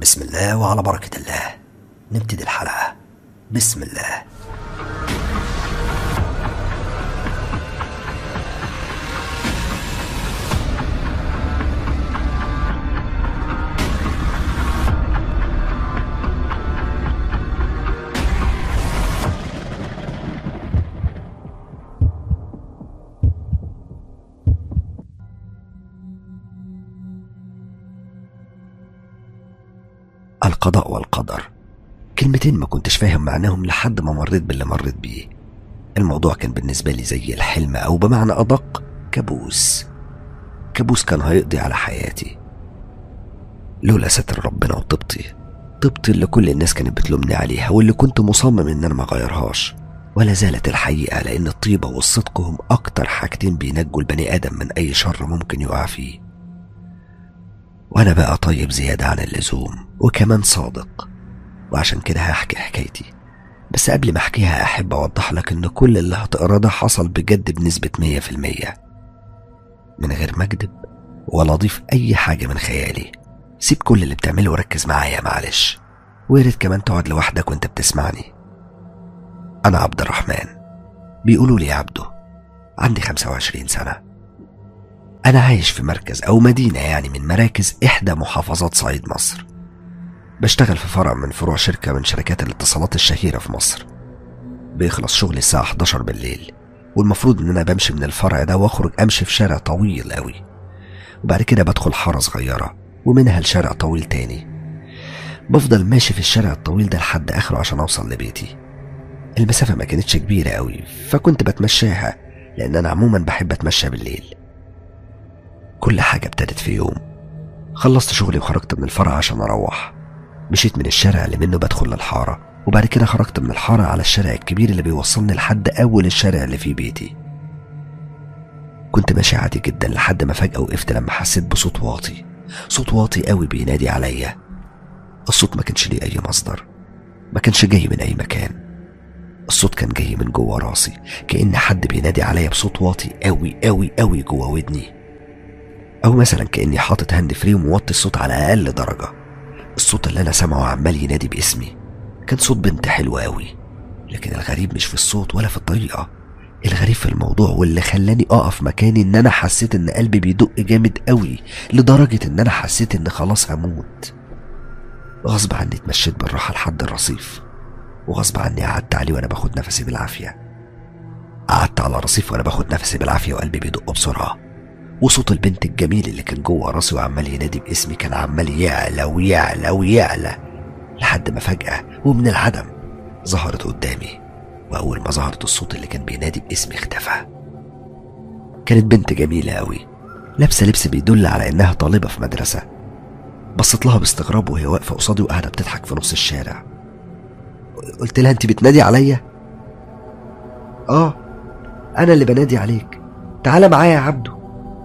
بسم الله وعلى بركة الله نبتدي الحلقة بسم الله القضاء والقدر كلمتين ما كنتش فاهم معناهم لحد ما مريت باللي مريت بيه الموضوع كان بالنسبة لي زي الحلم أو بمعنى أدق كابوس كابوس كان هيقضي على حياتي لولا ستر ربنا وطيبتي طيبتي اللي كل الناس كانت بتلومني عليها واللي كنت مصمم إن أنا ما أغيرهاش ولا زالت الحقيقة لأن الطيبة والصدق هم أكتر حاجتين بينجوا البني آدم من أي شر ممكن يقع فيه وأنا بقى طيب زيادة عن اللزوم وكمان صادق وعشان كده هحكي حكايتي بس قبل ما احكيها احب اوضح لك ان كل اللي هتقراه ده حصل بجد بنسبة مية في المية من غير ما اكدب ولا اضيف اي حاجة من خيالي سيب كل اللي بتعمله وركز معايا معلش وياريت كمان تقعد لوحدك وانت بتسمعني انا عبد الرحمن بيقولوا لي عبده عندي 25 سنة أنا عايش في مركز أو مدينة يعني من مراكز إحدى محافظات صعيد مصر بشتغل في فرع من فروع شركة من شركات الاتصالات الشهيرة في مصر بيخلص شغلي الساعة 11 بالليل والمفروض إن أنا بمشي من الفرع ده وأخرج أمشي في شارع طويل أوي وبعد كده بدخل حارة صغيرة ومنها لشارع طويل تاني بفضل ماشي في الشارع الطويل ده لحد آخره عشان أوصل لبيتي المسافة ما كانتش كبيرة أوي فكنت بتمشاها لأن أنا عموما بحب أتمشى بالليل كل حاجة ابتدت في يوم خلصت شغلي وخرجت من الفرع عشان أروح مشيت من الشارع اللي منه بدخل للحارة وبعد كده خرجت من الحارة على الشارع الكبير اللي بيوصلني لحد أول الشارع اللي فيه بيتي كنت ماشي عادي جدا لحد ما فجأة وقفت لما حسيت بصوت واطي صوت واطي قوي بينادي عليا الصوت ما كانش ليه أي مصدر ما كانش جاي من أي مكان الصوت كان جاي من جوه راسي كأن حد بينادي عليا بصوت واطي قوي قوي قوي جوه ودني أو مثلا كأني حاطط هاند فري وموطي الصوت على أقل درجة الصوت اللي أنا سامعه عمال ينادي باسمي كان صوت بنت حلوة أوي لكن الغريب مش في الصوت ولا في الطريقة الغريب في الموضوع واللي خلاني أقف مكاني إن أنا حسيت إن قلبي بيدق جامد أوي لدرجة إن أنا حسيت إن خلاص هموت غصب عني اتمشيت بالراحة لحد الرصيف وغصب عني قعدت عليه وأنا باخد نفسي بالعافية قعدت على الرصيف وأنا باخد نفسي بالعافية وقلبي بيدق بسرعة وصوت البنت الجميل اللي كان جوه راسي وعمال ينادي باسمي كان عمال يعلى ويعلى ويعلى لحد ما فجأة ومن العدم ظهرت قدامي وأول ما ظهرت الصوت اللي كان بينادي باسمي اختفى كانت بنت جميلة أوي لابسة لبس بيدل على إنها طالبة في مدرسة بصيت لها باستغراب وهي واقفة قصادي وقاعدة بتضحك في نص الشارع قلت لها أنت بتنادي عليا؟ آه أنا اللي بنادي عليك تعالى معايا يا عبده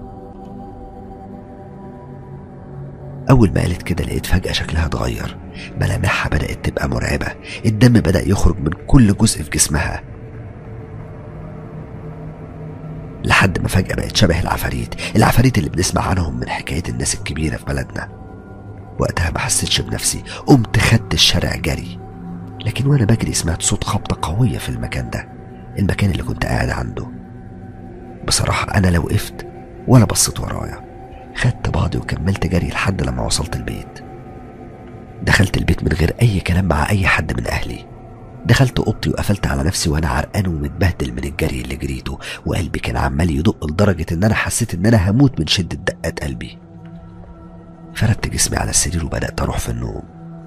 أول ما قالت كده لقيت فجأة شكلها اتغير ملامحها بدأت تبقى مرعبة الدم بدأ يخرج من كل جزء في جسمها لحد ما فجأة بقت شبه العفاريت العفاريت اللي بنسمع عنهم من حكاية الناس الكبيرة في بلدنا وقتها ما حسيتش بنفسي قمت خدت الشارع جري لكن وانا بجري سمعت صوت خبطة قوية في المكان ده المكان اللي كنت قاعد عنده بصراحة أنا لا وقفت ولا بصيت ورايا خدت بعضي وكملت جري لحد لما وصلت البيت دخلت البيت من غير أي كلام مع أي حد من أهلي دخلت أوضتي وقفلت على نفسي وأنا عرقان ومتبهدل من الجري اللي جريته وقلبي كان عمال يدق لدرجة إن أنا حسيت إن أنا هموت من شدة دقات قلبي فردت جسمي على السرير وبدأت أروح في النوم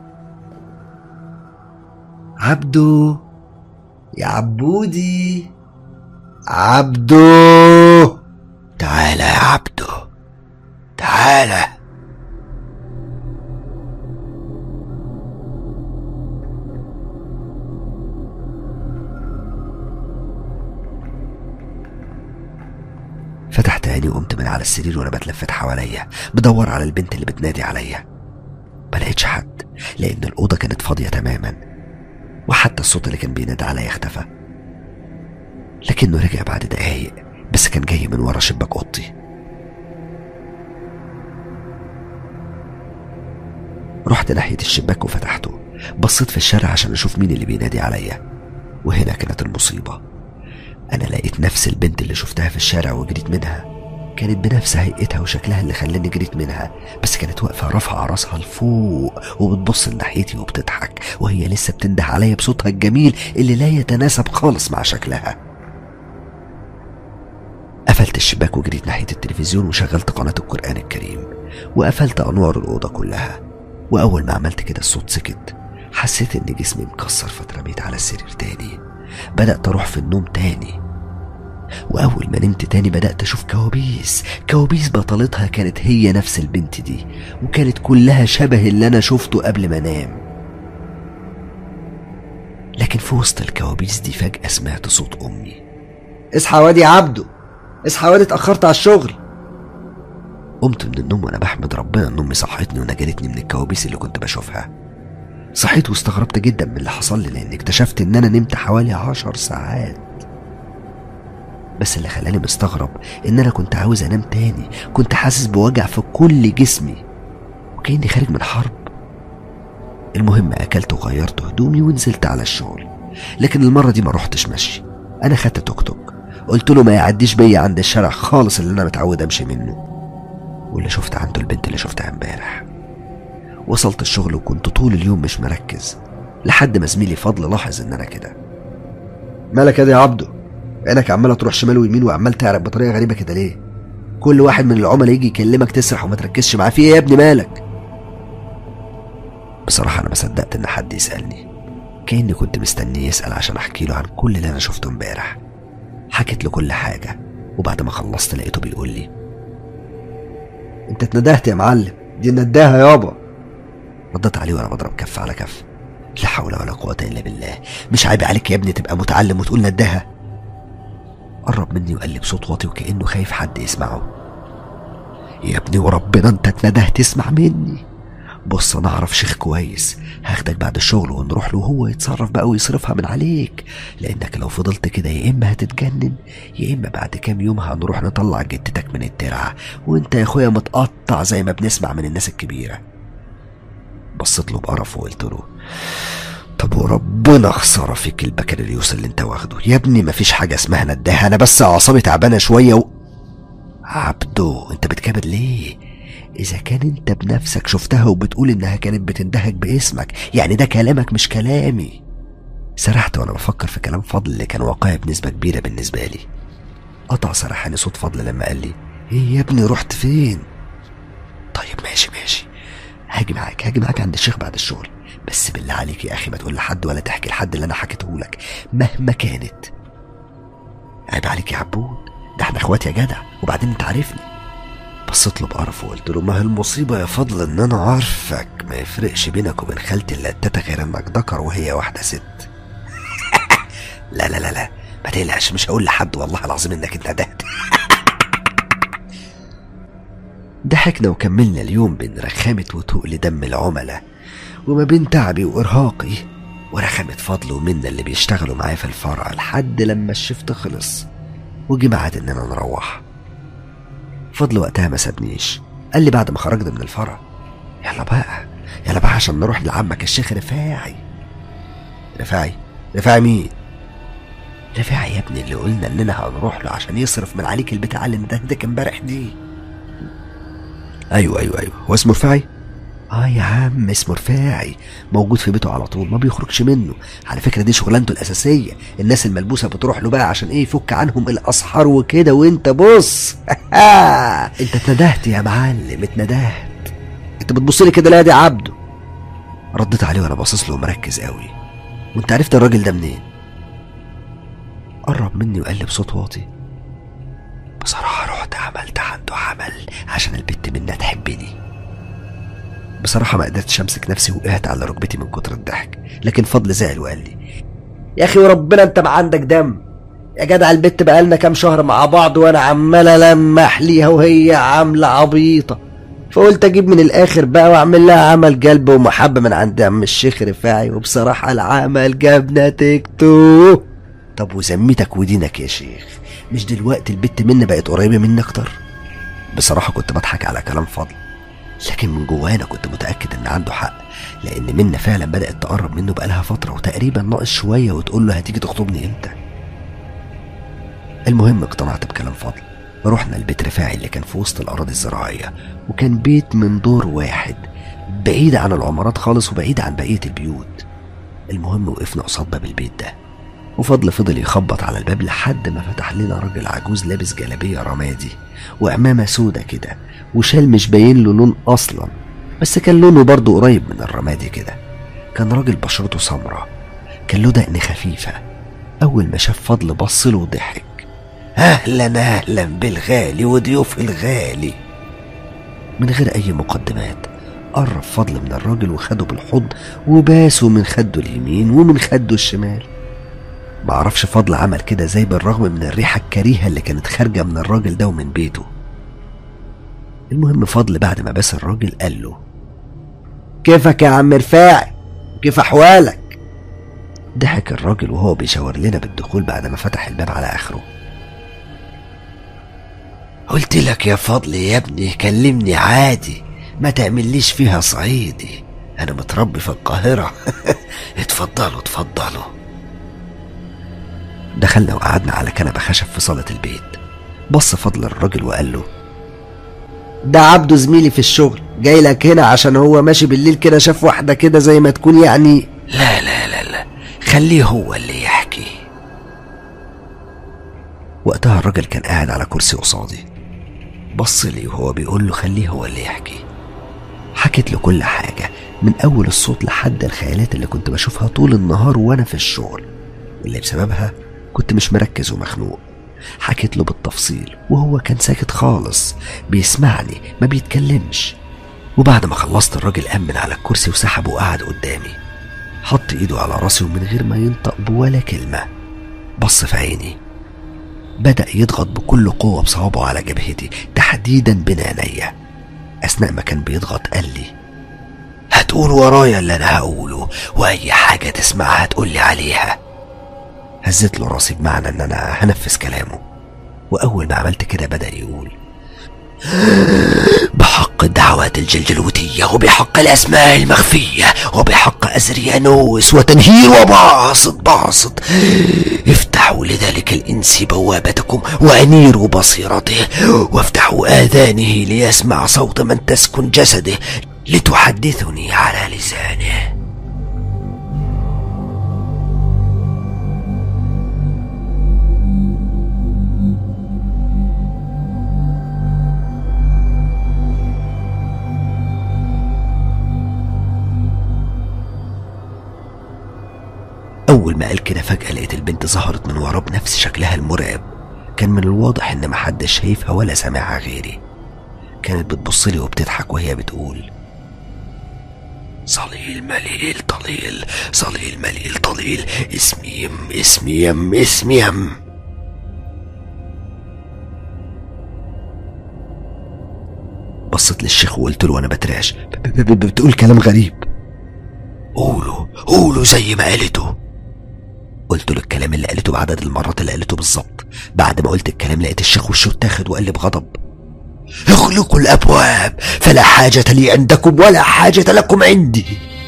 عبدو يا عبودي عبدو تعالى يا عبدو تعالى فتحت عيني وقمت من على السرير وانا بتلفت حواليا بدور على البنت اللي بتنادي عليا ما لقيتش حد لان الاوضه كانت فاضيه تماما وحتى الصوت اللي كان بينادي عليا اختفى لكنه رجع بعد دقايق بس كان جاي من ورا شباك اوضتي رحت ناحية الشباك وفتحته بصيت في الشارع عشان أشوف مين اللي بينادي عليا وهنا كانت المصيبة أنا لقيت نفس البنت اللي شفتها في الشارع وجريت منها كانت بنفس هيئتها وشكلها اللي خلاني جريت منها بس كانت واقفة رافعة راسها لفوق وبتبص لناحيتي وبتضحك وهي لسه بتنده عليا بصوتها الجميل اللي لا يتناسب خالص مع شكلها قفلت الشباك وجريت ناحية التلفزيون وشغلت قناة القرآن الكريم وقفلت أنوار الأوضة كلها وأول ما عملت كده الصوت سكت حسيت إن جسمي مكسر فاترميت على السرير تاني بدأت أروح في النوم تاني وأول ما نمت تاني بدأت أشوف كوابيس كوابيس بطلتها كانت هي نفس البنت دي وكانت كلها شبه اللي أنا شفته قبل ما أنام لكن في وسط الكوابيس دي فجأة سمعت صوت أمي اصحى وادي عبده اصحى وادي اتأخرت على الشغل قمت من النوم وأنا بحمد ربنا إن أمي صحتني ونجدتني من الكوابيس اللي كنت بشوفها صحيت واستغربت جدا من اللي حصل لي لأن اكتشفت إن أنا نمت حوالي عشر ساعات بس اللي خلاني مستغرب إن أنا كنت عاوز أنام تاني كنت حاسس بوجع في كل جسمي وكأني خارج من حرب المهم أكلت وغيرت هدومي ونزلت على الشغل لكن المرة دي ما رحتش مشي أنا خدت توك توك قلت له ما يعديش بيا عند الشارع خالص اللي أنا متعود أمشي منه واللي شفت عنده البنت اللي شفتها امبارح وصلت الشغل وكنت طول اليوم مش مركز لحد ما زميلي فضل لاحظ ان انا كده مالك يا عبده عينك عماله تروح شمال ويمين وعمال تعرق بطريقه غريبه كده ليه كل واحد من العملاء يجي يكلمك تسرح وما تركزش معاه في ايه يا ابني مالك بصراحة أنا ما صدقت إن حد يسألني كأني كنت مستنيه يسأل عشان أحكي له عن كل اللي أنا شفته امبارح حكيت له كل حاجة وبعد ما خلصت لقيته بيقول لي انت اتندهت يا معلم دي نداها يابا رديت عليه وأنا بضرب كف على كف لا حول ولا قوة إلا بالله مش عيب عليك يا ابني تبقى متعلم وتقول نداها قرب مني وقال لي بصوت واطي وكأنه خايف حد يسمعه يا ابني وربنا انت اتندهت تسمع مني بص انا اعرف شيخ كويس هاخدك بعد الشغل ونروح له هو يتصرف بقى ويصرفها من عليك لانك لو فضلت كده يا اما هتتجنن يا اما بعد كام يوم هنروح نطلع جدتك من الترعه وانت يا اخويا متقطع زي ما بنسمع من الناس الكبيره بصيت له بقرف وقلت له طب وربنا خساره فيك البكالوريوس اللي انت واخده يا ابني مفيش حاجه اسمها نداها انا بس اعصابي تعبانه شويه و... عبدو انت بتكابر ليه اذا كان انت بنفسك شفتها وبتقول انها كانت بتندهك باسمك يعني ده كلامك مش كلامي سرحت وانا بفكر في كلام فضل اللي كان واقعي بنسبه كبيره بالنسبه لي قطع سرحاني صوت فضل لما قال لي ايه يا ابني رحت فين طيب ماشي ماشي هاجي معاك هاجي معاك عند الشيخ بعد الشغل بس بالله عليك يا اخي ما تقول لحد ولا تحكي لحد اللي انا حكيته لك مهما كانت عيب عليك يا عبود ده احنا اخوات يا جدع وبعدين انت عارفني بصيت له بقرف وقلت له ما هي المصيبه يا فضل ان انا عارفك ما يفرقش بينك وبين خالتي اللي اتتا غير انك ذكر وهي واحده ست لا لا لا لا ما تقلقش مش هقول لحد والله العظيم انك اتندهت ضحكنا وكملنا اليوم بين رخامة وتقل دم العملاء وما بين تعبي وإرهاقي ورخامة فضل ومنة اللي بيشتغلوا معايا في الفرع لحد لما الشفت خلص وجي ميعاد إننا نروح فضل وقتها ما سابنيش قال لي بعد ما خرجنا من الفرع يلا بقى يلا بقى عشان نروح لعمك الشيخ رفاعي رفاعي رفاعي مين رفاعي يا ابني اللي قلنا اننا هنروح له عشان يصرف من عليك البتاع اللي ندهدك امبارح دي ايوه ايوه ايوه هو اسمه رفاعي اه يا عم اسمه رفاعي موجود في بيته على طول ما بيخرجش منه على فكره دي شغلانته الاساسيه الناس الملبوسه بتروح له بقى عشان ايه يفك عنهم الاسحار وكده وانت بص انت اتندهت يا معلم اتندهت انت بتبص لي كده لا دي عبده رديت عليه وانا باصص له ومركز قوي وانت عرفت الراجل ده منين قرب مني وقال لي بصوت واطي بصراحة رحت عملت عنده عمل عشان البت منها تحبني بصراحة ما قدرتش أمسك نفسي وقعت على ركبتي من كتر الضحك لكن فضل زعل وقال لي يا اخي وربنا انت ما عندك دم يا جدع البت بقالنا كام شهر مع بعض وانا عمال المح ليها وهي عامله عبيطه فقلت اجيب من الاخر بقى واعمل لها عمل قلب ومحبه من عند عم الشيخ رفاعي وبصراحه العمل جاب نتيجته طب وذمتك ودينك يا شيخ مش دلوقتي البت مني بقت قريبه مني اكتر بصراحه كنت بضحك على كلام فضل لكن من جوانا كنت متأكد إن عنده حق لأن منا فعلا بدأت تقرب منه بقالها فترة وتقريبا ناقص شوية وتقول له هتيجي تخطبني إمتى المهم اقتنعت بكلام فضل رحنا البيت رفاعي اللي كان في وسط الأراضي الزراعية وكان بيت من دور واحد بعيد عن العمارات خالص وبعيد عن بقية البيوت المهم وقفنا قصاد باب البيت ده وفضل فضل يخبط على الباب لحد ما فتح لنا راجل عجوز لابس جلابية رمادي وعمامة سودة كده وشال مش باين له لون أصلا بس كان لونه برضه قريب من الرمادي كده كان راجل بشرته سمرة كان له دقن خفيفة أول ما شاف فضل بص له وضحك أهلا أهلا بالغالي وضيوف الغالي من غير أي مقدمات قرب فضل من الراجل وخده بالحضن وباسه من خده اليمين ومن خده الشمال معرفش فضل عمل كده زي بالرغم من الريحة الكريهة اللي كانت خارجة من الراجل ده ومن بيته المهم فضل بعد ما باس الراجل قال له كيفك يا عم رفاعي كيف احوالك ضحك الراجل وهو بيشاور لنا بالدخول بعد ما فتح الباب على اخره قلت لك يا فضل يا ابني كلمني عادي ما تعمليش فيها صعيدي انا متربي في القاهرة اتفضلوا اتفضلوا دخلنا وقعدنا على كنبة خشب في صالة البيت بص فضل الراجل وقال له ده عبده زميلي في الشغل جاي لك هنا عشان هو ماشي بالليل كده شاف واحدة كده زي ما تكون يعني لا لا لا لا خليه هو اللي يحكي وقتها الراجل كان قاعد على كرسي قصادي بص لي وهو بيقول له خليه هو اللي يحكي حكيت له كل حاجة من أول الصوت لحد الخيالات اللي كنت بشوفها طول النهار وأنا في الشغل واللي بسببها كنت مش مركز ومخنوق حكيت له بالتفصيل وهو كان ساكت خالص بيسمعني ما بيتكلمش وبعد ما خلصت الراجل قام من على الكرسي وسحبه وقعد قدامي حط ايده على راسي ومن غير ما ينطق بولا كلمة بص في عيني بدأ يضغط بكل قوة بصوابعه على جبهتي تحديدا بين عينيا أثناء ما كان بيضغط قال لي هتقول ورايا اللي أنا هقوله وأي حاجة تسمعها تقولي عليها هزت له راسي بمعنى ان انا هنفذ كلامه واول ما عملت كده بدا يقول بحق الدعوات الجلجلوتية وبحق الأسماء المخفية وبحق أزريانوس وتنهير وباسط باسط افتحوا لذلك الإنس بوابتكم وأنيروا بصيرته وافتحوا آذانه ليسمع صوت من تسكن جسده لتحدثني على لسانه أول ما قال كده فجأة لقيت البنت ظهرت من وراه بنفس شكلها المرعب كان من الواضح إن محدش شايفها ولا سامعها غيري كانت بتبصلي وبتضحك وهي بتقول صليل مليل طليل صليل مليل طليل اسمي يم اسمي يم اسمي يم بصيت للشيخ وقلت له وانا بترعش ب- ب- ب- بتقول كلام غريب قولوا قولوا زي ما قالته قلت له الكلام اللي قالته بعدد المرات اللي قالته بالظبط بعد ما قلت الكلام لقيت الشيخ وشه اتاخد وقال لي بغضب اغلقوا الابواب فلا حاجه لي عندكم ولا حاجه لكم عندي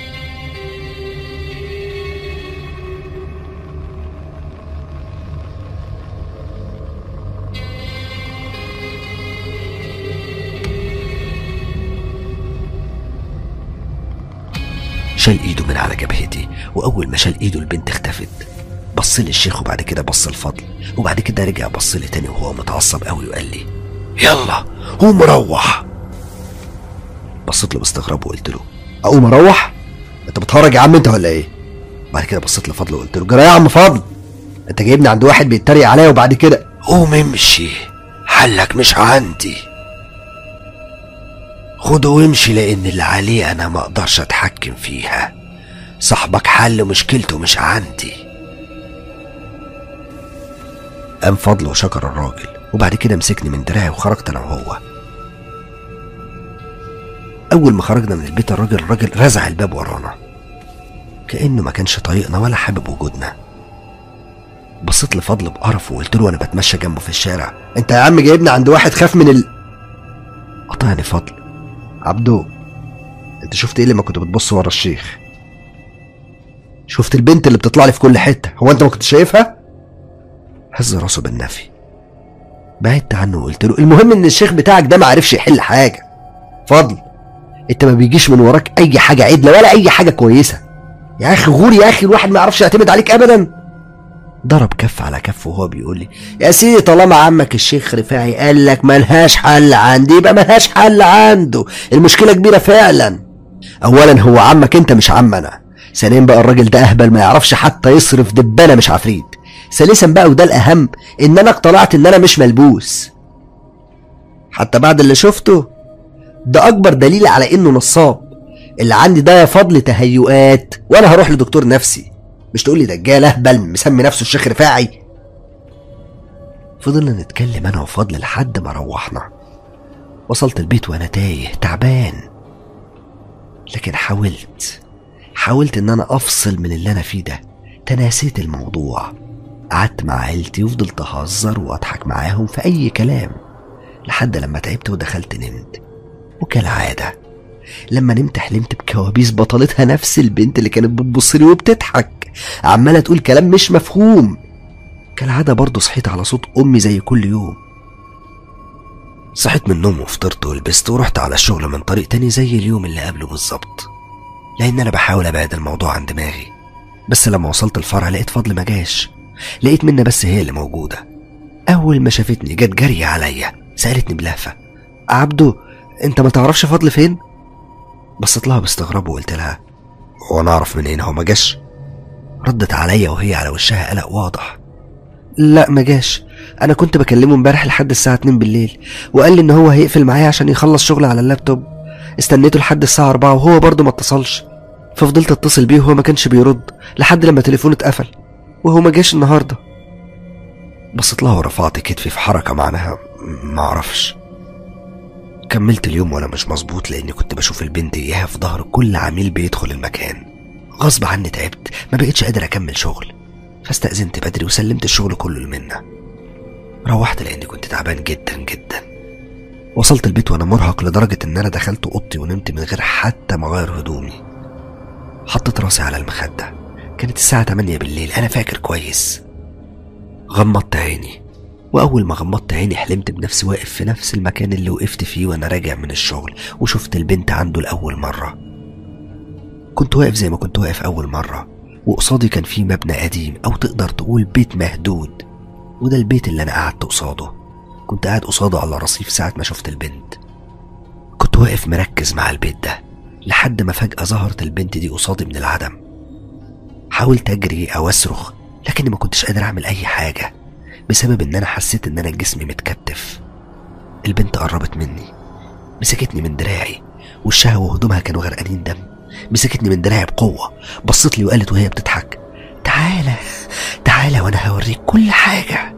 شال ايده من على جبهتي واول ما شال ايده البنت اختفت بص لي الشيخ وبعد كده بص الفضل وبعد كده رجع بص لي تاني وهو متعصب قوي وقال لي يلا قوم روح بصيت له باستغراب وقلت له اقوم اروح انت بتهرج يا عم انت ولا ايه بعد كده بصيت لفضل وقلت له جرى يا عم فضل انت جايبني عند واحد بيتريق عليا وبعد كده قوم امشي حلك مش عندي خده وامشي لان اللي عليه انا ما اقدرش اتحكم فيها صاحبك حل مشكلته مش عندي قام فضل وشكر الراجل وبعد كده مسكني من دراعي وخرجت انا وهو اول ما خرجنا من البيت الراجل الراجل رزع الباب ورانا كانه ما كانش طايقنا ولا حابب وجودنا بصيت لفضل بقرف وقلت له وانا بتمشى جنبه في الشارع انت يا عم جايبني عند واحد خاف من ال قطعني فضل عبدو انت شفت ايه لما كنت بتبص ورا الشيخ شفت البنت اللي بتطلع لي في كل حته هو انت ما كنتش شايفها هز راسه بالنفي بعدت عنه وقلت له المهم ان الشيخ بتاعك ده ما عرفش يحل حاجه فضل انت ما بيجيش من وراك اي حاجه عدله ولا اي حاجه كويسه يا اخي غور يا اخي الواحد ما يعرفش يعتمد عليك ابدا ضرب كف على كف وهو بيقول لي يا سيدي طالما عمك الشيخ رفاعي قال لك ملهاش حل عندي يبقى ملهاش حل عنده المشكله كبيره فعلا اولا هو عمك انت مش عم انا ثانيا بقى الراجل ده اهبل ما يعرفش حتى يصرف دبانه مش عفريت ثالثا بقى وده الاهم ان انا اقتنعت ان انا مش ملبوس حتى بعد اللي شفته ده اكبر دليل على انه نصاب اللي عندي ده يا فضل تهيؤات وانا هروح لدكتور نفسي مش تقول لي دجال اهبل مسمي نفسه الشيخ رفاعي فضلنا نتكلم انا وفضل لحد ما روحنا وصلت البيت وانا تايه تعبان لكن حاولت حاولت ان انا افصل من اللي انا فيه ده تناسيت الموضوع قعدت مع عيلتي وفضلت اهزر واضحك معاهم في اي كلام لحد لما تعبت ودخلت نمت وكالعاده لما نمت حلمت بكوابيس بطلتها نفس البنت اللي كانت بتبص لي وبتضحك عماله تقول كلام مش مفهوم كالعاده برضه صحيت على صوت امي زي كل يوم صحيت من النوم وفطرت ولبست ورحت على الشغل من طريق تاني زي اليوم اللي قبله بالظبط لان انا بحاول ابعد الموضوع عن دماغي بس لما وصلت الفرع لقيت فضل ما جاش لقيت منى بس هي اللي موجوده اول ما شافتني جت جري عليا سالتني بلهفه عبدو انت ما تعرفش فضل فين بصيت لها باستغراب وقلت لها هو انا اعرف منين هو ما جاش ردت عليا وهي على وشها قلق واضح لا ما جاش انا كنت بكلمه امبارح لحد الساعه 2 بالليل وقال لي ان هو هيقفل معايا عشان يخلص شغل على اللابتوب استنيته لحد الساعه 4 وهو برضه ما اتصلش ففضلت اتصل بيه وهو ما كانش بيرد لحد لما تليفونه اتقفل وهو ما جاش النهارده بصيت لها ورفعت كتفي في حركه معناها ما اعرفش كملت اليوم وانا مش مظبوط لاني كنت بشوف البنت اياها في ظهر كل عميل بيدخل المكان غصب عني تعبت ما بقتش قادر اكمل شغل فاستأذنت بدري وسلمت الشغل كله لمنى روحت لاني كنت تعبان جدا جدا وصلت البيت وانا مرهق لدرجة ان انا دخلت اوضتي ونمت من غير حتى ما اغير هدومي حطيت راسي على المخدة كانت الساعة 8 بالليل انا فاكر كويس غمضت عيني وأول ما غمضت عيني حلمت بنفسي واقف في نفس المكان اللي وقفت فيه وأنا راجع من الشغل وشفت البنت عنده لأول مرة كنت واقف زي ما كنت واقف أول مرة وقصادي كان في مبنى قديم أو تقدر تقول بيت مهدود وده البيت اللي أنا قعدت قصاده كنت قاعد قصاده على رصيف ساعة ما شفت البنت كنت واقف مركز مع البيت ده لحد ما فجأة ظهرت البنت دي قصادي من العدم حاولت أجري أو أصرخ لكني ما كنتش قادر أعمل أي حاجة بسبب ان انا حسيت ان انا جسمي متكتف البنت قربت مني مسكتني من دراعي وشها وهدومها كانوا غرقانين دم مسكتني من دراعي بقوة بصت لي وقالت وهي بتضحك تعالى تعالى وانا هوريك كل حاجة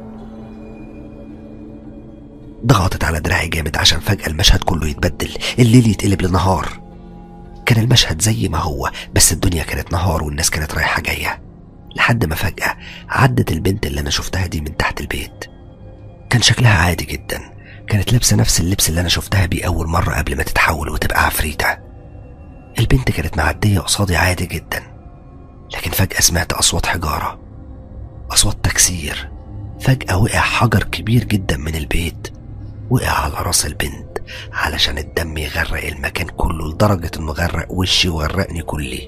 ضغطت على دراعي جامد عشان فجأة المشهد كله يتبدل الليل يتقلب لنهار كان المشهد زي ما هو بس الدنيا كانت نهار والناس كانت رايحة جاية لحد ما فجأة عدت البنت اللي أنا شفتها دي من تحت البيت كان شكلها عادي جدا كانت لابسة نفس اللبس اللي أنا شفتها بيه أول مرة قبل ما تتحول وتبقى عفريتة البنت كانت معدية قصادي عادي جدا لكن فجأة سمعت أصوات حجارة أصوات تكسير فجأة وقع حجر كبير جدا من البيت وقع على راس البنت علشان الدم يغرق المكان كله لدرجة إنه غرق وشي وغرقني كلي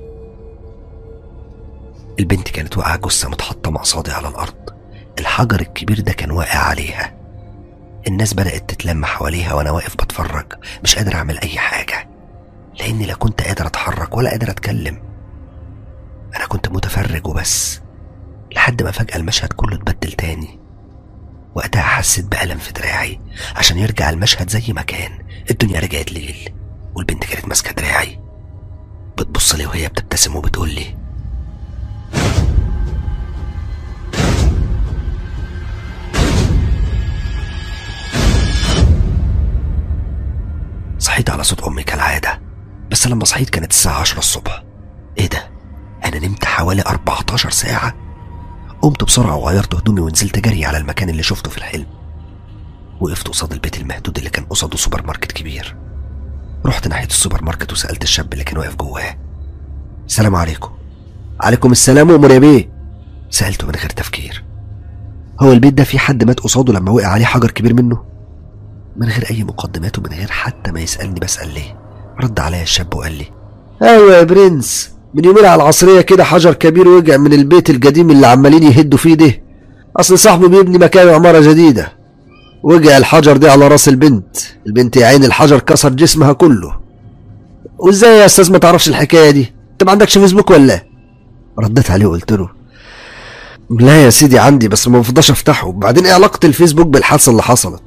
البنت كانت واقعة جثة متحطمة قصادي على الأرض الحجر الكبير ده كان واقع عليها الناس بدأت تتلم حواليها وأنا واقف بتفرج مش قادر أعمل أي حاجة لأني لا كنت قادر أتحرك ولا قادر أتكلم أنا كنت متفرج وبس لحد ما فجأة المشهد كله اتبدل تاني وقتها حسيت بألم في دراعي عشان يرجع المشهد زي ما كان الدنيا رجعت ليل والبنت كانت ماسكة دراعي بتبص لي وهي بتبتسم وبتقول لي صحيت على صوت أمي كالعادة بس لما صحيت كانت الساعة عشرة الصبح إيه ده؟ أنا نمت حوالي 14 ساعة قمت بسرعة وغيرت هدومي ونزلت جري على المكان اللي شفته في الحلم وقفت قصاد البيت المهدود اللي كان قصاده سوبر ماركت كبير رحت ناحية السوبر ماركت وسألت الشاب اللي كان واقف جواه السلام عليكم عليكم السلام وامر يا بيه سألته من غير تفكير هو البيت ده في حد مات قصاده لما وقع عليه حجر كبير منه من غير أي مقدمات ومن غير حتى ما يسألني بسأل ليه رد عليا الشاب وقال لي ايوه يا برنس من يومين على العصريه كده حجر كبير وقع من البيت القديم اللي عمالين يهدوا فيه ده اصل صاحبه بيبني مكان عماره جديده وقع الحجر ده على راس البنت البنت يا عين الحجر كسر جسمها كله وازاي يا استاذ ما تعرفش الحكايه دي انت ما عندكش فيسبوك ولا رديت عليه وقلت له لا يا سيدي عندي بس ما بفضاش افتحه وبعدين ايه علاقه الفيسبوك بالحادثه اللي حصلت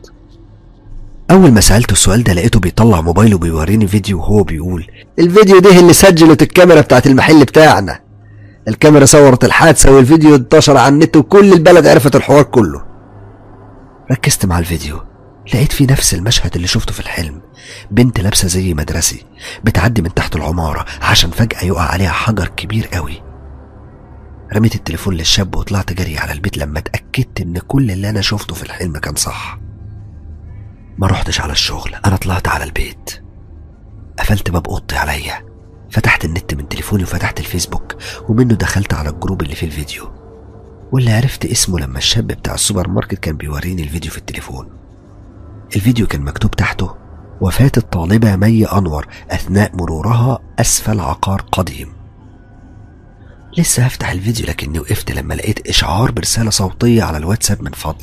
أول ما سألته السؤال ده لقيته بيطلع موبايله وبيوريني فيديو وهو بيقول الفيديو ده اللي سجلت الكاميرا بتاعت المحل بتاعنا الكاميرا صورت الحادثه والفيديو انتشر على النت وكل البلد عرفت الحوار كله ركزت مع الفيديو لقيت فيه نفس المشهد اللي شفته في الحلم بنت لابسة زي مدرسي بتعدي من تحت العمارة عشان فجأة يقع عليها حجر كبير قوي رميت التليفون للشاب وطلعت جري على البيت لما اتأكدت ان كل اللي انا شفته في الحلم كان صح ما رحتش على الشغل انا طلعت على البيت قفلت باب اوضتي عليا فتحت النت من تليفوني وفتحت الفيسبوك ومنه دخلت على الجروب اللي فيه الفيديو واللي عرفت اسمه لما الشاب بتاع السوبر ماركت كان بيوريني الفيديو في التليفون الفيديو كان مكتوب تحته وفاة الطالبة مي أنور أثناء مرورها أسفل عقار قديم لسه هفتح الفيديو لكني وقفت لما لقيت إشعار برسالة صوتية على الواتساب من فضل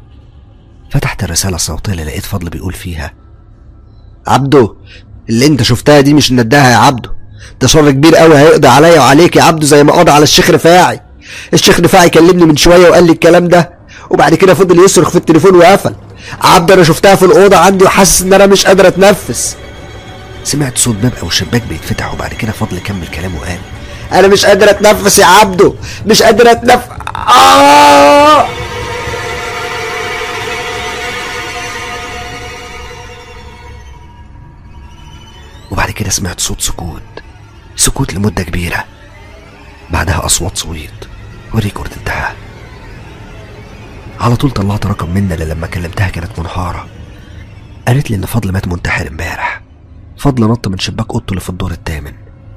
فتحت الرسالة الصوتية اللي لقيت فضل بيقول فيها عبده اللي انت شفتها دي مش نداها يا عبده ده شر كبير قوي هيقضي عليا وعليك يا عبده زي ما قضى على الشيخ رفاعي الشيخ رفاعي كلمني من شويه وقال لي الكلام ده وبعد كده فضل يصرخ في التليفون وقفل عبده انا شفتها في الاوضه عندي وحاسس ان انا مش قادر اتنفس سمعت صوت باب أو شباك بيتفتح وبعد كده فضل كمل كلامه وقال انا مش قادر اتنفس يا عبده مش قادر اتنفس آه! وبعد كده سمعت صوت سكوت سكوت لمدة كبيرة بعدها أصوات صويت والريكورد انتهى على طول طلعت رقم منى اللي لما كلمتها كانت منهارة قالت لي إن فضل مات منتحر امبارح فضل نط من شباك أوضته اللي في الدور الثامن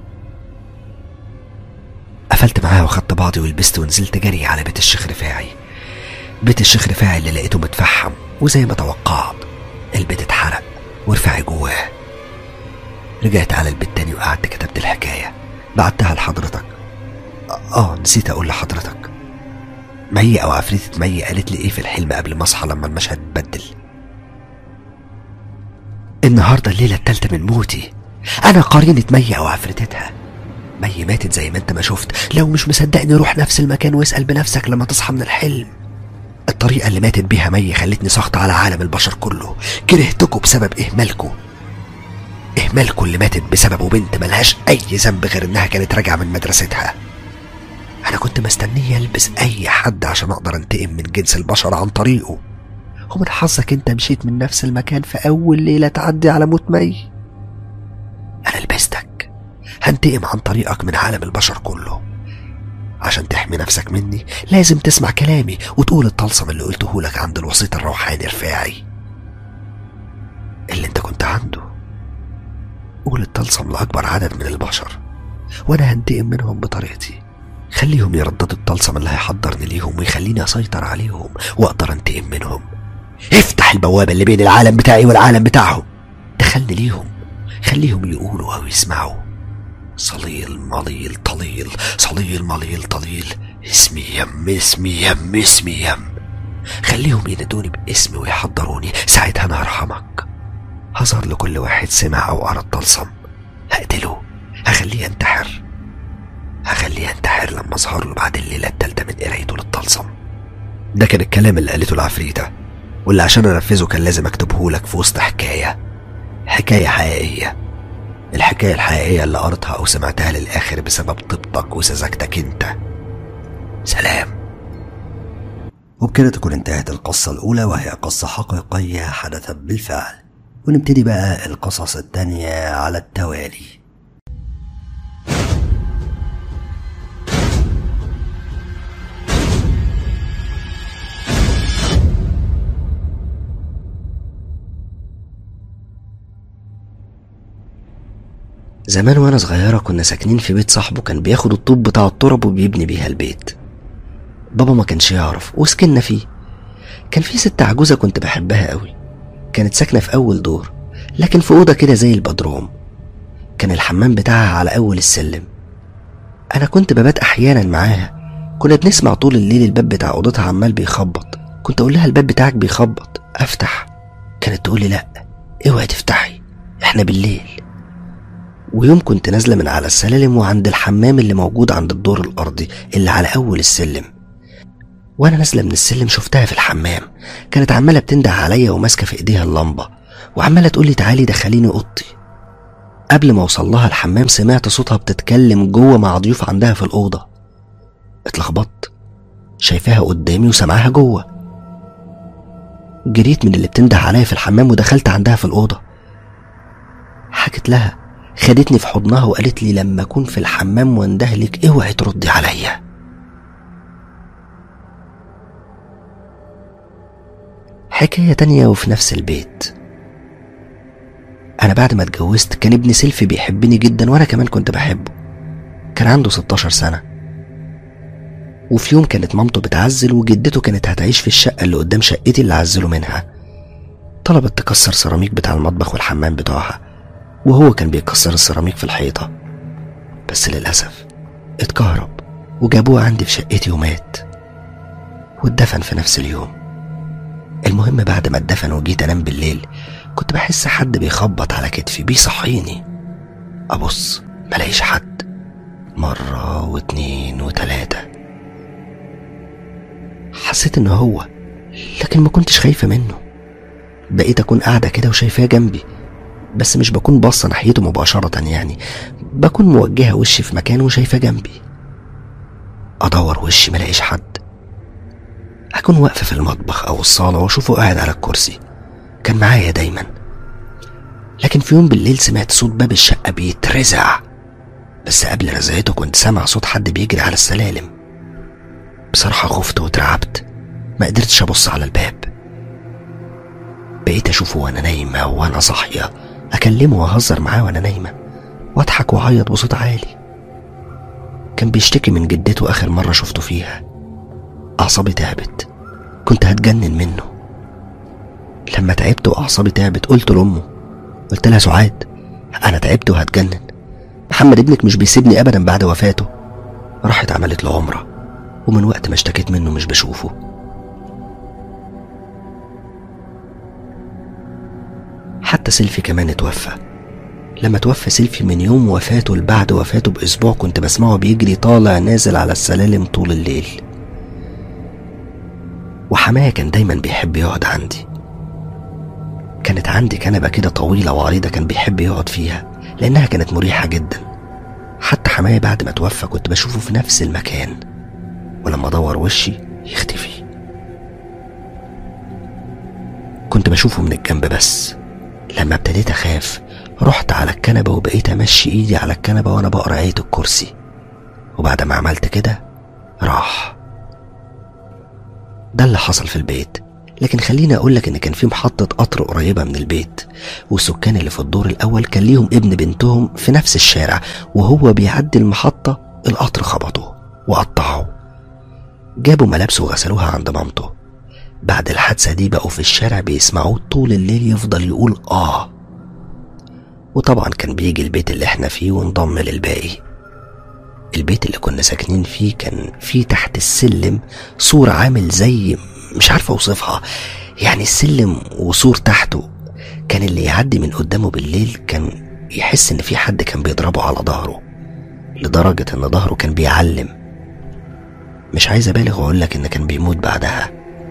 قفلت معاها وخدت بعضي ولبست ونزلت جري على بيت الشيخ رفاعي بيت الشيخ رفاعي اللي لقيته متفحم وزي ما توقعت البيت اتحرق ورفاعي جواه رجعت على البيت تاني وقعدت كتبت الحكاية بعتها لحضرتك اه نسيت اقول لحضرتك مي او عفريتة مي قالت لي ايه في الحلم قبل ما اصحى لما المشهد اتبدل النهاردة الليلة التالتة من موتي انا قرينة مي او عفريتتها مي ماتت زي ما انت ما شفت لو مش مصدقني روح نفس المكان واسأل بنفسك لما تصحى من الحلم الطريقة اللي ماتت بيها مي خلتني سخط على عالم البشر كله كرهتكم بسبب إهمالكم إهمالكم اللي ماتت بسببه بنت ملهاش أي ذنب غير إنها كانت راجعة من مدرستها أنا كنت مستنية ألبس أي حد عشان أقدر أنتقم من جنس البشر عن طريقه ومن حظك أنت مشيت من نفس المكان في أول ليلة تعدي على موت مي أنا لبستك هنتقم عن طريقك من عالم البشر كله عشان تحمي نفسك مني لازم تسمع كلامي وتقول الطلسم اللي قلته لك عند الوسيط الروحاني رفاعي اللي انت كنت عنده قول الطلسم لأكبر عدد من البشر وأنا هنتقم منهم بطريقتي خليهم يرددوا الطلسم اللي هيحضرني ليهم ويخليني أسيطر عليهم وأقدر أنتقم منهم افتح البوابة اللي بين العالم بتاعي والعالم بتاعهم دخلني ليهم خليهم يقولوا أو يسمعوا صليل مليل طليل صليل مليل طليل اسمي يم اسمي يم اسمي يم خليهم ينادوني باسمي ويحضروني ساعتها انا هرحمك هظهر لكل واحد سمع او قرا الطلسم هقتله هخليه ينتحر هخليه ينتحر لما اظهر له بعد الليله التالتة من قرايته للطلسم ده كان الكلام اللي قالته العفريتة واللي عشان انفذه كان لازم اكتبه لك في وسط حكايه حكايه حقيقيه الحكاية الحقيقية اللي قريتها أو سمعتها للآخر بسبب طيبتك وسذاجتك أنت سلام وبكده تكون انتهت القصة الأولى وهي قصة حقيقية حدثت بالفعل ونبتدي بقى القصص التانية على التوالي زمان وانا صغيرة كنا ساكنين في بيت صاحبه كان بياخد الطوب بتاع التراب وبيبني بيها البيت بابا ما كانش يعرف وسكننا فيه كان في ست عجوزة كنت بحبها قوي كانت ساكنة في أول دور لكن في أوضة كده زي البدروم كان الحمام بتاعها على أول السلم أنا كنت ببات أحيانا معاها كنا بنسمع طول الليل الباب بتاع أوضتها عمال بيخبط كنت أقول لها الباب بتاعك بيخبط أفتح كانت تقول لي لأ اوعي تفتحي احنا بالليل ويوم كنت نازلة من على السلالم وعند الحمام اللي موجود عند الدور الأرضي اللي على أول السلم وأنا نازلة من السلم شفتها في الحمام كانت عمالة بتنده عليا وماسكة في إيديها اللمبة وعمالة تقول لي تعالي دخليني أوضتي قبل ما أوصل لها الحمام سمعت صوتها بتتكلم جوه مع ضيوف عندها في الأوضة اتلخبطت شايفاها قدامي وسامعاها جوه جريت من اللي بتنده عليا في الحمام ودخلت عندها في الأوضة حكت لها خدتني في حضنها وقالت لي لما أكون في الحمام واندهلك اوعي تردي عليا حكاية تانية وفي نفس البيت أنا بعد ما اتجوزت كان ابن سيلفي بيحبني جدا وأنا كمان كنت بحبه كان عنده 16 سنة وفي يوم كانت مامته بتعزل وجدته كانت هتعيش في الشقة اللي قدام شقتي اللي عزلوا منها طلبت تكسر سيراميك بتاع المطبخ والحمام بتوعها وهو كان بيكسر السيراميك في الحيطة بس للأسف اتكهرب وجابوه عندي في شقتي ومات واتدفن في نفس اليوم المهم بعد ما اتدفن وجيت انام بالليل كنت بحس حد بيخبط على كتفي بيصحيني ابص ملاقيش حد مرة واتنين وتلاتة حسيت ان هو لكن ما كنتش خايفة منه بقيت اكون قاعدة كده وشايفاه جنبي بس مش بكون باصة ناحيته مباشرة يعني بكون موجهة وشي في مكان وشايفاه جنبي ادور وشي ملاقيش حد أكون واقفة في المطبخ أو الصالة وأشوفه قاعد على الكرسي كان معايا دايما لكن في يوم بالليل سمعت صوت باب الشقة بيترزع بس قبل رزعته كنت سامع صوت حد بيجري على السلالم بصراحة خفت واترعبت ما قدرتش أبص على الباب بقيت أشوفه وأنا نايمة وأنا صاحية أكلمه وأهزر معاه وأنا نايمة وأضحك وأعيط بصوت عالي كان بيشتكي من جدته آخر مرة شفته فيها أعصابي تعبت كنت هتجنن منه لما تعبت وأعصابي تعبت قلت لأمه قلت لها سعاد أنا تعبت وهتجنن محمد ابنك مش بيسيبني أبدا بعد وفاته راحت عملت له عمرة ومن وقت ما اشتكيت منه مش بشوفه حتى سيلفي كمان اتوفى لما توفى سيلفي من يوم وفاته لبعد وفاته بأسبوع كنت بسمعه بيجري طالع نازل على السلالم طول الليل وحماية كان دايما بيحب يقعد عندي كانت عندي كنبة كده طويلة وعريضة كان بيحب يقعد فيها لأنها كانت مريحة جدا حتى حماية بعد ما توفى كنت بشوفه في نفس المكان ولما أدور وشي يختفي كنت بشوفه من الجنب بس لما ابتديت أخاف رحت على الكنبة وبقيت أمشي إيدي على الكنبة وأنا بقرا آية الكرسي وبعد ما عملت كده راح ده اللي حصل في البيت لكن خليني أقولك إن كان في محطة قطر قريبة من البيت والسكان اللي في الدور الأول كان ليهم ابن بنتهم في نفس الشارع وهو بيعدي المحطة القطر خبطه وقطعه جابوا ملابسه وغسلوها عند مامته بعد الحادثة دي بقوا في الشارع بيسمعوه طول الليل يفضل يقول آه وطبعا كان بيجي البيت اللي احنا فيه وانضم للباقي البيت اللي كنا ساكنين فيه كان فيه تحت السلم سور عامل زي مش عارف اوصفها يعني السلم وسور تحته كان اللي يعدي من قدامه بالليل كان يحس ان في حد كان بيضربه على ظهره لدرجة ان ظهره كان بيعلم مش عايز ابالغ واقول لك ان كان بيموت بعدها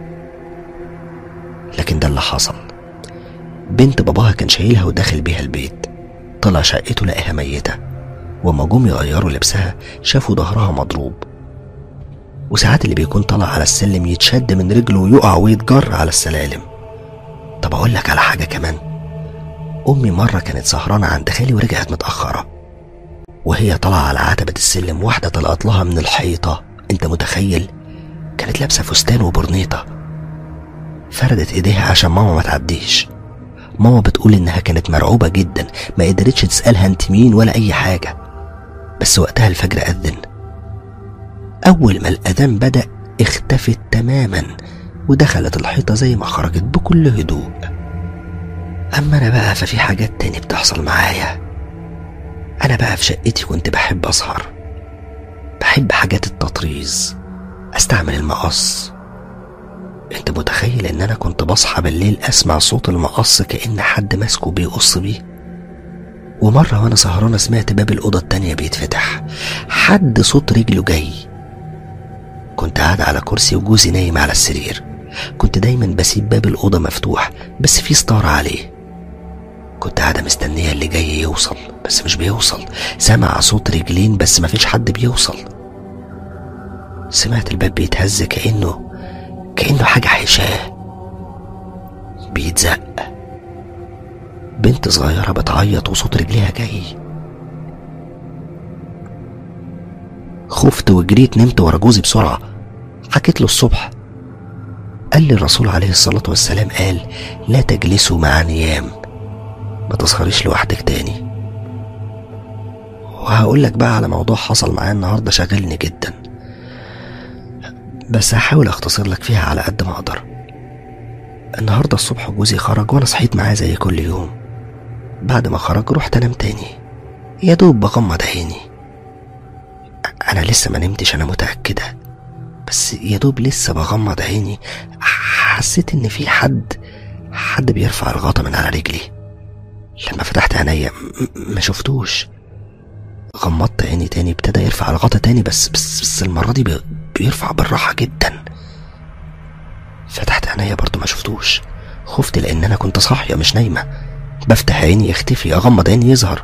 لكن ده اللي حصل بنت باباها كان شايلها وداخل بيها البيت طلع شقته لقاها ميتة وما جم يغيروا لبسها شافوا ظهرها مضروب وساعات اللي بيكون طالع على السلم يتشد من رجله ويقع ويتجر على السلالم طب اقول لك على حاجة كمان امي مرة كانت سهرانة عند خالي ورجعت متأخرة وهي طالعة على عتبة السلم واحدة طلعت لها من الحيطة انت متخيل كانت لابسة فستان وبرنيطة فردت ايديها عشان ماما ما تعديش ماما بتقول إنها كانت مرعوبة جدا ما قدرتش تسألها أنت مين ولا أي حاجة بس وقتها الفجر أذن أول ما الأذان بدأ اختفت تماما ودخلت الحيطة زي ما خرجت بكل هدوء أما أنا بقى ففي حاجات تاني بتحصل معايا أنا بقى في شقتي كنت بحب أسهر بحب حاجات التطريز أستعمل المقص أنت متخيل إن أنا كنت بصحى بالليل أسمع صوت المقص كأن حد ماسكه بيقص بيه ومرة وأنا سهرانة سمعت باب الأوضة التانية بيتفتح حد صوت رجله جاي كنت قاعد على كرسي وجوزي نايم على السرير كنت دايما بسيب باب الأوضة مفتوح بس في ستارة عليه كنت قاعدة مستنية اللي جاي يوصل بس مش بيوصل سمع صوت رجلين بس مفيش حد بيوصل سمعت الباب بيتهز كأنه كأنه حاجة حشاه بيتزق بنت صغيرة بتعيط وصوت رجليها جاي خفت وجريت نمت ورا جوزي بسرعة حكيت له الصبح قال لي الرسول عليه الصلاة والسلام قال لا تجلسوا مع نيام ما تسهريش لوحدك تاني وهقول لك بقى على موضوع حصل معايا النهاردة شاغلني جدا بس هحاول اختصر لك فيها على قد ما اقدر النهاردة الصبح جوزي خرج وانا صحيت معاه زي كل يوم بعد ما خرج رحت انام تاني يا دوب بغمض عيني انا لسه ما نمتش انا متأكدة بس يا دوب لسه بغمض عيني حسيت ان في حد حد بيرفع الغطا من على رجلي لما فتحت عينيا م- ما شفتوش غمضت عيني تاني ابتدى يرفع الغطا تاني بس بس, بس المرة دي بي- بيرفع بالراحة جدا فتحت عينيا برضو ما شفتوش خفت لان انا كنت صاحية مش نايمة بفتح عيني يختفي اغمض عيني يظهر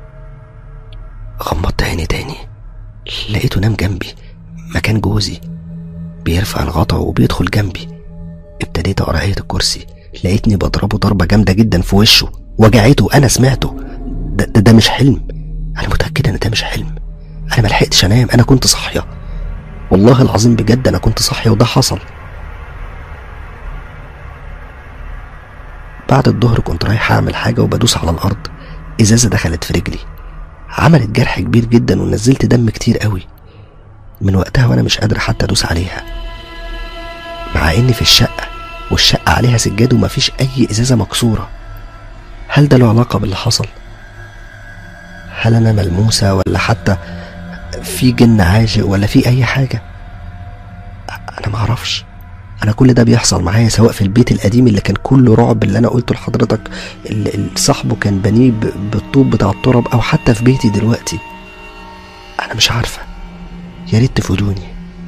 غمضت عيني تاني لقيته نام جنبي مكان جوزي بيرفع الغطا وبيدخل جنبي ابتديت اقرا آية الكرسي لقيتني بضربه ضربة جامدة جدا في وشه وجعته انا سمعته ده, ده, ده مش حلم انا متأكد ان ده مش حلم انا ملحقتش انام انا كنت صاحية والله العظيم بجد انا كنت صاحية وده حصل بعد الظهر كنت رايح اعمل حاجة وبدوس على الارض ازازة دخلت في رجلي عملت جرح كبير جدا ونزلت دم كتير قوي من وقتها وانا مش قادر حتى ادوس عليها مع اني في الشقة والشقة عليها سجاد ومفيش اي ازازة مكسورة هل ده له علاقة باللي حصل هل انا ملموسة ولا حتى في جن عاشق ولا في اي حاجة انا معرفش انا كل ده بيحصل معايا سواء في البيت القديم اللي كان كله رعب اللي انا قلته لحضرتك اللي اللي صاحبه كان بنيه ب- بالطوب بتاع التراب او حتى في بيتي دلوقتي انا مش عارفه يا ريت تفيدوني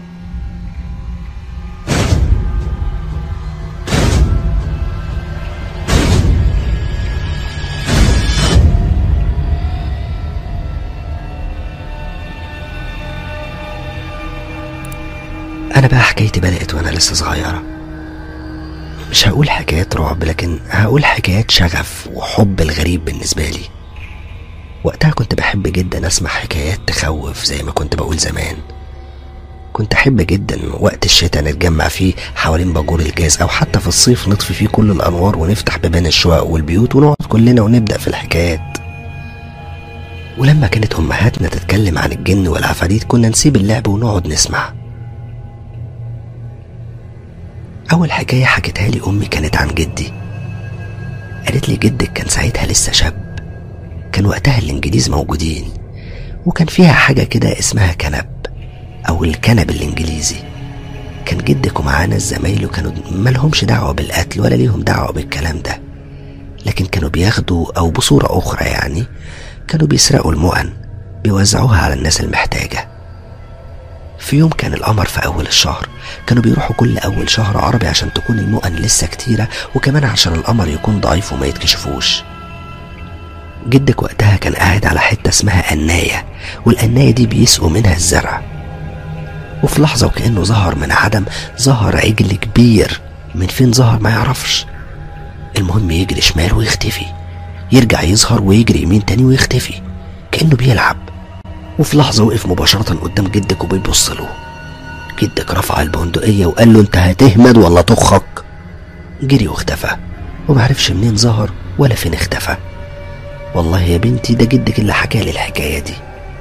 انا بقى حكايتي بدأت وانا لسه صغيرة مش هقول حكايات رعب لكن هقول حكايات شغف وحب الغريب بالنسبة لي وقتها كنت بحب جدا اسمع حكايات تخوف زي ما كنت بقول زمان كنت احب جدا وقت الشتاء نتجمع فيه حوالين باجور الجاز او حتى في الصيف نطفي فيه كل الانوار ونفتح بيبان الشقق والبيوت ونقعد كلنا ونبدا في الحكايات ولما كانت امهاتنا تتكلم عن الجن والعفاريت كنا نسيب اللعب ونقعد نسمع اول حكايه حكتها لي امي كانت عن جدي قالت لي جدك كان ساعتها لسه شاب كان وقتها الانجليز موجودين وكان فيها حاجه كده اسمها كنب او الكنب الانجليزي كان جدك ومعاه ناس زمايله كانوا مالهمش دعوه بالقتل ولا ليهم دعوه بالكلام ده لكن كانوا بياخدوا او بصوره اخرى يعني كانوا بيسرقوا المؤن بيوزعوها على الناس المحتاجه في يوم كان القمر في أول الشهر كانوا بيروحوا كل أول شهر عربي عشان تكون المؤن لسه كتيرة وكمان عشان القمر يكون ضعيف وما يتكشفوش جدك وقتها كان قاعد على حتة اسمها أناية والأناية دي بيسقوا منها الزرع وفي لحظة وكأنه ظهر من عدم ظهر عجل كبير من فين ظهر ما يعرفش المهم يجري شمال ويختفي يرجع يظهر ويجري يمين تاني ويختفي كأنه بيلعب وفي لحظة وقف مباشرة قدام جدك وبيبص له جدك رفع البندقية وقال له انت هتهمد ولا تخك جري واختفى ومعرفش منين ظهر ولا فين اختفى والله يا بنتي ده جدك اللي حكى لي الحكاية دي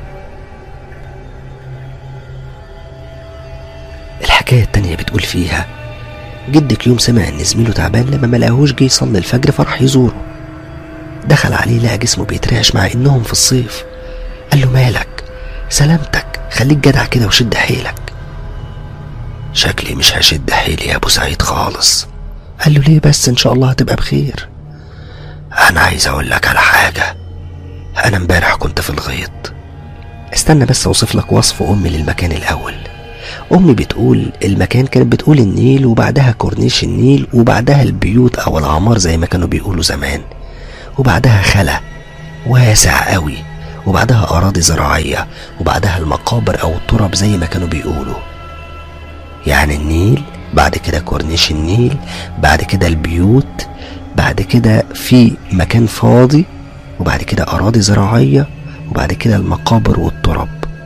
الحكاية التانية بتقول فيها جدك يوم سمع ان زميله تعبان لما ما لقاهوش جه يصلي الفجر فراح يزوره دخل عليه لقى جسمه بيترعش مع انهم في الصيف قال له مالك سلامتك خليك جدع كده وشد حيلك شكلي مش هشد حيلي يا ابو سعيد خالص قال له ليه بس ان شاء الله هتبقى بخير انا عايز اقول لك على حاجه انا امبارح كنت في الغيط استنى بس اوصف لك وصف امي للمكان الاول امي بتقول المكان كانت بتقول النيل وبعدها كورنيش النيل وبعدها البيوت او العمار زي ما كانوا بيقولوا زمان وبعدها خلا واسع قوي وبعدها اراضي زراعيه وبعدها المقابر او التراب زي ما كانوا بيقولوا يعني النيل بعد كده كورنيش النيل بعد كده البيوت بعد كده في مكان فاضي وبعد كده أراضي زراعية وبعد كده المقابر والتراب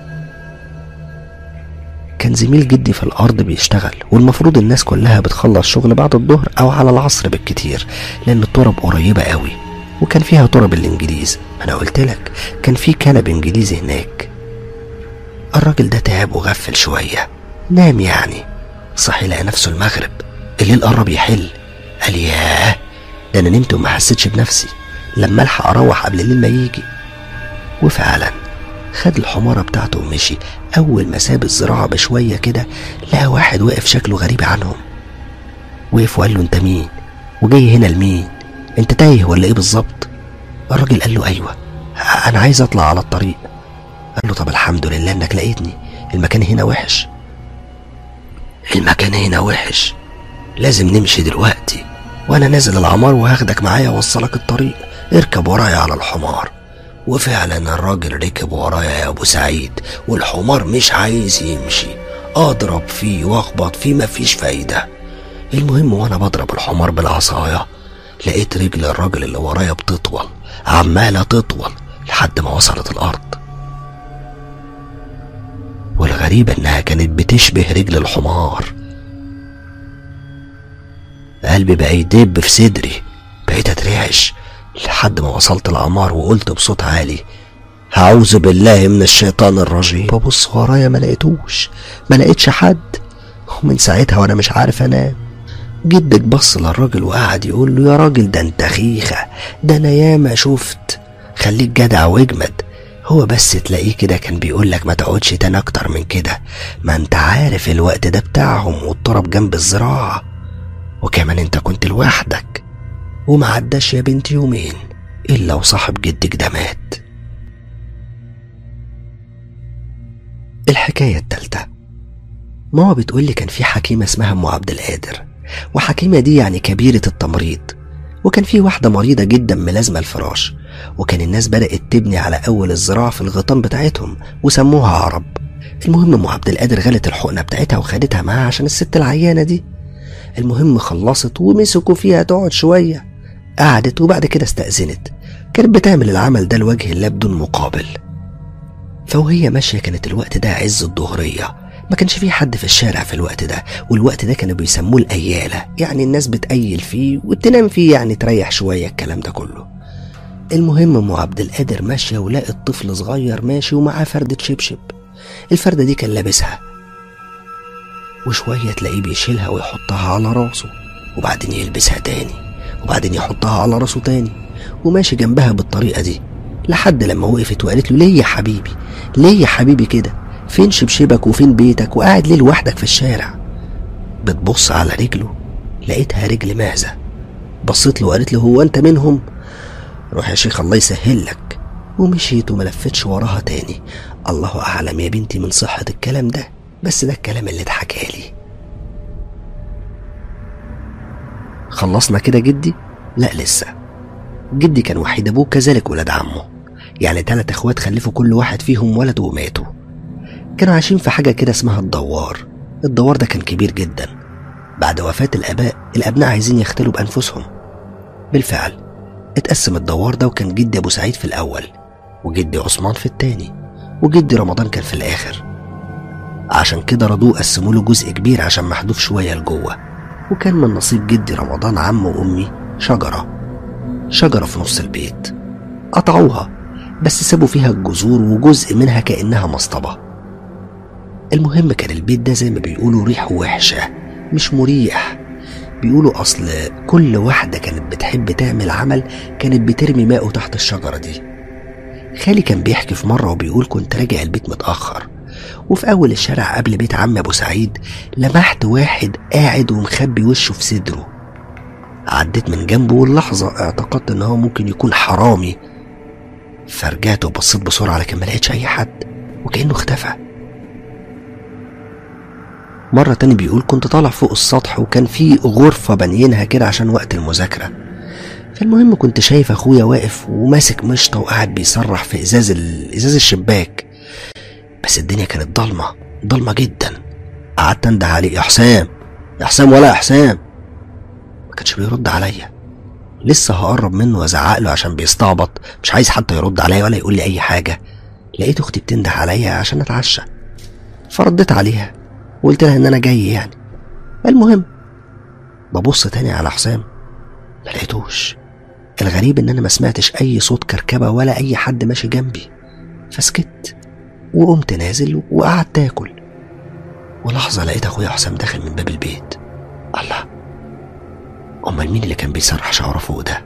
كان زميل جدي في الأرض بيشتغل والمفروض الناس كلها بتخلص شغل بعد الظهر أو على العصر بالكتير لأن التراب قريبة قوي وكان فيها تراب الإنجليز ما أنا قلت لك كان في كنب إنجليزي هناك الراجل ده تعب وغفل شوية نام يعني صحي لقى نفسه المغرب الليل قرب يحل قال ياه ده انا نمت وما حسيتش بنفسي لما الحق اروح قبل الليل ما يجي وفعلا خد الحمارة بتاعته ومشي أول ما ساب الزراعة بشوية كده لقى واحد واقف شكله غريب عنهم وقف وقال له أنت مين؟ وجاي هنا لمين؟ أنت تايه ولا إيه بالظبط؟ الراجل قال له أيوه أنا عايز أطلع على الطريق قال له طب الحمد لله إنك لقيتني المكان هنا وحش المكان هنا وحش لازم نمشي دلوقتي وانا نازل العمار وهاخدك معايا اوصلك الطريق اركب ورايا على الحمار وفعلا الراجل ركب ورايا يا ابو سعيد والحمار مش عايز يمشي اضرب فيه واخبط فيه مفيش فايدة المهم وانا بضرب الحمار بالعصاية لقيت رجل الراجل اللي ورايا بتطول عمالة تطول لحد ما وصلت الارض والغريب انها كانت بتشبه رجل الحمار قلبي بقى يدب في صدري بقيت اترعش لحد ما وصلت العمار وقلت بصوت عالي أعوذ بالله من الشيطان الرجيم ببص ورايا ما لقيتوش ما لقيتش حد ومن ساعتها وانا مش عارف انام جدك بص للراجل وقعد يقول له يا راجل ده انت خيخة ده انا ياما شفت خليك جدع واجمد هو بس تلاقيه كده كان بيقول لك ما تقعدش تاني اكتر من كده ما انت عارف الوقت ده بتاعهم والتراب جنب الزراعة وكمان انت كنت لوحدك وما عداش يا بنتي يومين الا وصاحب جدك ده مات الحكاية التالتة ماما بتقول لي كان في حكيمة اسمها أم عبد القادر وحكيمة دي يعني كبيرة التمريض وكان في واحدة مريضة جدا ملازمة الفراش وكان الناس بدأت تبني على أول الزراعة في الغيطان بتاعتهم وسموها عرب المهم أم عبد القادر غلت الحقنة بتاعتها وخدتها معاها عشان الست العيانة دي المهم خلصت ومسكوا فيها تقعد شوية قعدت وبعد كده استأذنت كانت بتعمل العمل ده لوجه الله بدون مقابل فوهي ماشية كانت الوقت ده عز الظهرية ما كانش في حد في الشارع في الوقت ده والوقت ده كانوا بيسموه الأيالة يعني الناس بتأيل فيه وتنام فيه يعني تريح شوية الكلام ده كله المهم ام عبد القادر ماشية ولقت طفل صغير ماشي ومعاه فردة شبشب الفردة دي كان لابسها وشوية تلاقيه بيشيلها ويحطها على راسه وبعدين يلبسها تاني وبعدين يحطها على راسه تاني وماشي جنبها بالطريقة دي لحد لما وقفت وقالت له ليه يا حبيبي ليه يا حبيبي كده فين شبشبك وفين بيتك وقاعد ليه لوحدك في الشارع بتبص على رجله لقيتها رجل معزة بصيت له وقالت له هو انت منهم روح يا شيخ الله يسهل لك ومشيت وما لفتش وراها تاني الله اعلم يا بنتي من صحة الكلام ده بس ده الكلام اللي اتحكى لي خلصنا كده جدي لا لسه جدي كان وحيد ابوه كذلك ولاد عمه يعني تلات اخوات خلفوا كل واحد فيهم ولد وماتوا كانوا عايشين في حاجة كده اسمها الدوار الدوار ده كان كبير جدا بعد وفاة الآباء الأبناء عايزين يختلوا بأنفسهم بالفعل اتقسم الدوار ده وكان جدي أبو سعيد في الأول وجدي عثمان في التاني وجدي رمضان كان في الآخر عشان كده رضوه قسموا له جزء كبير عشان محذوف شوية لجوه وكان من نصيب جدي رمضان عمه وأمي شجرة شجرة في نص البيت قطعوها بس سابوا فيها الجذور وجزء منها كأنها مصطبة المهم كان البيت ده زي ما بيقولوا ريحه وحشة مش مريح بيقولوا أصل كل واحدة كانت بتحب تعمل عمل كانت بترمي ماءه تحت الشجرة دي خالي كان بيحكي في مرة وبيقول كنت راجع البيت متأخر وفي أول الشارع قبل بيت عم أبو سعيد لمحت واحد قاعد ومخبي وشه في صدره عديت من جنبه واللحظة اعتقدت إن هو ممكن يكون حرامي فرجعت وبصيت بسرعة لكن ما لقيتش أي حد وكأنه اختفى مرة تاني بيقول كنت طالع فوق السطح وكان في غرفة بانيينها كده عشان وقت المذاكرة فالمهم كنت شايف أخويا واقف وماسك مشطة وقاعد بيصرح في إزاز ال... إزاز الشباك بس الدنيا كانت ضلمة ضلمة جدا قعدت انده عليه يا حسام يا حسام ولا يا حسام ما كانش بيرد عليا لسه هقرب منه وازعق له عشان بيستعبط مش عايز حتى يرد عليا ولا يقول لي اي حاجه لقيت اختي بتنده عليا عشان اتعشى فرديت عليها وقلت لها ان انا جاي يعني المهم ببص تاني على حسام ما لقيتوش الغريب ان انا ما سمعتش اي صوت كركبه ولا اي حد ماشي جنبي فسكت وقمت نازل وقعدت اكل ولحظه لقيت اخويا حسام داخل من باب البيت الله امال مين اللي كان بيسرح شعره فوق ده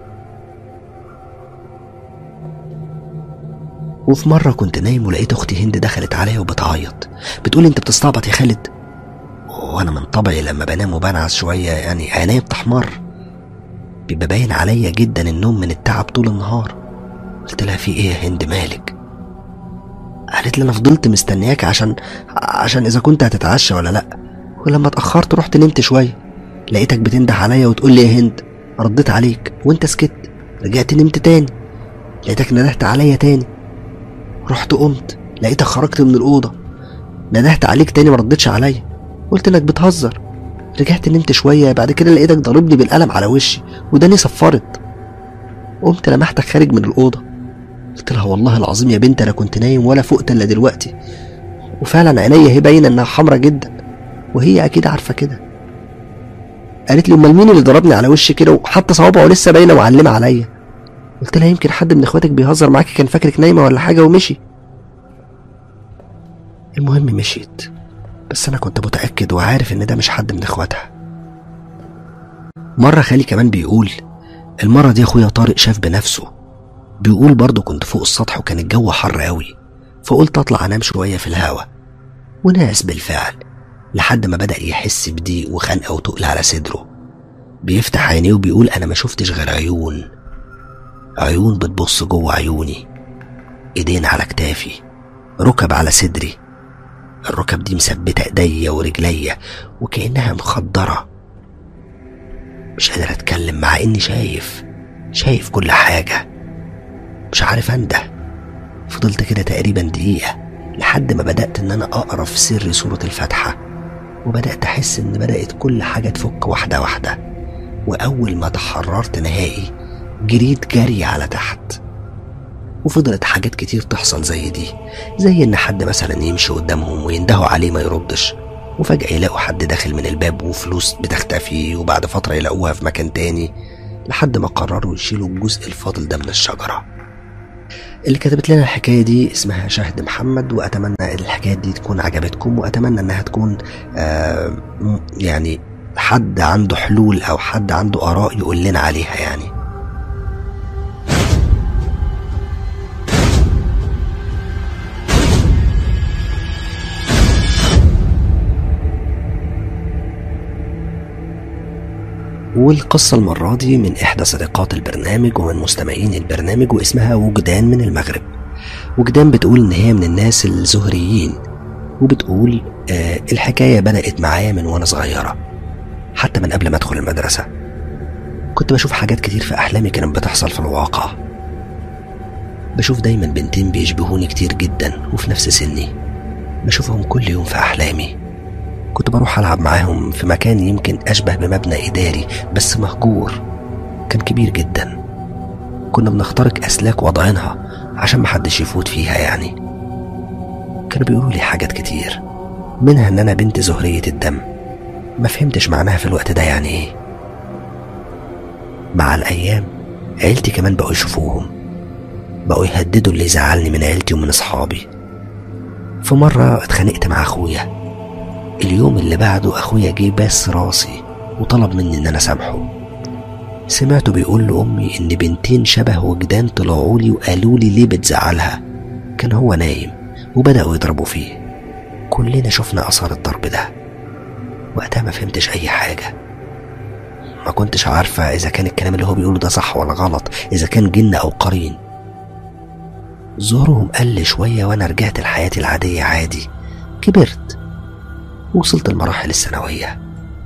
وفي مرة كنت نايم ولقيت أختي هند دخلت عليا وبتعيط بتقول أنت بتستعبط يا خالد وأنا من طبعي لما بنام وبنعس شوية يعني عينيا بتحمر بيبقى باين عليا جدا النوم من التعب طول النهار قلت لها في إيه يا هند مالك قالت لي أنا فضلت مستنياك عشان عشان إذا كنت هتتعشى ولا لأ ولما اتأخرت رحت نمت شوية لقيتك بتنده عليا وتقول لي يا هند رديت عليك وانت سكت رجعت نمت تاني لقيتك ندهت عليا تاني رحت قمت لقيتك خرجت من الأوضة ندهت عليك تاني ما ردتش عليا قلت لك بتهزر رجعت نمت شوية بعد كده لقيتك ضاربني بالقلم على وشي وداني صفرت قمت لمحتك خارج من الأوضة قلت لها والله العظيم يا بنت أنا كنت نايم ولا فقت إلا دلوقتي وفعلا عينيا هي باينة إنها حمرة جدا وهي أكيد عارفة كده قالت لي امال مين اللي ضربني على وشي كده وحتى صوابعه لسه باينه وعلمه عليا قلت لها يمكن حد من اخواتك بيهزر معاكي كان فاكرك نايمه ولا حاجه ومشي المهم مشيت بس انا كنت متاكد وعارف ان ده مش حد من اخواتها مره خالي كمان بيقول المره دي اخويا طارق شاف بنفسه بيقول برضه كنت فوق السطح وكان الجو حر قوي فقلت اطلع انام شويه في الهوا وناس بالفعل لحد ما بدأ يحس بضيق وخنقة وتقل على صدره بيفتح عينيه وبيقول أنا ما شفتش غير عيون عيون بتبص جوه عيوني ايدين على كتافي ركب على صدري الركب دي مثبتة ايديا ورجليا وكأنها مخدرة مش قادر اتكلم مع اني شايف شايف كل حاجة مش عارف انده فضلت كده تقريبا دقيقة لحد ما بدأت ان انا اقرا في سر سورة الفاتحة وبدأت أحس إن بدأت كل حاجة تفك واحدة واحدة وأول ما تحررت نهائي جريت جري على تحت وفضلت حاجات كتير تحصل زي دي زي إن حد مثلا يمشي قدامهم ويندهوا عليه ما يردش وفجأة يلاقوا حد داخل من الباب وفلوس بتختفي وبعد فترة يلاقوها في مكان تاني لحد ما قرروا يشيلوا الجزء الفاضل ده من الشجرة اللي كتبت لنا الحكاية دي اسمها شاهد محمد وأتمنى الحكاية دي تكون عجبتكم وأتمنى إنها تكون آه يعني حد عنده حلول أو حد عنده آراء يقول لنا عليها يعني والقصة المرة دي من إحدى صديقات البرنامج ومن مستمعين البرنامج واسمها وجدان من المغرب وجدان بتقول إن هي من الناس الزهريين وبتقول آه الحكاية بدأت معايا من وأنا صغيرة حتى من قبل ما أدخل المدرسة كنت بشوف حاجات كتير في أحلامي كانت بتحصل في الواقع بشوف دايما بنتين بيشبهوني كتير جدا وفي نفس سني بشوفهم كل يوم في أحلامي كنت بروح ألعب معاهم في مكان يمكن أشبه بمبنى إداري بس مهجور كان كبير جدا كنا بنخترق أسلاك وضعينها عشان محدش يفوت فيها يعني كانوا بيقولوا لي حاجات كتير منها إن أنا بنت زهرية الدم ما فهمتش معناها في الوقت ده يعني إيه مع الأيام عيلتي كمان بقوا يشوفوهم بقوا يهددوا اللي يزعلني من عيلتي ومن اصحابي في مرة اتخانقت مع اخويا اليوم اللي بعده اخويا جه باس راسي وطلب مني ان انا سامحه سمعته بيقول لأمي إن بنتين شبه وجدان طلعوا لي وقالوا لي ليه بتزعلها كان هو نايم وبدأوا يضربوا فيه كلنا شفنا أثر الضرب ده وقتها ما فهمتش أي حاجة ما كنتش عارفة إذا كان الكلام اللي هو بيقوله ده صح ولا غلط إذا كان جن أو قرين ظهورهم قل شوية وأنا رجعت لحياتي العادية عادي كبرت وصلت المراحل الثانوية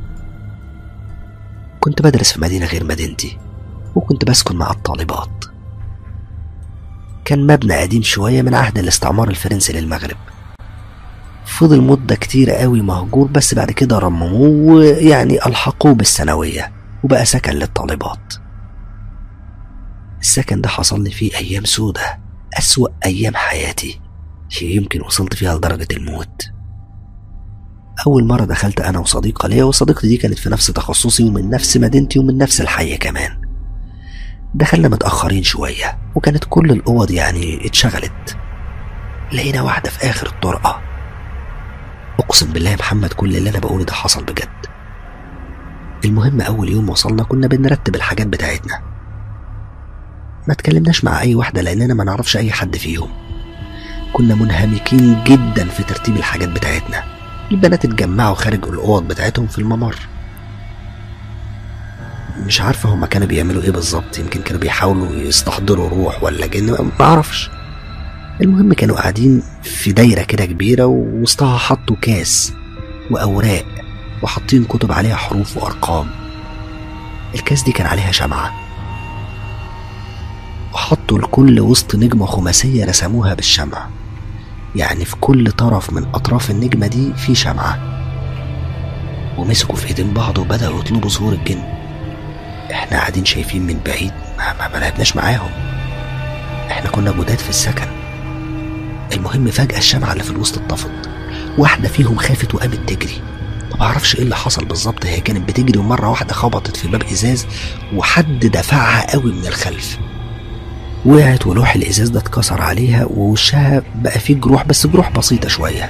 كنت بدرس في مدينة غير مدينتي وكنت بسكن مع الطالبات كان مبنى قديم شوية من عهد الاستعمار الفرنسي للمغرب فضل مدة كتيرة قوي مهجور بس بعد كده رمموه ويعني ألحقوه بالثانوية وبقى سكن للطالبات السكن ده حصل لي فيه أيام سودة أسوأ أيام حياتي يمكن وصلت فيها لدرجة الموت أول مرة دخلت أنا وصديقة ليا وصديقتي دي كانت في نفس تخصصي ومن نفس مدينتي ومن نفس الحي كمان دخلنا متأخرين شوية وكانت كل الأوض يعني اتشغلت لقينا واحدة في آخر الطرقة أقسم بالله يا محمد كل اللي أنا بقوله ده حصل بجد المهم أول يوم وصلنا كنا بنرتب الحاجات بتاعتنا ما تكلمناش مع أي واحدة لأننا ما نعرفش أي حد فيهم كنا منهمكين جدا في ترتيب الحاجات بتاعتنا البنات اتجمعوا خارج الأوض بتاعتهم في الممر مش عارفة هما كانوا بيعملوا ايه بالظبط يمكن كانوا بيحاولوا يستحضروا روح ولا جن ما اعرفش المهم كانوا قاعدين في دايرة كده كبيرة ووسطها حطوا كاس وأوراق وحاطين كتب عليها حروف وأرقام الكاس دي كان عليها شمعة وحطوا الكل وسط نجمة خماسية رسموها بالشمع يعني في كل طرف من أطراف النجمة دي في شمعة ومسكوا في ايدين بعض وبدأوا يطلبوا ظهور الجن احنا قاعدين شايفين من بعيد ما, ما, ما لعبناش معاهم احنا كنا جداد في السكن المهم فجأة الشمعة اللي في الوسط اتطفت واحدة فيهم خافت وقامت تجري ما بعرفش ايه اللي حصل بالظبط هي كانت بتجري ومرة واحدة خبطت في باب ازاز وحد دفعها قوي من الخلف وقعت ولوح الازاز ده اتكسر عليها ووشها بقى فيه جروح بس جروح بسيطة شوية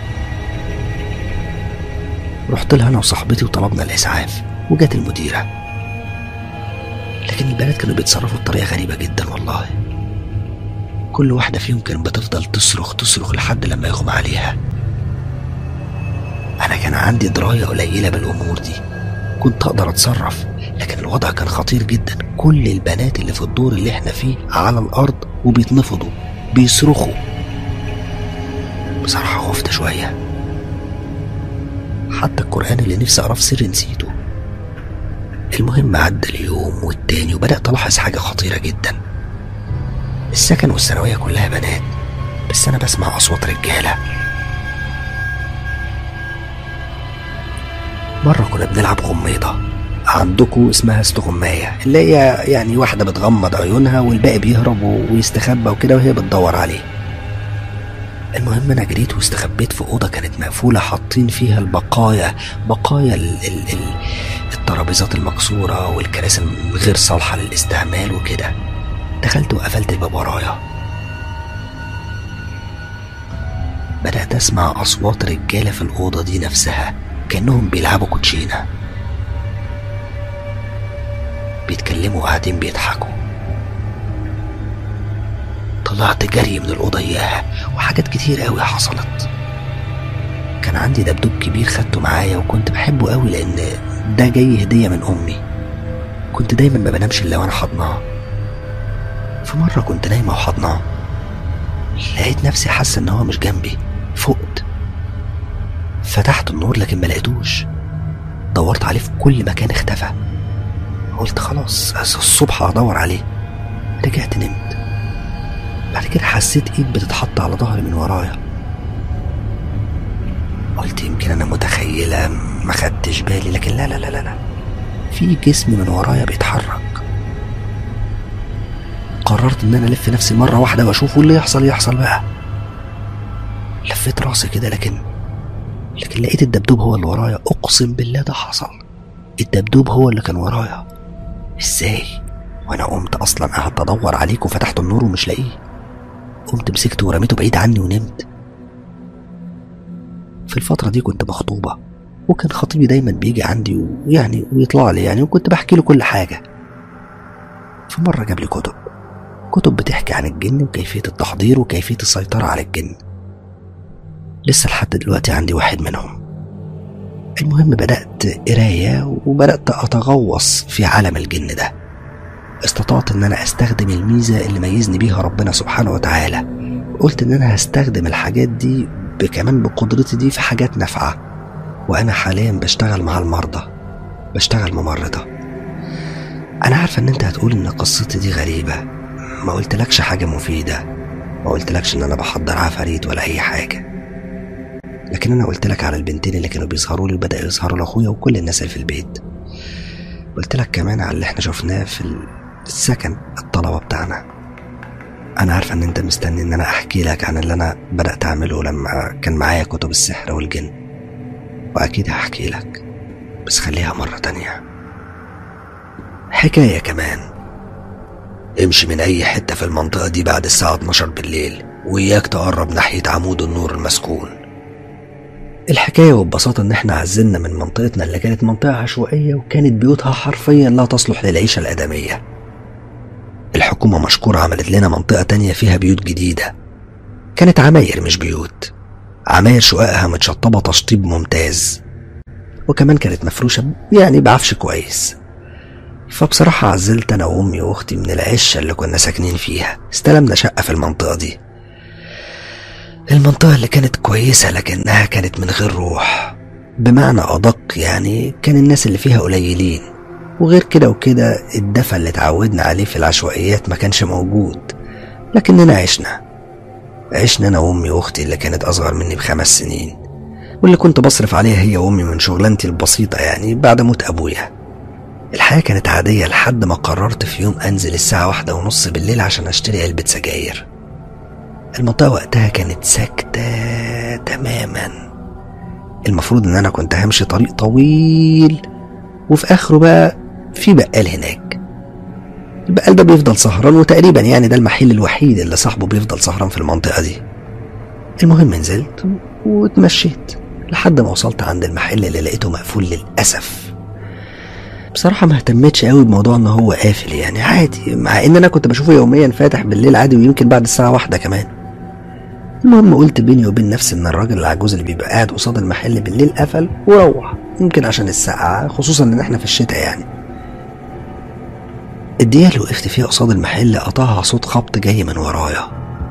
رحت لها انا وصاحبتي وطلبنا الاسعاف وجت المديره لكن البنات كانوا بيتصرفوا بطريقة غريبة جدا والله كل واحدة فيهم كانت بتفضل تصرخ تصرخ لحد لما يغمى عليها أنا كان عندي دراية قليلة بالأمور دي كنت أقدر أتصرف لكن الوضع كان خطير جدا كل البنات اللي في الدور اللي احنا فيه على الأرض وبيتنفضوا بيصرخوا بصراحة خفت شوية حتى القرآن اللي نفسي أقراه في سر نسيته المهم عدى اليوم والتاني وبدأت ألاحظ حاجة خطيرة جدا السكن والثانوية كلها بنات بس أنا بسمع أصوات رجالة مرة كنا بنلعب غميضة عندكم اسمها استغماية اللي هي يعني واحدة بتغمض عيونها والباقي بيهرب ويستخبى وكده وهي بتدور عليه المهم انا جريت واستخبيت في اوضه كانت مقفوله حاطين فيها البقايا بقايا ال ال ال الترابيزات المكسوره والكراسي الغير صالحه للاستعمال وكده دخلت وقفلت الباب ورايا بدات اسمع اصوات رجاله في الاوضه دي نفسها كانهم بيلعبوا كوتشينه بيتكلموا وقاعدين بيضحكوا طلعت جري من الأوضة إياها وحاجات كتير قوي حصلت كان عندي دبدوب كبير خدته معايا وكنت بحبه قوي لأن ده جاي هدية من أمي كنت دايما ما بنامش إلا وأنا حضناه في مرة كنت نايمة وحضناه لقيت نفسي حاسة إن هو مش جنبي فقت فتحت النور لكن ما لقيتوش دورت عليه في كل مكان اختفى قلت خلاص الصبح هدور عليه رجعت نمت بعد كده حسيت ايد بتتحط على ظهري من ورايا قلت يمكن انا متخيله ما خدتش بالي لكن لا لا لا لا, لا. في جسم من ورايا بيتحرك قررت ان انا الف نفسي مره واحده واشوف واللي يحصل يحصل بقى لفيت راسي كده لكن لكن لقيت الدبدوب هو اللي ورايا اقسم بالله ده حصل الدبدوب هو اللي كان ورايا ازاي وانا قمت اصلا قعدت ادور عليك وفتحت النور ومش لاقيه قمت مسكته ورميته بعيد عني ونمت في الفترة دي كنت مخطوبة وكان خطيبي دايما بيجي عندي ويعني ويطلع لي يعني وكنت بحكي له كل حاجة في مرة جاب لي كتب كتب بتحكي عن الجن وكيفية التحضير وكيفية السيطرة على الجن لسه لحد دلوقتي عندي واحد منهم المهم بدأت قراية وبدأت أتغوص في عالم الجن ده استطعت إن أنا أستخدم الميزة اللي ميزني بيها ربنا سبحانه وتعالى قلت إن أنا هستخدم الحاجات دي كمان بقدرتي دي في حاجات نافعة وأنا حاليا بشتغل مع المرضى بشتغل ممرضة أنا عارفة إن أنت هتقول إن قصتي دي غريبة ما قلتلكش حاجة مفيدة ما قلتلكش إن أنا بحضر عفاريت ولا أي حاجة لكن أنا قلتلك على البنتين اللي كانوا بيظهروا لي وبدأوا يظهروا لأخويا وكل الناس اللي في البيت قلتلك كمان على اللي احنا شفناه في السكن الطلبة بتاعنا أنا عارفة إن أنت مستني إن أنا أحكي لك عن اللي أنا بدأت أعمله لما كان معايا كتب السحر والجن وأكيد هحكي لك بس خليها مرة تانية حكاية كمان امشي من أي حتة في المنطقة دي بعد الساعة 12 بالليل وإياك تقرب ناحية عمود النور المسكون الحكاية وببساطة إن إحنا عزلنا من منطقتنا اللي كانت منطقة عشوائية وكانت بيوتها حرفيا لا تصلح للعيشة الآدمية الحكومة مشكورة عملت لنا منطقة تانية فيها بيوت جديدة كانت عماير مش بيوت عماير شققها متشطبة تشطيب ممتاز وكمان كانت مفروشة يعني بعفش كويس فبصراحة عزلت أنا وأمي وأختي من العشة اللي كنا ساكنين فيها استلمنا شقة في المنطقة دي المنطقة اللي كانت كويسة لكنها كانت من غير روح بمعنى أدق يعني كان الناس اللي فيها قليلين وغير كده وكده الدفى اللي اتعودنا عليه في العشوائيات ما كانش موجود لكننا عشنا عشنا أنا وأمي وأختي اللي كانت أصغر مني بخمس سنين واللي كنت بصرف عليها هي وأمي من شغلانتي البسيطة يعني بعد موت أبويا الحياة كانت عادية لحد ما قررت في يوم أنزل الساعة واحدة ونص بالليل عشان أشتري علبة سجاير المنطقة وقتها كانت ساكتة تماما المفروض إن أنا كنت همشي طريق طويل وفي آخره بقى في بقال هناك البقال ده بيفضل سهران وتقريبا يعني ده المحل الوحيد اللي صاحبه بيفضل سهران في المنطقة دي المهم نزلت واتمشيت لحد ما وصلت عند المحل اللي لقيته مقفول للأسف بصراحة ما اهتمتش قوي بموضوع ان هو قافل يعني عادي مع ان انا كنت بشوفه يوميا فاتح بالليل عادي ويمكن بعد الساعة واحدة كمان المهم قلت بيني وبين نفسي ان الراجل العجوز اللي بيبقى قاعد قصاد المحل بالليل قفل وروح يمكن عشان الساعة خصوصا ان احنا في الشتاء يعني الدقيقة اللي وقفت فيها قصاد المحل قطعها صوت خبط جاي من ورايا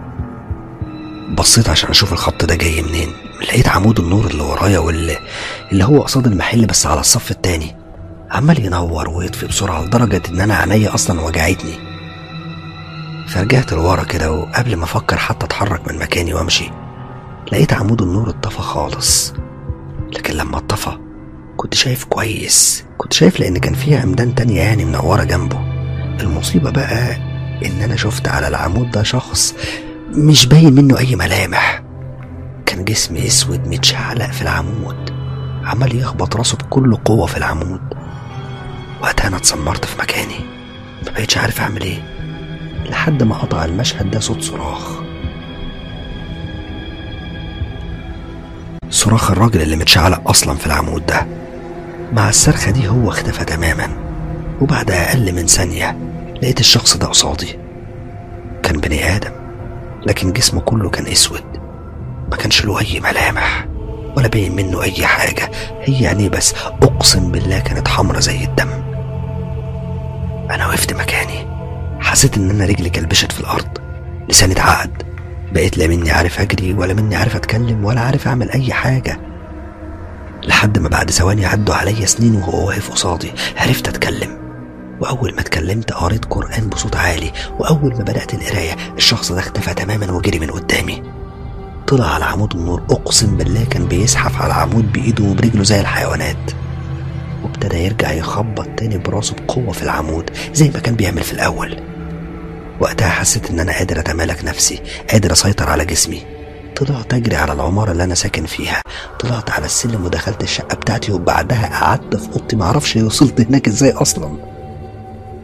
بصيت عشان اشوف الخبط ده جاي منين لقيت عمود النور اللي ورايا واللي اللي هو قصاد المحل بس على الصف التاني عمال ينور ويطفي بسرعة لدرجة إن أنا عينيا أصلا وجعتني فرجعت لورا كده وقبل ما أفكر حتى أتحرك من مكاني وأمشي لقيت عمود النور اتطفى خالص لكن لما اتطفى كنت شايف كويس كنت شايف لأن كان فيها عمدان تانية يعني منورة جنبه المصيبة بقى إن أنا شفت على العمود ده شخص مش باين منه أي ملامح كان جسم أسود متشعلق في العمود عمال يخبط راسه بكل قوة في العمود وقتها انا اتسمرت في مكاني ما بقيتش عارف اعمل ايه لحد ما قطع المشهد ده صوت صراخ صراخ الراجل اللي متشعلق اصلا في العمود ده مع الصرخة دي هو اختفى تماما وبعد اقل من ثانية لقيت الشخص ده قصادي كان بني ادم لكن جسمه كله كان اسود ما كانش له اي ملامح ولا باين منه اي حاجة هي عينيه بس اقسم بالله كانت حمرة زي الدم انا وقفت مكاني حسيت ان انا رجلي كلبشت في الارض لساني اتعقد بقيت لا مني عارف اجري ولا مني عارف اتكلم ولا عارف اعمل اي حاجة لحد ما بعد ثواني عدوا عليا سنين وهو واقف قصادي عرفت اتكلم واول ما اتكلمت قريت قران بصوت عالي واول ما بدات القرايه الشخص ده اختفى تماما وجري من قدامي طلع على عمود النور اقسم بالله كان بيزحف على العمود بايده وبرجله زي الحيوانات وابتدى يرجع يخبط تاني براسه بقوة في العمود زي ما كان بيعمل في الأول وقتها حسيت إن أنا قادر أتمالك نفسي قادر أسيطر على جسمي طلعت أجري على العمارة اللي أنا ساكن فيها طلعت على السلم ودخلت الشقة بتاعتي وبعدها قعدت في أوضتي معرفش وصلت هناك إزاي أصلا كنت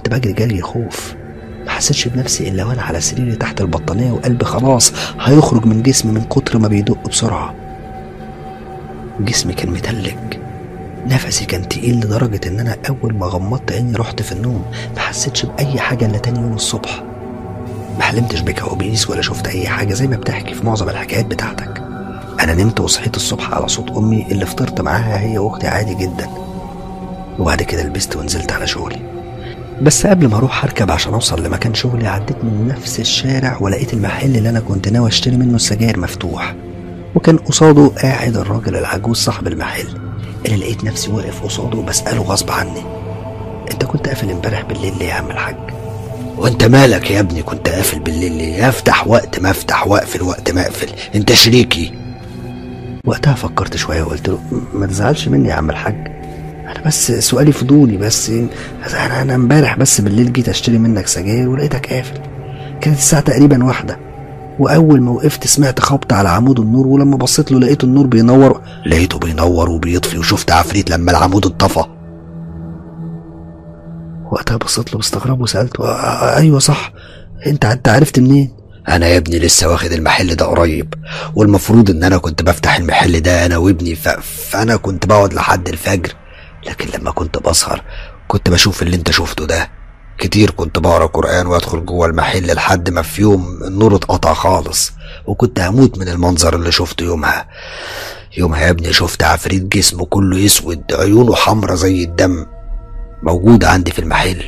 فضلت بجري جري خوف ما حسيتش بنفسي الا وانا على سريري تحت البطانيه وقلبي خلاص هيخرج من جسمي من كتر ما بيدق بسرعه جسمي كان متلج نفسي كان تقيل لدرجة إن أنا أول ما غمضت عيني رحت في النوم ما حسيتش بأي حاجة إلا تاني يوم الصبح ما حلمتش بكوابيس ولا شفت أي حاجة زي ما بتحكي في معظم الحكايات بتاعتك أنا نمت وصحيت الصبح على صوت أمي اللي فطرت معاها هي وأختي عادي جدا وبعد كده لبست ونزلت على شغلي بس قبل ما اروح اركب عشان اوصل لمكان شغلي عديت من نفس الشارع ولقيت المحل اللي انا كنت ناوي اشتري منه السجاير مفتوح وكان قصاده قاعد الراجل العجوز صاحب المحل اللي لقيت نفسي واقف قصاده وبسأله غصب عني انت كنت قافل امبارح بالليل ليه يا عم الحاج وانت مالك يا ابني كنت قافل بالليل ليه افتح وقت ما افتح واقفل وقت ما اقفل انت شريكي وقتها فكرت شويه وقلت له "م- ما تزعلش مني يا عم الحاج انا بس سؤالي فضولي بس انا انا امبارح بس بالليل جيت اشتري منك سجاير ولقيتك قافل كانت الساعه تقريبا واحده واول ما وقفت سمعت خبط على عمود النور ولما بصيت له لقيت النور بينور لقيته بينور وبيطفي وشفت عفريت لما العمود اتطفى وقتها بصيت له باستغراب وسالته "آه، آه، ايوه صح انت انت عرفت منين انا يا ابني لسه واخد المحل ده قريب والمفروض ان انا كنت بفتح المحل ده انا وابني ف... فانا كنت بقعد لحد الفجر لكن لما كنت بسهر كنت بشوف اللي انت شفته ده كتير كنت بقرا قرآن وادخل جوه المحل لحد ما في يوم النور اتقطع خالص وكنت هموت من المنظر اللي شفته يومها يومها يا ابني شفت عفريت جسمه كله اسود عيونه حمرا زي الدم موجود عندي في المحل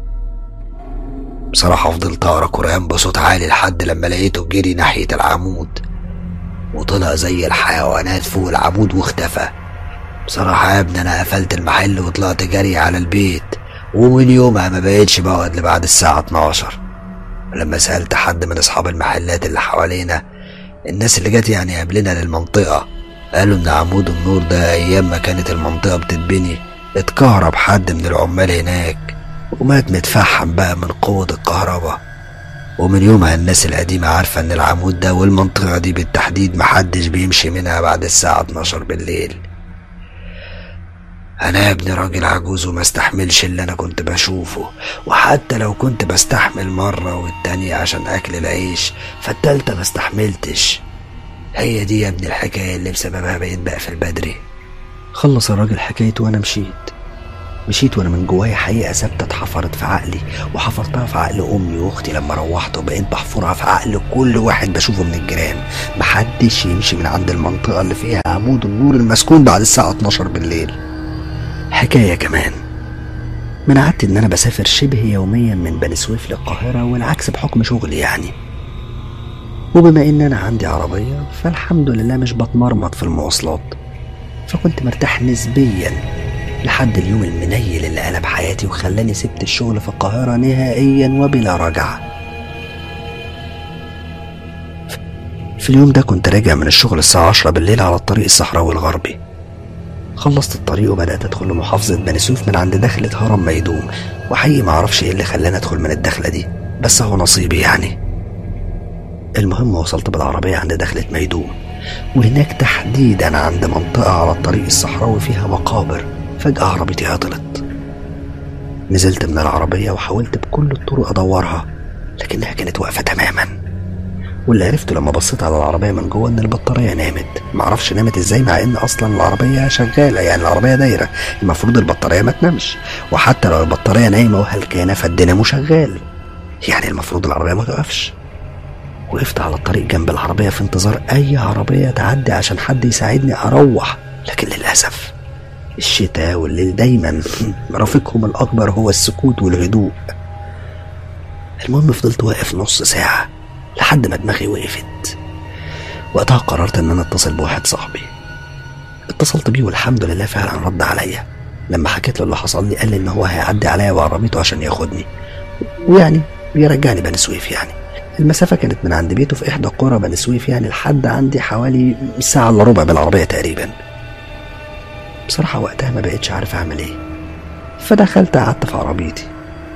بصراحة فضلت أقرأ قرآن بصوت عالي لحد لما لقيته جري ناحية العمود وطلع زي الحيوانات فوق العمود واختفى بصراحة يا ابني أنا قفلت المحل وطلعت جري على البيت ومن يومها ما بقيتش بقعد لبعد الساعة 12 لما سألت حد من أصحاب المحلات اللي حوالينا الناس اللي جت يعني قبلنا للمنطقة قالوا إن عمود النور ده أيام ما كانت المنطقة بتتبني اتكهرب حد من العمال هناك ومات متفحم بقى من قوة الكهرباء ومن يومها الناس القديمة عارفة إن العمود ده والمنطقة دي بالتحديد محدش بيمشي منها بعد الساعة 12 بالليل أنا يا ابني راجل عجوز وما استحملش اللي أنا كنت بشوفه وحتى لو كنت بستحمل مرة والتانية عشان أكل العيش فالتالتة ما استحملتش هي دي يا ابني الحكاية اللي بسببها بقيت بقفل بدري خلص الراجل حكايته وانا مشيت مشيت وانا من جوايا حقيقه ثابته اتحفرت في عقلي وحفرتها في عقل امي واختي لما روحت وبقيت بحفرها في عقل كل واحد بشوفه من الجيران محدش يمشي من عند المنطقه اللي فيها عمود النور المسكون بعد الساعه 12 بالليل حكايه كمان من عادتي ان انا بسافر شبه يوميا من بني سويف للقاهره والعكس بحكم شغلي يعني وبما ان انا عندي عربيه فالحمد لله مش بتمرمط في المواصلات فكنت مرتاح نسبيا لحد اليوم المنيل اللي قلب حياتي وخلاني سبت الشغل في القاهرة نهائيا وبلا رجعة في اليوم ده كنت راجع من الشغل الساعة عشرة بالليل على الطريق الصحراوي الغربي خلصت الطريق وبدأت أدخل لمحافظة بني سويف من عند دخلة هرم ميدوم وحقيقي معرفش ايه اللي خلاني أدخل من الدخلة دي بس هو نصيبي يعني المهم وصلت بالعربية عند دخلة ميدوم وهناك تحديدا عند منطقة على الطريق الصحراوي فيها مقابر فجأة عربيتي عطلت نزلت من العربية وحاولت بكل الطرق أدورها لكنها كانت واقفة تماما واللي عرفته لما بصيت على العربية من جوه إن البطارية نامت معرفش نامت إزاي مع إن أصلا العربية شغالة يعني العربية دايرة المفروض البطارية ما تنامش وحتى لو البطارية نايمة وهلكانة فالدينامو شغال يعني المفروض العربية ما توقفش وقفت على الطريق جنب العربية في انتظار أي عربية تعدي عشان حد يساعدني أروح لكن للأسف الشتاء والليل دايما رفيقهم الأكبر هو السكوت والهدوء المهم فضلت واقف نص ساعة لحد ما دماغي وقفت وقتها قررت ان انا اتصل بواحد صاحبي اتصلت بيه والحمد لله فعلا رد عليا لما حكيت له اللي حصل لي قال لي ان هو هيعدي عليا بعربيته عشان ياخدني ويعني يرجعني بني سويف يعني المسافة كانت من عند بيته في إحدى قرى بني سويف يعني لحد عندي حوالي ساعة إلا ربع بالعربية تقريبا بصراحة وقتها ما بقتش عارف أعمل إيه فدخلت قعدت في عربيتي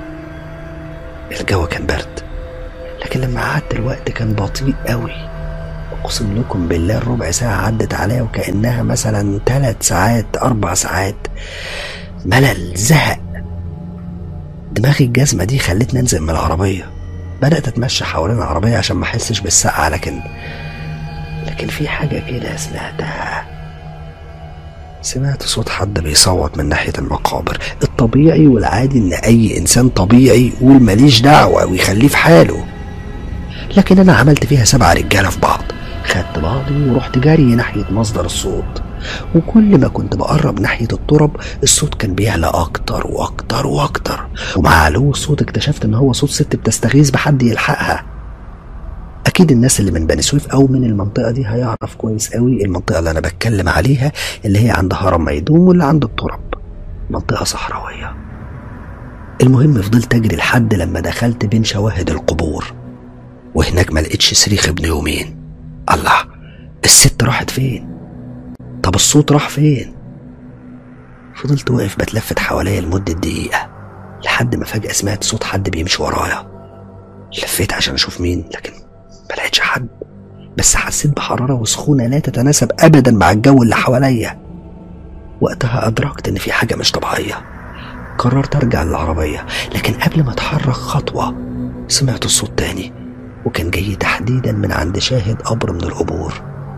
الجو كان برد لكن لما قعدت الوقت كان بطيء قوي أقسم لكم بالله الربع ساعة عدت عليا وكأنها مثلا ثلاث ساعات أربع ساعات ملل زهق دماغ الجزمة دي خلتني انزل من العربية بدأت اتمشى حوالين العربية عشان ما احسش بالسقعة لكن لكن في حاجة كده سمعتها سمعت صوت حد بيصوت من ناحية المقابر الطبيعي والعادي ان اي انسان طبيعي يقول ماليش دعوة ويخليه في حاله لكن انا عملت فيها سبع رجالة في بعض خدت بعضي ورحت جري ناحية مصدر الصوت وكل ما كنت بقرب ناحية الترب الصوت كان بيعلى أكتر وأكتر وأكتر ومع علو الصوت اكتشفت إن هو صوت ست بتستغيث بحد يلحقها أكيد الناس اللي من بني سويف أو من المنطقة دي هيعرف كويس قوي المنطقة اللي أنا بتكلم عليها اللي هي عند هرم ميدوم واللي عند الترب منطقة صحراوية المهم فضلت أجري لحد لما دخلت بين شواهد القبور وهناك ما لقيتش صريخ ابن يومين الله الست راحت فين طب الصوت راح فين فضلت واقف بتلفت حواليا لمدة دقيقة لحد ما فجأة سمعت صوت حد بيمشي ورايا لفيت عشان أشوف مين لكن ما لقيتش حد بس حسيت بحرارة وسخونة لا تتناسب أبدا مع الجو اللي حواليا وقتها أدركت إن في حاجة مش طبيعية قررت أرجع للعربية لكن قبل ما أتحرك خطوة سمعت الصوت تاني وكان جاي تحديدا من عند شاهد قبر من القبور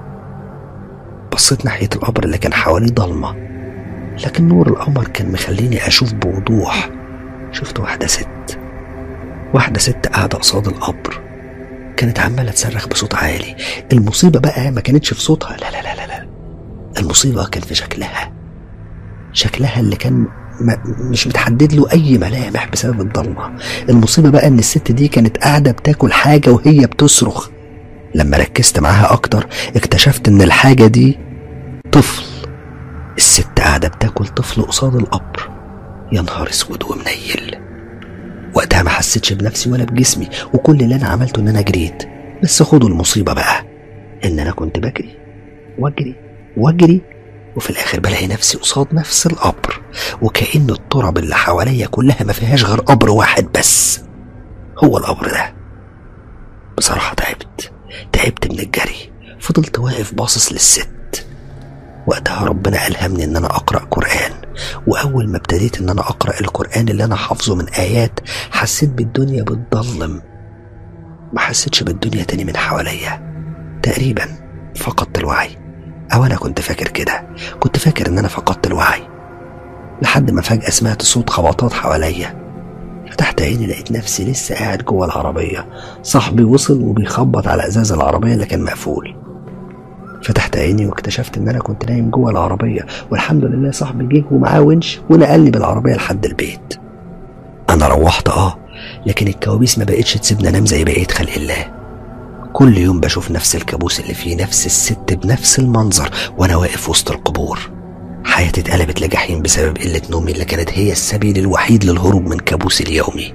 بصيت ناحية القبر اللي كان حواليه ضلمة لكن نور القمر كان مخليني أشوف بوضوح شفت واحدة ست واحدة ست قاعدة قصاد القبر كانت عمالة تصرخ بصوت عالي المصيبة بقى ما كانتش في صوتها لا لا لا لا, لا. المصيبة كان في شكلها شكلها اللي كان ما مش متحدد له أي ملامح بسبب الضلمة المصيبة بقى إن الست دي كانت قاعدة بتاكل حاجة وهي بتصرخ لما ركزت معاها أكتر اكتشفت إن الحاجة دي طفل الست قاعدة بتاكل طفل قصاد القبر يا نهار اسود ومنيل وقتها ما حسيتش بنفسي ولا بجسمي وكل اللي انا عملته ان انا جريت بس خدوا المصيبة بقى ان انا كنت بجري واجري واجري وفي الاخر بلاقي نفسي قصاد نفس القبر وكأن التراب اللي حواليا كلها ما فيهاش غير قبر واحد بس هو القبر ده بصراحة تعبت تعبت من الجري فضلت واقف باصص للست وقتها ربنا ألهمني إن أنا أقرأ قرآن وأول ما ابتديت إن أنا أقرأ القرآن اللي أنا حافظه من آيات حسيت بالدنيا بتضلم ما حسيتش بالدنيا تاني من حواليا تقريبا فقدت الوعي أو أنا كنت فاكر كده كنت فاكر إن أنا فقدت الوعي لحد ما فجأة سمعت صوت خبطات حواليا فتحت عيني لقيت نفسي لسه قاعد جوه العربية صاحبي وصل وبيخبط على إزاز العربية اللي كان مقفول فتحت عيني واكتشفت ان انا كنت نايم جوه العربيه والحمد لله صاحبي جه ومعاه ونش ونقلني بالعربيه لحد البيت انا روحت اه لكن الكوابيس ما بقتش تسيبني انام زي بقيه خلق الله كل يوم بشوف نفس الكابوس اللي فيه نفس الست بنفس المنظر وانا واقف وسط القبور حياتي اتقلبت لجحيم بسبب قلة نومي اللي كانت هي السبيل الوحيد للهروب من كابوسي اليومي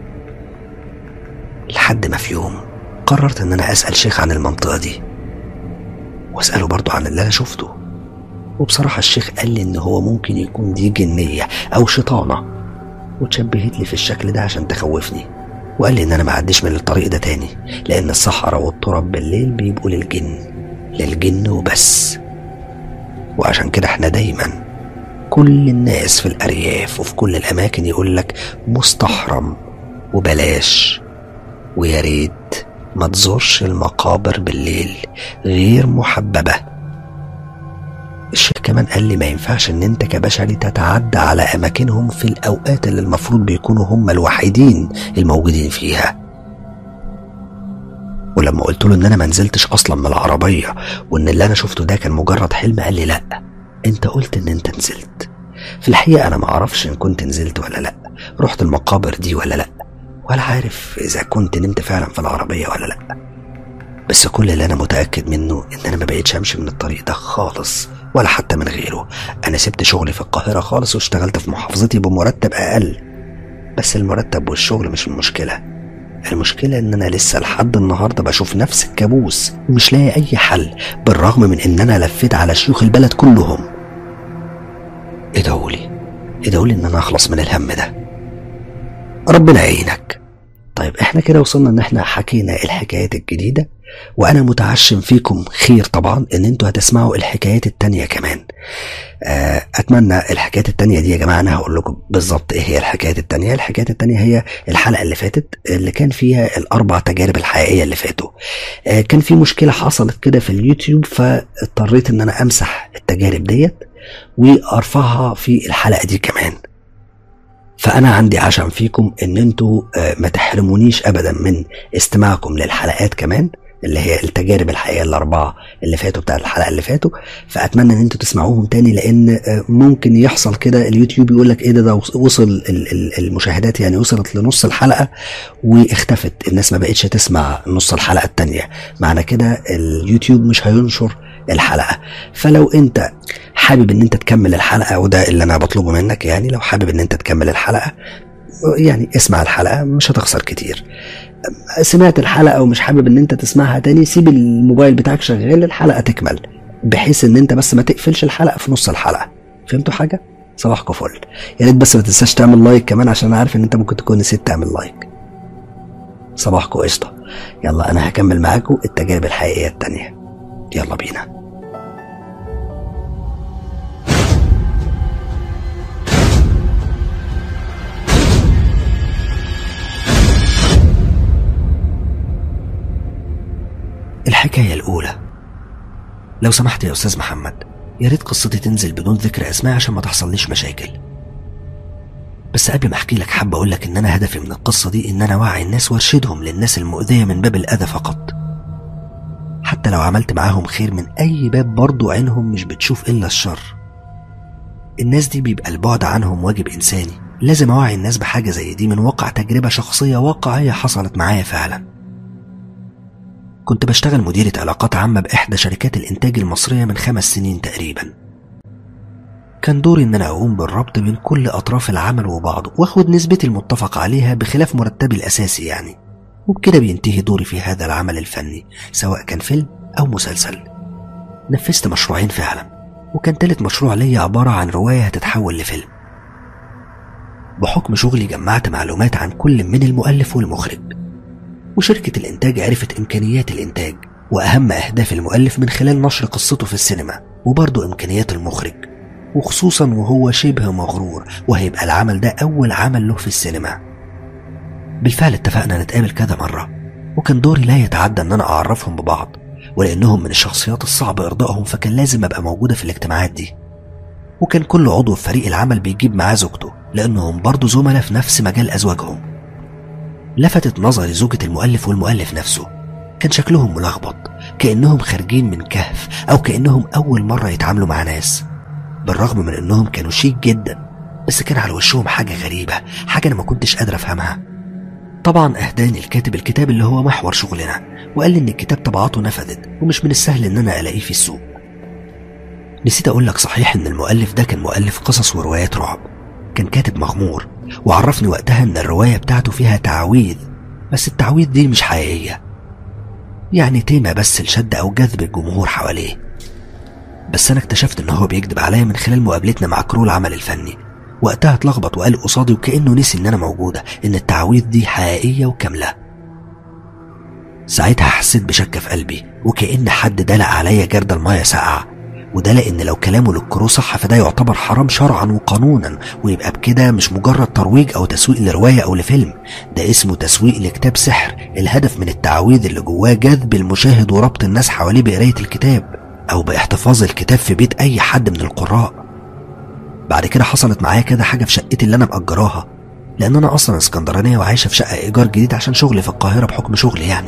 لحد ما في يوم قررت ان انا اسأل شيخ عن المنطقة دي واسأله برضه عن اللي أنا شفته وبصراحة الشيخ قال لي إن هو ممكن يكون دي جنية أو شيطانة وتشبهت لي في الشكل ده عشان تخوفني وقال لي إن أنا ما أعديش من الطريق ده تاني لأن الصحراء والتراب بالليل بيبقوا للجن للجن وبس وعشان كده احنا دايما كل الناس في الأرياف وفي كل الأماكن يقول لك مستحرم وبلاش ويا ريت ما تزورش المقابر بالليل غير محببة الشيخ كمان قال لي ما ينفعش ان انت كبشري تتعدى على اماكنهم في الاوقات اللي المفروض بيكونوا هم الوحيدين الموجودين فيها ولما قلت له ان انا ما نزلتش اصلا من العربية وان اللي انا شفته ده كان مجرد حلم قال لي لا انت قلت ان انت نزلت في الحقيقة انا ما اعرفش ان كنت نزلت ولا لا رحت المقابر دي ولا لا ولا عارف إذا كنت نمت فعلا في العربية ولا لأ بس كل اللي أنا متأكد منه إن أنا ما بقيتش أمشي من الطريق ده خالص ولا حتى من غيره أنا سبت شغلي في القاهرة خالص واشتغلت في محافظتي بمرتب أقل بس المرتب والشغل مش المشكلة المشكلة إن أنا لسه لحد النهاردة بشوف نفس الكابوس ومش لاقي أي حل بالرغم من إن أنا لفيت على شيوخ البلد كلهم ادعولي ادعولي إن أنا أخلص من الهم ده ربنا يعينك طيب احنا كده وصلنا ان احنا حكينا الحكايات الجديدة وانا متعشم فيكم خير طبعا ان انتوا هتسمعوا الحكايات التانية كمان آه اتمنى الحكايات التانية دي يا جماعه انا هقول لكم بالظبط ايه هي الحكايات التانية الحكايات التانية هي الحلقه اللي فاتت اللي كان فيها الاربع تجارب الحقيقيه اللي فاتوا آه، كان في مشكله حصلت كده في اليوتيوب فاضطريت ان انا امسح التجارب ديت وارفعها في الحلقه دي كمان فانا عندي عشم فيكم ان انتوا آه، ما تحرمونيش ابدا من استماعكم للحلقات كمان اللي هي التجارب الحقيقيه الاربعه اللي فاتوا بتاع الحلقه اللي فاتوا فاتمنى ان انتوا تسمعوهم تاني لان آه، ممكن يحصل كده اليوتيوب يقول لك ايه ده ده وصل ال- ال- المشاهدات يعني وصلت لنص الحلقه واختفت الناس ما بقتش تسمع نص الحلقه التانيه معنى كده اليوتيوب مش هينشر الحلقه فلو انت حابب ان انت تكمل الحلقه وده اللي انا بطلبه منك يعني لو حابب ان انت تكمل الحلقه يعني اسمع الحلقه مش هتخسر كتير سمعت الحلقه ومش حابب ان انت تسمعها تاني سيب الموبايل بتاعك شغال الحلقه تكمل بحيث ان انت بس ما تقفلش الحلقه في نص الحلقه فهمتوا حاجه صباحكم فل يا ريت بس ما تنساش تعمل لايك كمان عشان انا عارف ان انت ممكن تكون نسيت تعمل لايك صباحكم قشطه يلا انا هكمل معاكم التجارب الحقيقيه التانيه يلا بينا الحكاية الأولى لو سمحت يا أستاذ محمد يا ريت قصتي تنزل بدون ذكر أسماء عشان ما تحصليش مشاكل بس قبل ما أحكي لك حابة أقول لك إن أنا هدفي من القصة دي إن أنا أوعي الناس وأرشدهم للناس المؤذية من باب الأذى فقط حتى لو عملت معاهم خير من أي باب برضو عينهم مش بتشوف إلا الشر الناس دي بيبقى البعد عنهم واجب إنساني لازم أوعي الناس بحاجة زي دي من واقع تجربة شخصية واقعية حصلت معايا فعلا كنت بشتغل مديرة علاقات عامة بإحدى شركات الإنتاج المصرية من خمس سنين تقريبا كان دوري إن أنا أقوم بالربط بين كل أطراف العمل وبعضه وأخد نسبتي المتفق عليها بخلاف مرتبي الأساسي يعني وبكده بينتهي دوري في هذا العمل الفني سواء كان فيلم أو مسلسل نفذت مشروعين فعلا وكان تالت مشروع ليا عبارة عن رواية هتتحول لفيلم بحكم شغلي جمعت معلومات عن كل من المؤلف والمخرج وشركة الإنتاج عرفت إمكانيات الإنتاج وأهم أهداف المؤلف من خلال نشر قصته في السينما وبرضه إمكانيات المخرج وخصوصا وهو شبه مغرور وهيبقى العمل ده أول عمل له في السينما بالفعل اتفقنا نتقابل كذا مرة وكان دوري لا يتعدى إن أنا أعرفهم ببعض ولأنهم من الشخصيات الصعب إرضائهم فكان لازم أبقى موجودة في الاجتماعات دي وكان كل عضو في فريق العمل بيجيب معاه زوجته لأنهم برضه زملاء في نفس مجال أزواجهم لفتت نظري زوجة المؤلف والمؤلف نفسه كان شكلهم ملخبط كأنهم خارجين من كهف أو كأنهم أول مرة يتعاملوا مع ناس بالرغم من أنهم كانوا شيك جدا بس كان على وشهم حاجة غريبة حاجة أنا ما كنتش قادر أفهمها طبعا أهداني الكاتب الكتاب اللي هو محور شغلنا وقال لي إن الكتاب طبعاته نفذت ومش من السهل إن أنا ألاقيه في السوق نسيت أقول لك صحيح إن المؤلف ده كان مؤلف قصص وروايات رعب كان كاتب مغمور وعرفني وقتها ان الرواية بتاعته فيها تعويذ بس التعويذ دي مش حقيقية يعني تيمة بس لشد او جذب الجمهور حواليه بس انا اكتشفت ان هو بيكذب عليا من خلال مقابلتنا مع كرو العمل الفني وقتها اتلخبط وقال قصادي وكأنه نسي ان انا موجودة ان التعويذ دي حقيقية وكاملة ساعتها حسيت بشك في قلبي وكأن حد دلق عليا جرد المية ساقعة وده لأن لو كلامه للكرو صح فده يعتبر حرام شرعا وقانونا ويبقى بكده مش مجرد ترويج أو تسويق لرواية أو لفيلم ده اسمه تسويق لكتاب سحر الهدف من التعويذ اللي جواه جذب المشاهد وربط الناس حواليه بقراية الكتاب أو باحتفاظ الكتاب في بيت أي حد من القراء بعد كده حصلت معايا كده حاجة في شقتي اللي أنا مأجراها لأن أنا أصلا اسكندرانية وعايشة في شقة إيجار جديد عشان شغلي في القاهرة بحكم شغلي يعني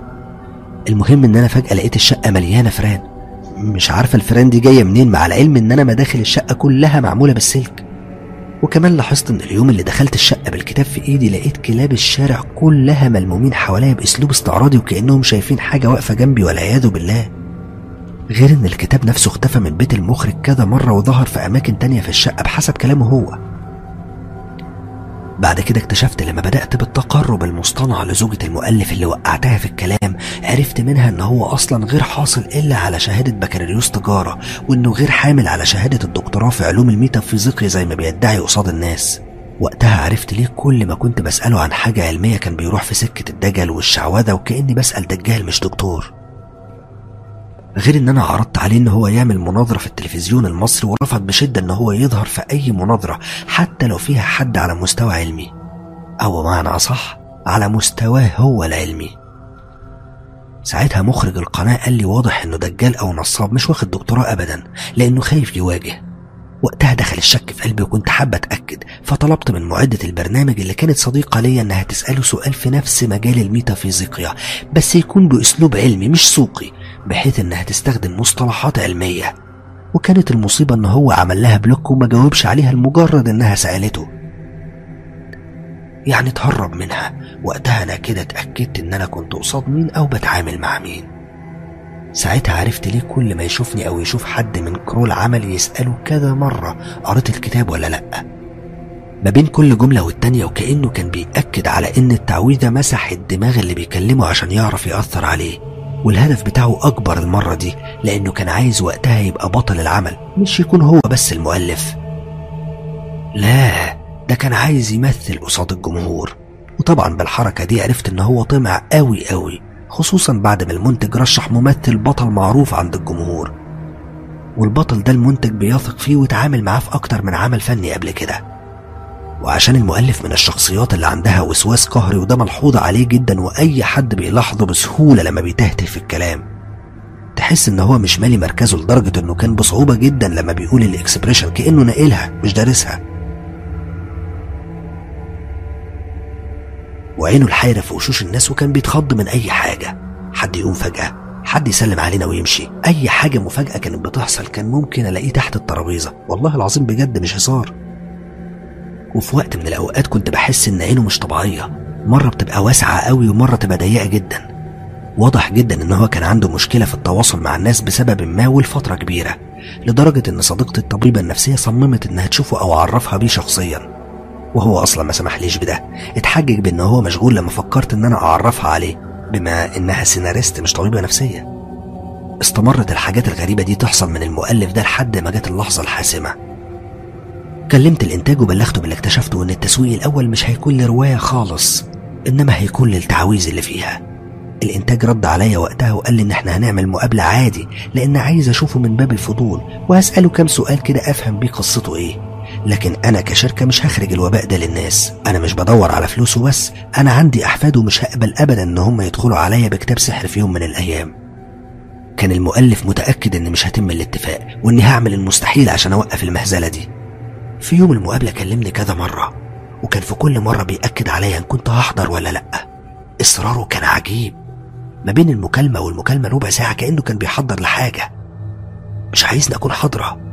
المهم إن أنا فجأة لقيت الشقة مليانة فران مش عارفة الفيران دي جاية منين مع العلم ان انا مداخل الشقة كلها معمولة بالسلك وكمان لاحظت ان اليوم اللي دخلت الشقة بالكتاب في ايدي لقيت كلاب الشارع كلها ملمومين حواليا باسلوب استعراضي وكأنهم شايفين حاجة واقفة جنبي والعياذ بالله غير ان الكتاب نفسه اختفى من بيت المخرج كذا مرة وظهر في اماكن تانية في الشقة بحسب كلامه هو بعد كده اكتشفت لما بدأت بالتقرب المصطنع لزوجة المؤلف اللي وقعتها في الكلام عرفت منها ان هو اصلا غير حاصل الا على شهادة بكالوريوس تجارة وانه غير حامل على شهادة الدكتوراه في علوم الميتافيزيقيا زي ما بيدعي قصاد الناس وقتها عرفت ليه كل ما كنت بسأله عن حاجة علمية كان بيروح في سكة الدجل والشعوذة وكأني بسأل دجال مش دكتور غير ان انا عرضت عليه ان هو يعمل مناظرة في التلفزيون المصري ورفض بشدة ان هو يظهر في اي مناظرة حتى لو فيها حد على مستوى علمي او بمعنى اصح على مستواه هو العلمي ساعتها مخرج القناة قال لي واضح انه دجال او نصاب مش واخد دكتوراه ابدا لانه خايف يواجه وقتها دخل الشك في قلبي وكنت حابة أتأكد فطلبت من معدة البرنامج اللي كانت صديقة ليا إنها تسأله سؤال في نفس مجال الميتافيزيقيا بس يكون بأسلوب علمي مش سوقي بحيث إنها تستخدم مصطلحات علمية وكانت المصيبة إن هو عمل لها بلوك وما جاوبش عليها لمجرد إنها سألته يعني تهرب منها وقتها أنا كده اتأكدت إن أنا كنت قصاد مين أو بتعامل مع مين ساعتها عرفت ليه كل ما يشوفني أو يشوف حد من كرول عمل يسأله كذا مرة قريت الكتاب ولا لأ ما بين كل جملة والتانية وكأنه كان بيأكد على إن التعويذة مسح الدماغ اللي بيكلمه عشان يعرف يأثر عليه والهدف بتاعه أكبر المرة دي لأنه كان عايز وقتها يبقى بطل العمل مش يكون هو بس المؤلف لا ده كان عايز يمثل قصاد الجمهور وطبعا بالحركة دي عرفت إن هو طمع قوي قوي خصوصا بعد ما المنتج رشح ممثل بطل معروف عند الجمهور والبطل ده المنتج بيثق فيه وتعامل معاه في أكتر من عمل فني قبل كده وعشان المؤلف من الشخصيات اللي عندها وسواس قهري وده ملحوظ عليه جدا وأي حد بيلاحظه بسهولة لما بيتهته في الكلام تحس ان هو مش مالي مركزه لدرجة انه كان بصعوبة جدا لما بيقول الاكسبريشن كأنه ناقلها مش دارسها وعينه الحيرة في وشوش الناس وكان بيتخض من أي حاجة حد يقوم فجأة حد يسلم علينا ويمشي أي حاجة مفاجأة كانت بتحصل كان ممكن ألاقيه تحت الترابيزة والله العظيم بجد مش هزار وفي وقت من الأوقات كنت بحس إن عينه مش طبيعية مرة بتبقى واسعة قوي ومرة تبقى ضيقة جدا واضح جدا إن هو كان عنده مشكلة في التواصل مع الناس بسبب ما ولفترة كبيرة لدرجة إن صديقتي الطبيبة النفسية صممت إنها تشوفه أو أعرفها بيه شخصيا وهو اصلا ما سمحليش بده اتحجج بان هو مشغول لما فكرت ان انا اعرفها عليه بما انها سيناريست مش طبيبه نفسيه استمرت الحاجات الغريبه دي تحصل من المؤلف ده لحد ما جت اللحظه الحاسمه كلمت الانتاج وبلغته باللي اكتشفته ان التسويق الاول مش هيكون لروايه خالص انما هيكون للتعويذ اللي فيها الانتاج رد عليا وقتها وقال لي ان احنا هنعمل مقابله عادي لان عايز اشوفه من باب الفضول وهساله كام سؤال كده افهم بيه قصته ايه لكن انا كشركه مش هخرج الوباء ده للناس انا مش بدور على فلوسه بس انا عندي احفاد ومش هقبل ابدا ان هم يدخلوا عليا بكتاب سحر في يوم من الايام كان المؤلف متاكد ان مش هتم الاتفاق واني هعمل المستحيل عشان اوقف المهزله دي في يوم المقابله كلمني كذا مره وكان في كل مره بياكد عليا ان كنت هحضر ولا لا اصراره كان عجيب ما بين المكالمه والمكالمه ربع ساعه كانه كان بيحضر لحاجه مش عايزني اكون حاضره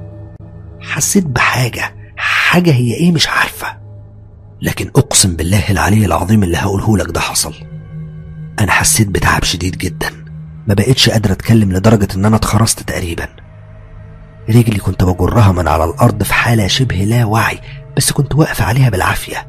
حسيت بحاجة حاجة هي ايه مش عارفة لكن اقسم بالله العلي العظيم اللي هقوله لك ده حصل انا حسيت بتعب شديد جدا ما بقتش قادر اتكلم لدرجة ان انا اتخرست تقريبا رجلي كنت بجرها من على الارض في حالة شبه لا وعي بس كنت واقف عليها بالعافية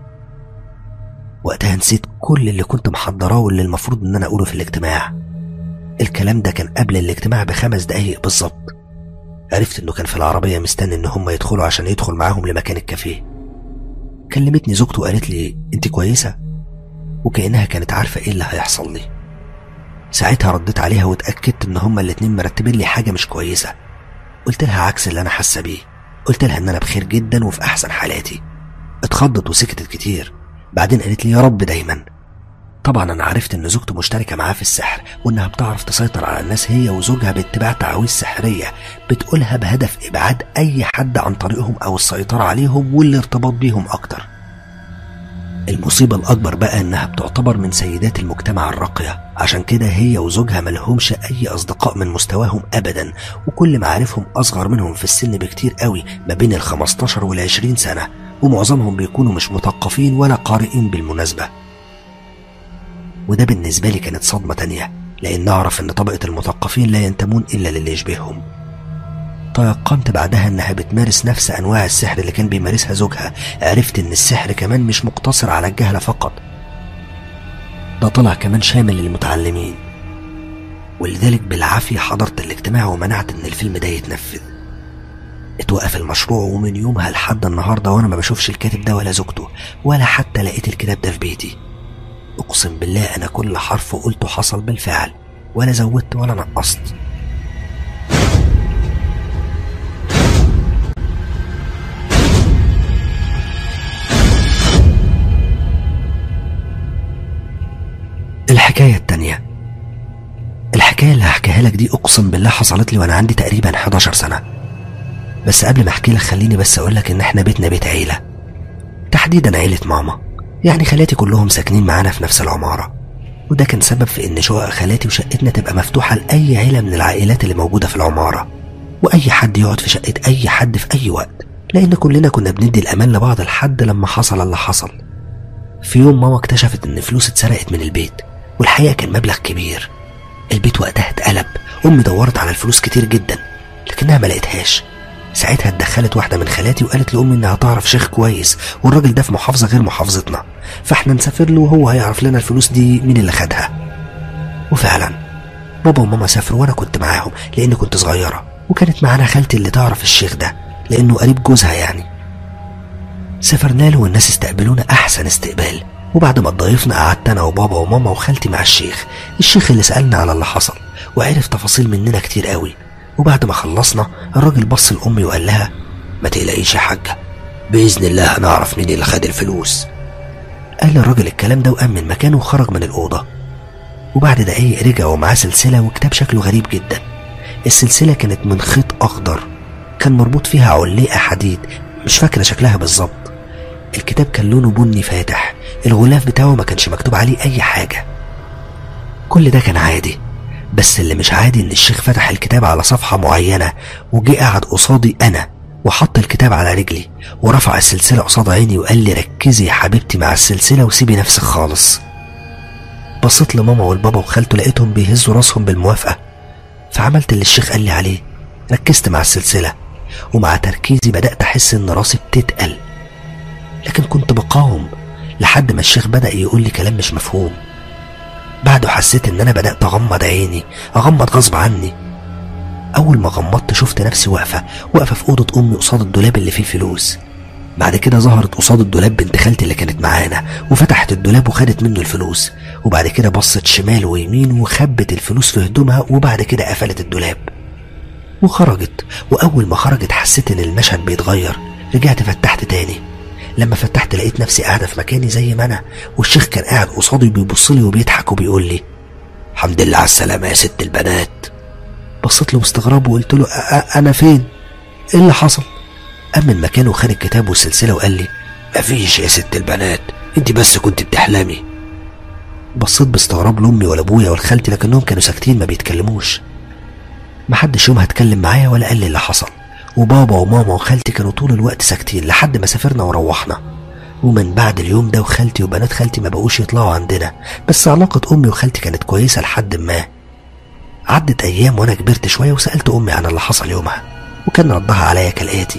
وقتها نسيت كل اللي كنت محضراه واللي المفروض ان انا اقوله في الاجتماع الكلام ده كان قبل الاجتماع بخمس دقايق بالظبط عرفت انه كان في العربية مستني ان هم يدخلوا عشان يدخل معاهم لمكان الكافيه كلمتني زوجته وقالت لي انت كويسة وكأنها كانت عارفة ايه اللي هيحصل لي ساعتها رديت عليها واتأكدت ان هما الاتنين مرتبين لي حاجة مش كويسة قلت لها عكس اللي انا حاسة بيه قلت لها ان انا بخير جدا وفي احسن حالاتي اتخضت وسكتت كتير بعدين قالت لي يا رب دايما طبعا انا عرفت ان زوجته مشتركه معاه في السحر وانها بتعرف تسيطر على الناس هي وزوجها باتباع تعاويذ سحريه بتقولها بهدف ابعاد اي حد عن طريقهم او السيطره عليهم والارتباط بيهم اكتر المصيبة الأكبر بقى إنها بتعتبر من سيدات المجتمع الراقية عشان كده هي وزوجها ملهمش أي أصدقاء من مستواهم أبدا وكل معارفهم أصغر منهم في السن بكتير قوي ما بين ال 15 وال 20 سنة ومعظمهم بيكونوا مش مثقفين ولا قارئين بالمناسبة وده بالنسبة لي كانت صدمة تانية لأن أعرف إن طبقة المثقفين لا ينتمون إلا للي يشبههم تيقنت بعدها إنها بتمارس نفس أنواع السحر اللي كان بيمارسها زوجها عرفت إن السحر كمان مش مقتصر على الجهلة فقط ده طلع كمان شامل للمتعلمين ولذلك بالعافية حضرت الاجتماع ومنعت إن الفيلم ده يتنفذ اتوقف المشروع ومن يومها لحد النهاردة وأنا ما بشوفش الكاتب ده ولا زوجته ولا حتى لقيت الكتاب ده في بيتي أقسم بالله أنا كل حرف قلته حصل بالفعل ولا زودت ولا نقصت بحكيها لك دي اقسم بالله حصلت لي وانا عندي تقريبا 11 سنه بس قبل ما احكي لك خليني بس اقول لك ان احنا بيتنا بيت عيله تحديدا عيله ماما يعني خالاتي كلهم ساكنين معانا في نفس العماره وده كان سبب في ان شقق خالاتي وشقتنا تبقى مفتوحه لاي عيله من العائلات اللي موجوده في العماره واي حد يقعد في شقه اي حد في اي وقت لان كلنا كنا بندي الامان لبعض لحد لما حصل اللي حصل في يوم ماما اكتشفت ان فلوس اتسرقت من البيت والحقيقه كان مبلغ كبير البيت وقتها اتقلب امي دورت على الفلوس كتير جدا لكنها ما لقيتهاش ساعتها اتدخلت واحده من خالاتي وقالت لامي انها تعرف شيخ كويس والراجل ده في محافظه غير محافظتنا فاحنا نسافر له وهو هيعرف لنا الفلوس دي مين اللي خدها وفعلا بابا وماما سافروا وانا كنت معاهم لان كنت صغيره وكانت معانا خالتي اللي تعرف الشيخ ده لانه قريب جوزها يعني سافرنا له والناس استقبلونا احسن استقبال وبعد ما اتضايفنا قعدت انا وبابا وماما وخالتي مع الشيخ الشيخ اللي سالنا على اللي حصل وعرف تفاصيل مننا كتير قوي وبعد ما خلصنا الراجل بص لامي وقال لها ما تقلقيش يا حاجه باذن الله هنعرف مين اللي خد الفلوس قال الراجل الكلام ده وقام من مكانه وخرج من الأوضة وبعد دقايق رجع ومعاه سلسلة وكتاب شكله غريب جدا السلسلة كانت من خيط أخضر كان مربوط فيها علقة حديد مش فاكرة شكلها بالظبط الكتاب كان لونه بني فاتح الغلاف بتاعه ما كانش مكتوب عليه أي حاجة كل ده كان عادي بس اللي مش عادي إن الشيخ فتح الكتاب على صفحة معينة وجه قعد قصادي أنا وحط الكتاب على رجلي ورفع السلسلة قصاد عيني وقال لي ركزي يا حبيبتي مع السلسلة وسيبي نفسك خالص بصيت لماما والبابا وخالته لقيتهم بيهزوا راسهم بالموافقة فعملت اللي الشيخ قال لي عليه ركزت مع السلسلة ومع تركيزي بدأت أحس إن راسي بتتقل لكن كنت بقاوم لحد ما الشيخ بدأ يقول لي كلام مش مفهوم بعده حسيت إن أنا بدأت أغمض عيني أغمض غصب عني أول ما غمضت شفت نفسي واقفة واقفة في أوضة أمي قصاد الدولاب اللي فيه فلوس بعد كده ظهرت قصاد الدولاب بنت خالتي اللي كانت معانا وفتحت الدولاب وخدت منه الفلوس وبعد كده بصت شمال ويمين وخبت الفلوس في هدومها وبعد كده قفلت الدولاب وخرجت وأول ما خرجت حسيت إن المشهد بيتغير رجعت فتحت تاني لما فتحت لقيت نفسي قاعدة في مكاني زي ما أنا والشيخ كان قاعد قصادي بيبص لي وبيضحك وبيقول لي الحمد لله على السلامه يا ست البنات بصيت له باستغراب وقلت له "أ- أ- أنا فين؟ إيه اللي حصل؟ قام من مكانه وخد الكتاب والسلسلة وقال لي مفيش يا ست البنات انت بس كنت بتحلمي بصيت باستغراب لأمي ولأبويا ولخالتي لكنهم كانوا ساكتين ما بيتكلموش محدش يومها اتكلم معايا ولا قال لي اللي حصل وبابا وماما وخالتي كانوا طول الوقت ساكتين لحد ما سافرنا وروحنا ومن بعد اليوم ده وخالتي وبنات خالتي ما بقوش يطلعوا عندنا بس علاقة أمي وخالتي كانت كويسة لحد ما عدت أيام وأنا كبرت شوية وسألت أمي عن اللي حصل يومها وكان ردها عليا كالآتي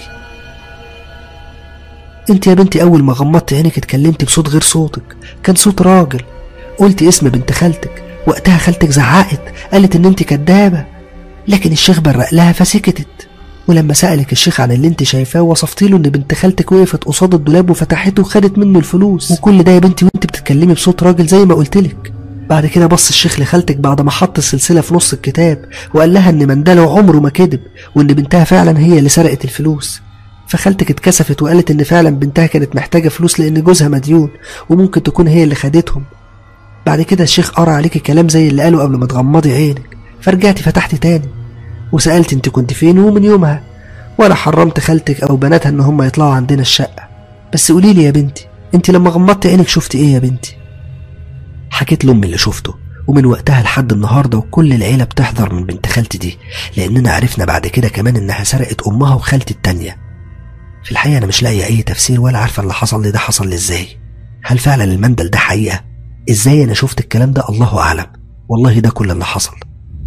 انت يا بنتي اول ما غمضت عينك اتكلمتي بصوت غير صوتك كان صوت راجل قلتي اسم بنت خالتك وقتها خالتك زعقت قالت ان انت كدابه لكن الشيخ برق لها فسكتت ولما سألك الشيخ عن اللي انت شايفاه وصفت له ان بنت خالتك وقفت قصاد الدولاب وفتحته وخدت منه الفلوس وكل ده يا بنتي وانت بتتكلمي بصوت راجل زي ما قلتلك بعد كده بص الشيخ لخالتك بعد ما حط السلسله في نص الكتاب وقال لها ان مندله عمره ما كذب وان بنتها فعلا هي اللي سرقت الفلوس فخالتك اتكسفت وقالت ان فعلا بنتها كانت محتاجه فلوس لان جوزها مديون وممكن تكون هي اللي خدتهم بعد كده الشيخ قرا عليكي كلام زي اللي قاله قبل ما تغمضي عينك فرجعتي فتحتي تاني وسالت انت كنت فين ومن يومها ولا حرمت خالتك او بناتها ان هم يطلعوا عندنا الشقه بس قولي لي يا بنتي انت لما غمضتي عينك شفتي ايه يا بنتي حكيت لامي اللي شفته ومن وقتها لحد النهارده وكل العيله بتحذر من بنت خالتي دي لاننا عرفنا بعد كده كمان انها سرقت امها وخالتي التانيه في الحقيقه انا مش لاقي اي تفسير ولا عارفه اللي حصل لي ده حصل لي ازاي هل فعلا المندل ده حقيقه ازاي انا شفت الكلام ده الله اعلم والله ده كل اللي حصل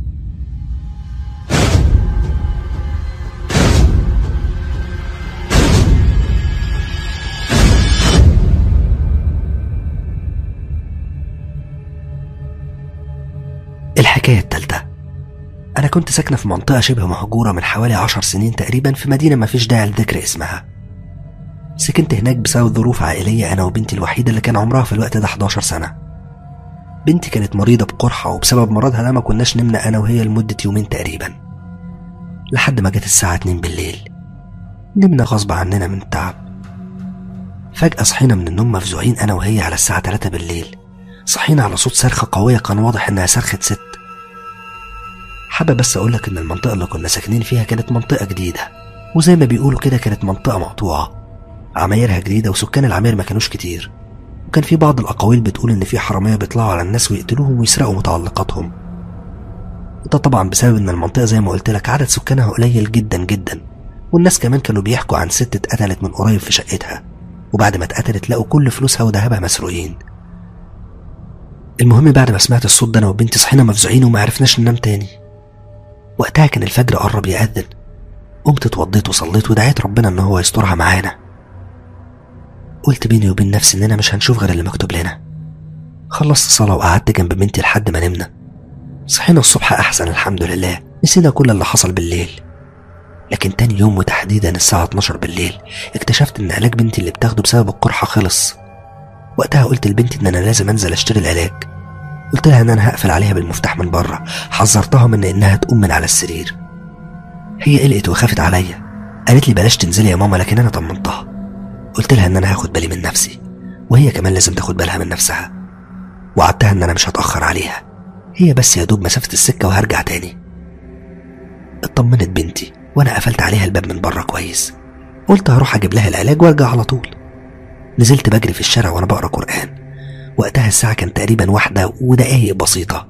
الحكاية التالتة أنا كنت ساكنة في منطقة شبه مهجورة من حوالي عشر سنين تقريبا في مدينة مفيش داعي لذكر اسمها سكنت هناك بسبب ظروف عائلية أنا وبنتي الوحيدة اللي كان عمرها في الوقت ده 11 سنة بنتي كانت مريضة بقرحة وبسبب مرضها ده ما كناش نمنا أنا وهي لمدة يومين تقريبا لحد ما جت الساعة 2 بالليل نمنا غصب عننا من التعب فجأة صحينا من النوم مفزوعين أنا وهي على الساعة 3 بالليل صحينا على صوت صرخة قوية كان واضح إنها صرخة ست حابب بس أقولك إن المنطقة اللي كنا ساكنين فيها كانت منطقة جديدة وزي ما بيقولوا كده كانت منطقة مقطوعة عمايرها جديدة وسكان العماير ما كانوش كتير وكان في بعض الأقاويل بتقول إن في حرامية بيطلعوا على الناس ويقتلوهم ويسرقوا متعلقاتهم ده طبعا بسبب إن المنطقة زي ما قلت لك عدد سكانها قليل جدا جدا والناس كمان كانوا بيحكوا عن ست اتقتلت من قريب في شقتها وبعد ما اتقتلت لقوا كل فلوسها وذهبها مسروقين المهم بعد ما سمعت الصوت ده انا وبنتي صحينا مفزوعين وما عرفناش ننام تاني وقتها كان الفجر قرب يأذن قمت اتوضيت وصليت ودعيت ربنا ان هو يسترها معانا قلت بيني وبين نفسي اننا مش هنشوف غير اللي مكتوب لنا خلصت صلاة وقعدت جنب بنتي لحد ما نمنا صحينا الصبح احسن الحمد لله نسينا كل اللي حصل بالليل لكن تاني يوم وتحديدا الساعة 12 بالليل اكتشفت ان علاج بنتي اللي بتاخده بسبب القرحة خلص وقتها قلت لبنتي ان انا لازم انزل اشتري العلاج قلت لها ان انا هقفل عليها بالمفتاح من بره حذرتها من انها تقوم من على السرير هي قلقت وخافت عليا قالت لي بلاش تنزلي يا ماما لكن انا طمنتها قلت لها ان انا هاخد بالي من نفسي وهي كمان لازم تاخد بالها من نفسها وعدتها ان انا مش هتاخر عليها هي بس يا دوب مسافه السكه وهرجع تاني اطمنت بنتي وانا قفلت عليها الباب من بره كويس قلت هروح اجيب لها العلاج وارجع على طول نزلت بجري في الشارع وانا بقرا قران وقتها الساعه كان تقريبا واحده ودقايق بسيطه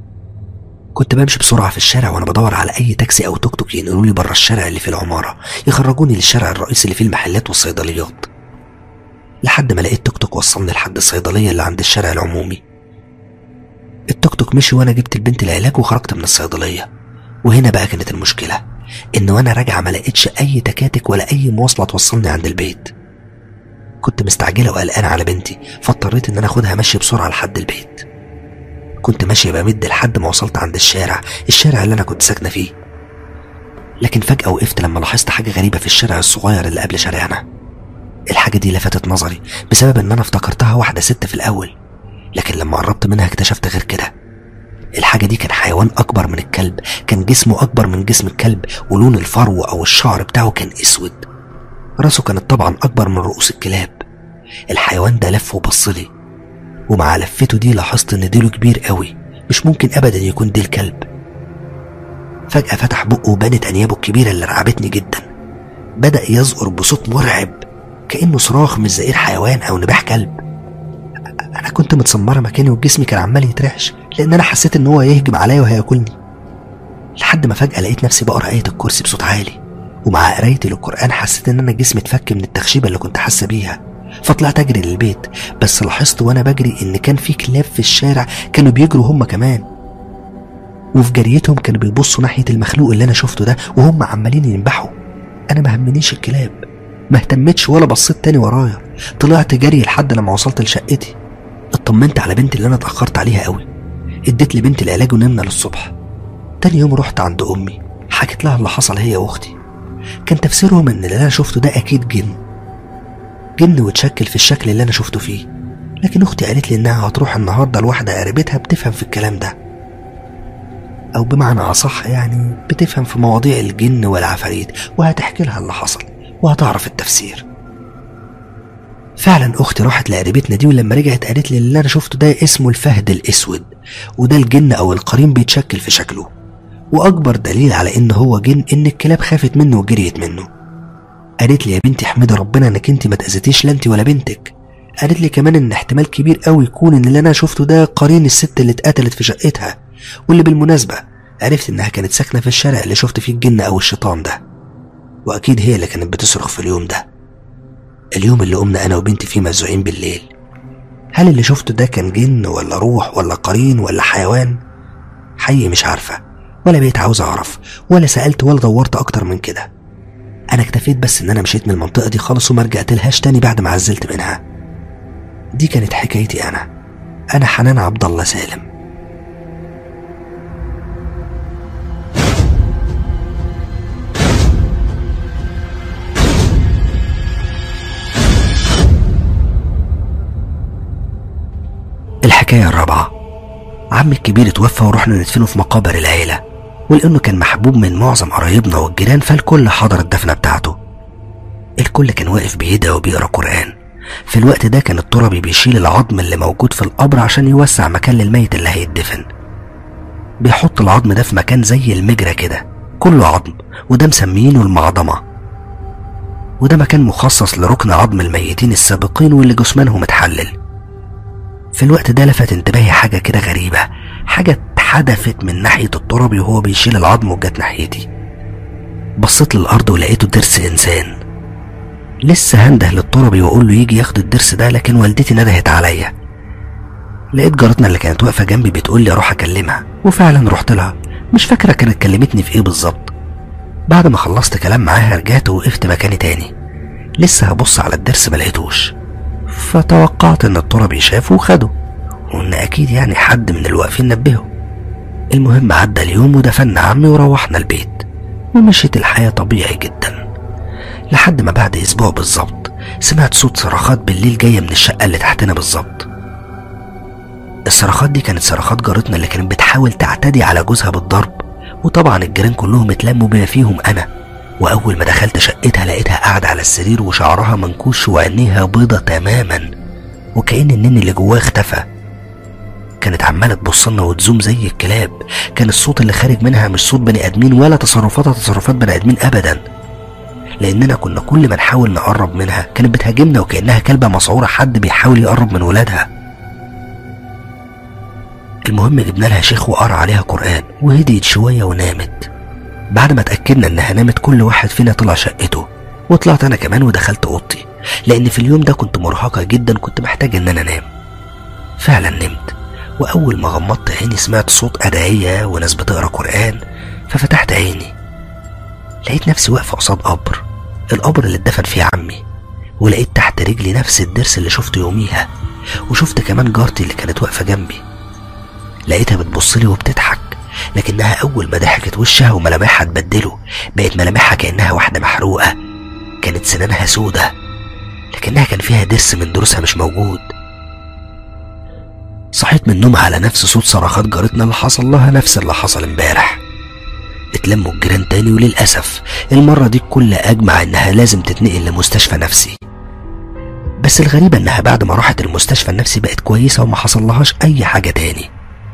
كنت بمشي بسرعه في الشارع وانا بدور على اي تاكسي او توك توك ينقلوا لي بره الشارع اللي في العماره يخرجوني للشارع الرئيسي اللي فيه المحلات والصيدليات لحد ما لقيت توك توك وصلني لحد الصيدليه اللي عند الشارع العمومي التوك توك مشي وانا جبت البنت العلاج وخرجت من الصيدليه وهنا بقى كانت المشكله ان وانا راجعه ما لقيتش اي تكاتك ولا اي مواصله توصلني عند البيت كنت مستعجله وقلقانه على بنتي فاضطريت ان انا اخدها مشي بسرعه لحد البيت كنت ماشيه بمد لحد ما وصلت عند الشارع الشارع اللي انا كنت ساكنه فيه لكن فجاه وقفت لما لاحظت حاجه غريبه في الشارع الصغير اللي قبل شارعنا الحاجه دي لفتت نظري بسبب ان انا افتكرتها واحده ست في الاول لكن لما قربت منها اكتشفت غير كده الحاجة دي كان حيوان أكبر من الكلب كان جسمه أكبر من جسم الكلب ولون الفرو أو الشعر بتاعه كان أسود راسه كانت طبعا أكبر من رؤوس الكلاب الحيوان ده لف وبصلي ومع لفته دي لاحظت إن ديله كبير قوي مش ممكن أبدا يكون ديل كلب فجأة فتح بقه وبانت أنيابه الكبيرة اللي رعبتني جدا بدأ يزقر بصوت مرعب كأنه صراخ مش زئير حيوان أو نباح كلب انا كنت متسمره مكاني وجسمي كان عمال يترعش لان انا حسيت ان هو يهجم عليا وهياكلني لحد ما فجاه لقيت نفسي بقرا ايه الكرسي بصوت عالي ومع قرايتي للقران حسيت ان انا جسمي اتفك من التخشيبه اللي كنت حاسه بيها فطلعت اجري للبيت بس لاحظت وانا بجري ان كان في كلاب في الشارع كانوا بيجروا هم كمان وفي جريتهم كانوا بيبصوا ناحيه المخلوق اللي انا شفته ده وهم عمالين ينبحوا انا ما همنيش الكلاب ما اهتمتش ولا بصيت تاني ورايا طلعت جري لحد لما وصلت لشقتي اطمنت على بنتي اللي انا اتاخرت عليها قوي اديت لبنتي العلاج ونمنا للصبح تاني يوم رحت عند امي حكيت لها اللي حصل هي واختي كان تفسيرهم ان اللي انا شفته ده اكيد جن جن وتشكل في الشكل اللي انا شفته فيه لكن اختي قالت لي انها هتروح النهارده لواحده قريبتها بتفهم في الكلام ده او بمعنى اصح يعني بتفهم في مواضيع الجن والعفاريت وهتحكي لها اللي حصل وهتعرف التفسير فعلا اختي راحت لقريبتنا دي ولما رجعت قالت لي اللي انا شفته ده اسمه الفهد الاسود وده الجن او القرين بيتشكل في شكله واكبر دليل على ان هو جن ان الكلاب خافت منه وجريت منه قالت لي يا بنتي احمدي ربنا انك انت ما تاذيتيش لا انت ولا بنتك قالت لي كمان ان احتمال كبير قوي يكون ان اللي انا شفته ده قرين الست اللي اتقتلت في شقتها واللي بالمناسبه عرفت انها كانت ساكنه في الشارع اللي شفت فيه الجن او الشيطان ده واكيد هي اللي كانت بتصرخ في اليوم ده اليوم اللي قمنا انا وبنتي فيه مزوعين بالليل هل اللي شفته ده كان جن ولا روح ولا قرين ولا حيوان حقيقي مش عارفه ولا بقيت عاوز اعرف ولا سالت ولا دورت اكتر من كده انا اكتفيت بس ان انا مشيت من المنطقه دي خالص وما رجعت لهاش تاني بعد ما عزلت منها دي كانت حكايتي انا انا حنان عبد الله سالم الحكاية الرابعة عمي الكبير اتوفى ورحنا ندفنه في مقابر العيلة ولأنه كان محبوب من معظم قرايبنا والجيران فالكل حضر الدفنة بتاعته الكل كان واقف بيدعي وبيقرا قرآن في الوقت ده كان التربي بيشيل العظم اللي موجود في القبر عشان يوسع مكان للميت اللي هيتدفن بيحط العظم ده في مكان زي المجرى كده كله عظم وده مسمينه المعضمة وده مكان مخصص لركن عظم الميتين السابقين واللي جثمانهم اتحلل في الوقت ده لفت انتباهي حاجة كده غريبة حاجة اتحدفت من ناحية الترابي وهو بيشيل العظم وجت ناحيتي بصيت للأرض ولقيته ضرس إنسان لسه هنده للتربي وأقول له يجي ياخد الضرس ده لكن والدتي ندهت عليا لقيت جارتنا اللي كانت واقفة جنبي بتقول لي أروح أكلمها وفعلا رحت لها مش فاكرة كانت كلمتني في إيه بالظبط بعد ما خلصت كلام معاها رجعت ووقفت مكاني تاني لسه هبص على الضرس ملقيتوش فتوقعت إن التربي شافه وخده وإن أكيد يعني حد من الواقفين نبهه المهم عدى اليوم ودفنا عمي وروحنا البيت ومشيت الحياة طبيعي جدا لحد ما بعد أسبوع بالظبط سمعت صوت صراخات بالليل جاية من الشقة اللي تحتنا بالظبط الصراخات دي كانت صراخات جارتنا اللي كانت بتحاول تعتدي على جوزها بالضرب وطبعا الجيران كلهم اتلموا بما فيهم أنا وأول ما دخلت شقتها لقيتها قاعدة على السرير وشعرها منكوش وعينيها بيضة تماما وكأن النن اللي جواها اختفى كانت عمالة تبصلنا وتزوم زي الكلاب كان الصوت اللي خارج منها مش صوت بني آدمين ولا تصرفاتها تصرفات بني آدمين أبدا لأننا كنا كل ما نحاول نقرب منها كانت بتهاجمنا وكأنها كلبة مسعورة حد بيحاول يقرب من ولادها المهم جبنا لها شيخ وقرا عليها قرآن وهديت شوية ونامت بعد ما اتأكدنا إنها نامت كل واحد فينا طلع شقته وطلعت أنا كمان ودخلت أوضتي لأن في اليوم ده كنت مرهقة جدا كنت محتاج إن أنا أنام فعلا نمت وأول ما غمضت عيني سمعت صوت أدعية وناس بتقرا قرآن ففتحت عيني لقيت نفسي واقفة قصاد قبر القبر اللي اتدفن فيه عمي ولقيت تحت رجلي نفس الضرس اللي شفته يوميها وشفت كمان جارتي اللي كانت واقفة جنبي لقيتها بتبصلي وبتضحك لكنها أول ما ضحكت وشها وملامحها اتبدلوا بقت ملامحها كأنها واحدة محروقة كانت سنانها سودة لكنها كان فيها ضرس من ضروسها مش موجود صحيت من النوم على نفس صوت صراخات جارتنا اللي حصل لها نفس اللي حصل امبارح اتلموا الجيران تاني وللأسف المرة دي الكل أجمع إنها لازم تتنقل لمستشفى نفسي بس الغريبة إنها بعد ما راحت المستشفى النفسي بقت كويسة وما حصلهاش أي حاجة تاني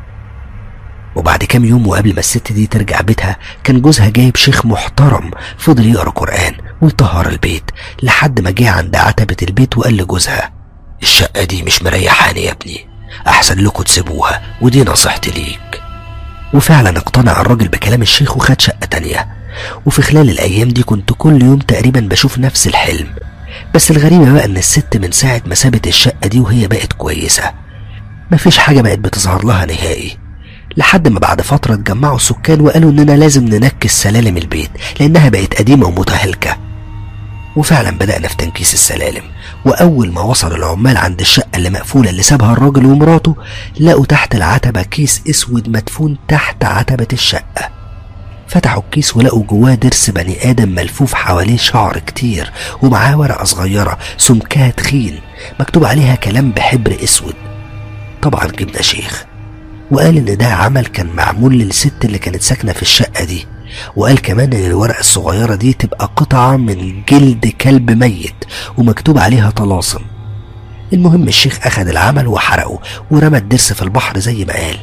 وبعد كام يوم وقبل ما الست دي ترجع بيتها كان جوزها جايب شيخ محترم فضل يقرا قرآن ويطهر البيت لحد ما جه عند عتبة البيت وقال لجوزها الشقة دي مش مريحاني يا ابني أحسن لكم تسيبوها ودي نصيحتي ليك وفعلا اقتنع الراجل بكلام الشيخ وخد شقة تانية وفي خلال الأيام دي كنت كل يوم تقريبا بشوف نفس الحلم بس الغريبة بقى إن الست من ساعة ما سابت الشقة دي وهي بقت كويسة مفيش حاجة بقت بتظهر لها نهائي لحد ما بعد فترة اتجمعوا السكان وقالوا إننا لازم ننكس سلالم البيت لأنها بقت قديمة ومتهالكة وفعلا بدأنا في تنكيس السلالم وأول ما وصل العمال عند الشقة اللي مقفولة اللي سابها الراجل ومراته لقوا تحت العتبة كيس أسود مدفون تحت عتبة الشقة فتحوا الكيس ولقوا جواه ضرس بني آدم ملفوف حواليه شعر كتير ومعاه ورقة صغيرة سمكها تخين مكتوب عليها كلام بحبر أسود طبعا جبنا شيخ وقال إن ده عمل كان معمول للست اللي كانت ساكنة في الشقة دي وقال كمان إن الورقة الصغيرة دي تبقى قطعة من جلد كلب ميت ومكتوب عليها طلاسم المهم الشيخ أخد العمل وحرقه ورمى الضرس في البحر زي ما قال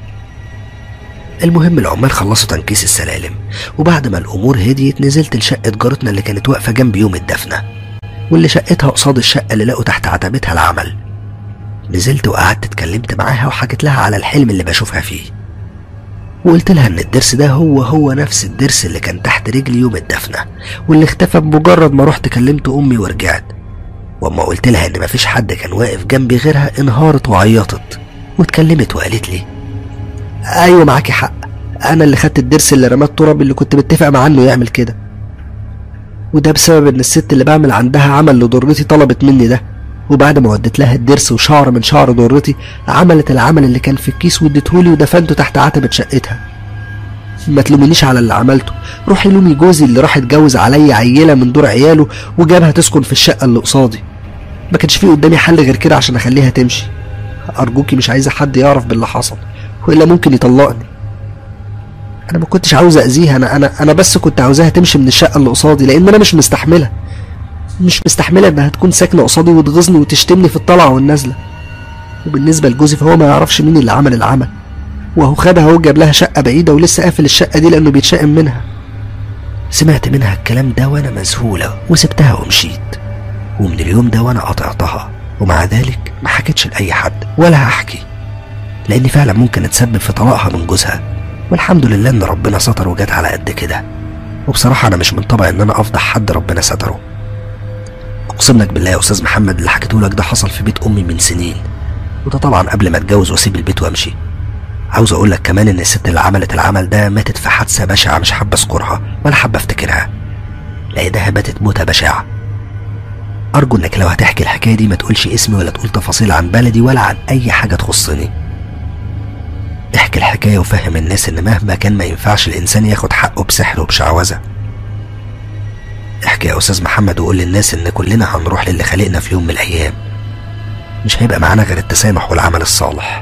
المهم العمال خلصوا تنكيس السلالم وبعد ما الأمور هديت نزلت لشقة جارتنا اللي كانت واقفة جنب يوم الدفنة واللي شقتها قصاد الشقة اللي لقوا تحت عتبتها العمل نزلت وقعدت اتكلمت معاها وحكيت لها على الحلم اللي بشوفها فيه وقلت لها ان الضرس ده هو هو نفس الضرس اللي كان تحت رجلي يوم الدفنة واللي اختفى بمجرد ما رحت كلمت امي ورجعت واما قلت لها ان مفيش حد كان واقف جنبي غيرها انهارت وعيطت واتكلمت وقالت لي ايوه معاكي حق انا اللي خدت الضرس اللي رماه التراب اللي كنت متفق معاه انه يعمل كده وده بسبب ان الست اللي بعمل عندها عمل لضرتي طلبت مني ده وبعد ما وديت لها الضرس وشعر من شعر ضرتي عملت العمل اللي كان في الكيس واديتهولي ودفنته تحت عتبة شقتها ما تلومنيش على اللي عملته روحي لومي جوزي اللي راح اتجوز عليا عيلة من دور عياله وجابها تسكن في الشقة اللي قصادي ما كانش في قدامي حل غير كده عشان اخليها تمشي ارجوكي مش عايزة حد يعرف باللي حصل والا ممكن يطلقني انا ما كنتش عاوز اذيها انا انا انا بس كنت عاوزاها تمشي من الشقه اللي قصادي لان انا مش مستحملها مش مستحمله انها تكون ساكنه قصادي وتغيظني وتشتمني في الطلعه والنازله وبالنسبه لجوزي فهو ما يعرفش مين اللي عمل العمل وهو خدها وجاب لها شقة بعيدة ولسه قافل الشقة دي لأنه بيتشائم منها سمعت منها الكلام ده وانا مذهولة وسبتها ومشيت ومن اليوم ده وانا قطعتها ومع ذلك ما حكيتش لأي حد ولا هحكي لأني فعلا ممكن اتسبب في طلاقها من جوزها والحمد لله ان ربنا ستر وجت على قد كده وبصراحة أنا مش من طبعي إن أنا أفضح حد ربنا ستره أقسم لك بالله يا أستاذ محمد اللي حكيته لك ده حصل في بيت أمي من سنين وده طبعا قبل ما أتجوز وأسيب البيت وأمشي عاوز أقول لك كمان إن الست اللي عملت العمل ده ماتت في حادثة بشعة مش حابة أذكرها ولا حابة أفتكرها لقيتها ماتت موتة بشعة أرجو إنك لو هتحكي الحكاية دي ما تقولش اسمي ولا تقول تفاصيل عن بلدي ولا عن أي حاجة تخصني احكي الحكاية وفهم الناس إن مهما كان ما ينفعش الإنسان ياخد حقه بسحر وبشعوذة احكي يا أستاذ محمد وقول للناس إن كلنا هنروح للي خلقنا في يوم من الأيام مش هيبقى معانا غير التسامح والعمل الصالح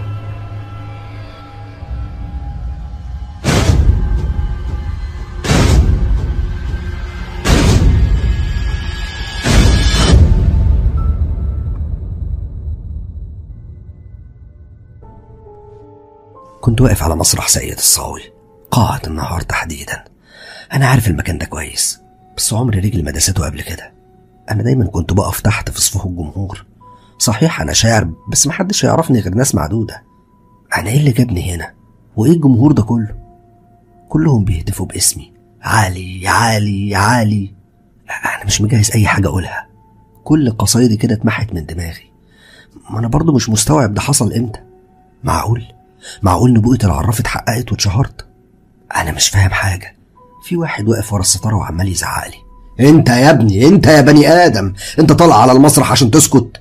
كنت واقف على مسرح سيد الصاوي قاعة النهار تحديدا أنا عارف المكان ده كويس بس عمري رجلي ما دسته قبل كده أنا دايما كنت بقف تحت في صفوف الجمهور صحيح أنا شاعر بس محدش يعرفني غير ناس معدودة أنا إيه اللي جابني هنا وإيه الجمهور ده كله كلهم بيهتفوا باسمي علي يا علي يا علي أنا مش مجهز أي حاجة أقولها كل قصايدي كده اتمحت من دماغي ما أنا برضو مش مستوعب ده حصل إمتى معقول معقول نبوءة العراف اتحققت واتشهرت أنا مش فاهم حاجة في واحد واقف ورا الستارة وعمال يزعق لي انت يا ابني انت يا بني ادم انت طالع على المسرح عشان تسكت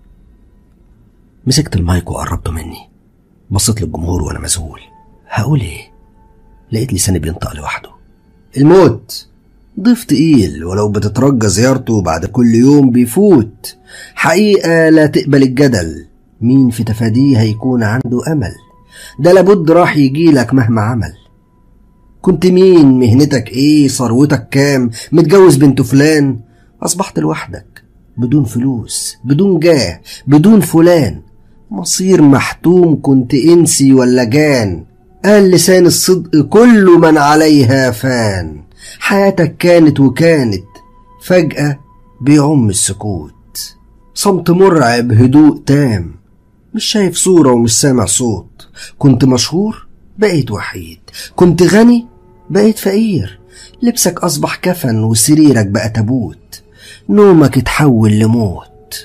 مسكت المايك وقربته مني بصيت للجمهور وأنا مذهول هقول إيه لقيت لساني بينطق لوحده الموت ضيف تقيل ولو بتترجى زيارته بعد كل يوم بيفوت حقيقة لا تقبل الجدل مين في تفاديه هيكون عنده أمل ده لابد راح يجيلك مهما عمل كنت مين مهنتك ايه ثروتك كام متجوز بنت فلان أصبحت لوحدك بدون فلوس بدون جاه بدون فلان مصير محتوم كنت انسي ولا جان قال لسان الصدق كل من عليها فان حياتك كانت وكانت فجأة بيعم السكوت صمت مرعب هدوء تام مش شايف صورة ومش سامع صوت كنت مشهور بقيت وحيد كنت غني بقيت فقير لبسك أصبح كفن وسريرك بقى تابوت نومك اتحول لموت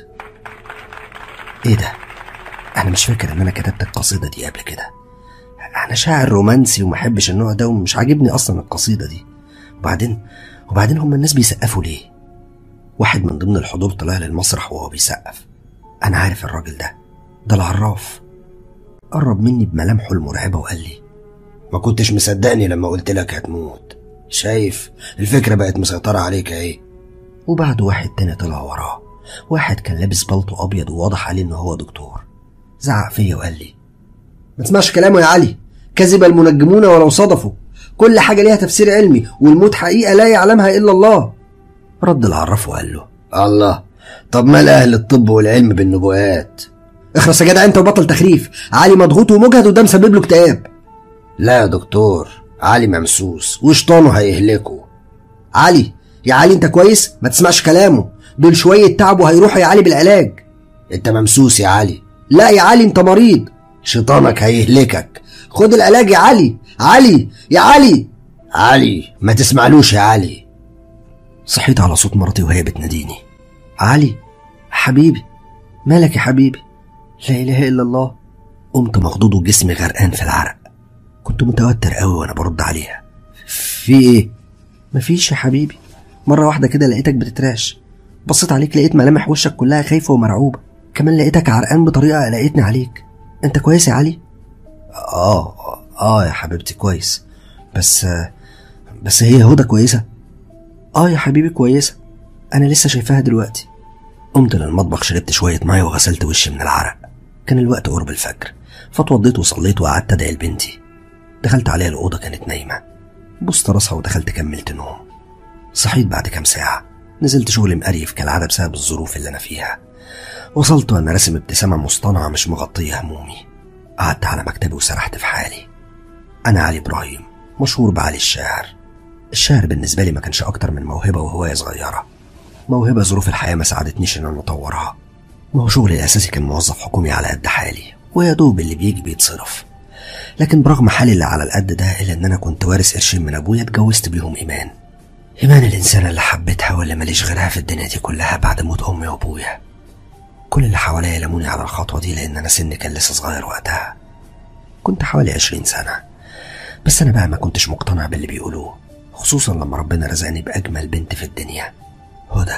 إيه ده أنا مش فاكر إن أنا كتبت القصيدة دي قبل كده أنا شاعر رومانسي ومحبش النوع ده ومش عاجبني أصلا القصيدة دي وبعدين وبعدين هم الناس بيسقفوا ليه واحد من ضمن الحضور طلع للمسرح وهو بيسقف أنا عارف الراجل ده ده العراف قرب مني بملامحه المرعبة وقال لي ما كنتش مصدقني لما قلت لك هتموت شايف الفكرة بقت مسيطرة عليك ايه وبعد واحد تاني طلع وراه واحد كان لابس بلطو أبيض وواضح عليه إن هو دكتور زعق فيا وقال لي ما تسمعش كلامه يا علي كذب المنجمون ولو صدفوا كل حاجة ليها تفسير علمي والموت حقيقة لا يعلمها إلا الله رد العراف وقال له الله طب مال أهل الطب والعلم بالنبوءات اخرس يا جدع انت وبطل تخريف علي مضغوط ومجهد وده مسبب له اكتئاب لا يا دكتور علي ممسوس وشطانه هيهلكه علي يا علي انت كويس ما تسمعش كلامه دول شوية تعب وهيروحوا يا علي بالعلاج انت ممسوس يا علي لا يا علي انت مريض شيطانك هيهلكك خد العلاج يا علي علي يا علي علي ما تسمعلوش يا علي صحيت على صوت مراتي وهي بتناديني علي حبيبي مالك يا حبيبي لا اله الا الله قمت مخضوض وجسمي غرقان في العرق كنت متوتر قوي وانا برد عليها في ايه مفيش يا حبيبي مرة واحدة كده لقيتك بتتراش بصيت عليك لقيت ملامح وشك كلها خايفة ومرعوبة كمان لقيتك عرقان بطريقة قلقتني عليك انت كويس يا علي اه اه يا حبيبتي كويس بس بس هي هدى كويسة اه يا حبيبي كويسة انا لسه شايفاها دلوقتي قمت للمطبخ شربت شوية مية وغسلت وشي من العرق كان الوقت قرب الفجر فاتوضيت وصليت وقعدت ادعي لبنتي دخلت عليها الأوضة كانت نايمة بوست راسها ودخلت كملت نوم صحيت بعد كام ساعة نزلت شغل مقريف كالعادة بسبب الظروف اللي أنا فيها وصلت وأنا راسم ابتسامة مصطنعة مش مغطية همومي قعدت على مكتبي وسرحت في حالي أنا علي إبراهيم مشهور بعلي الشاعر الشعر بالنسبة لي ما كانش أكتر من موهبة وهواية صغيرة موهبة ظروف الحياة ما ساعدتنيش إن أنا أطورها ما هو شغلي الأساسي كان موظف حكومي على قد حالي ويا دوب اللي بيجي بيتصرف لكن برغم حالي اللي على القد ده إلا إن أنا كنت وارث قرشين من أبويا اتجوزت بيهم إيمان إيمان الإنسانة اللي حبيتها واللي ماليش غيرها في الدنيا دي كلها بعد موت أمي وأبويا كل اللي حواليا لموني على الخطوة دي لأن أنا سني كان لسه صغير وقتها كنت حوالي عشرين سنة بس أنا بقى ما كنتش مقتنع باللي بيقولوه خصوصا لما ربنا رزقني بأجمل بنت في الدنيا هدى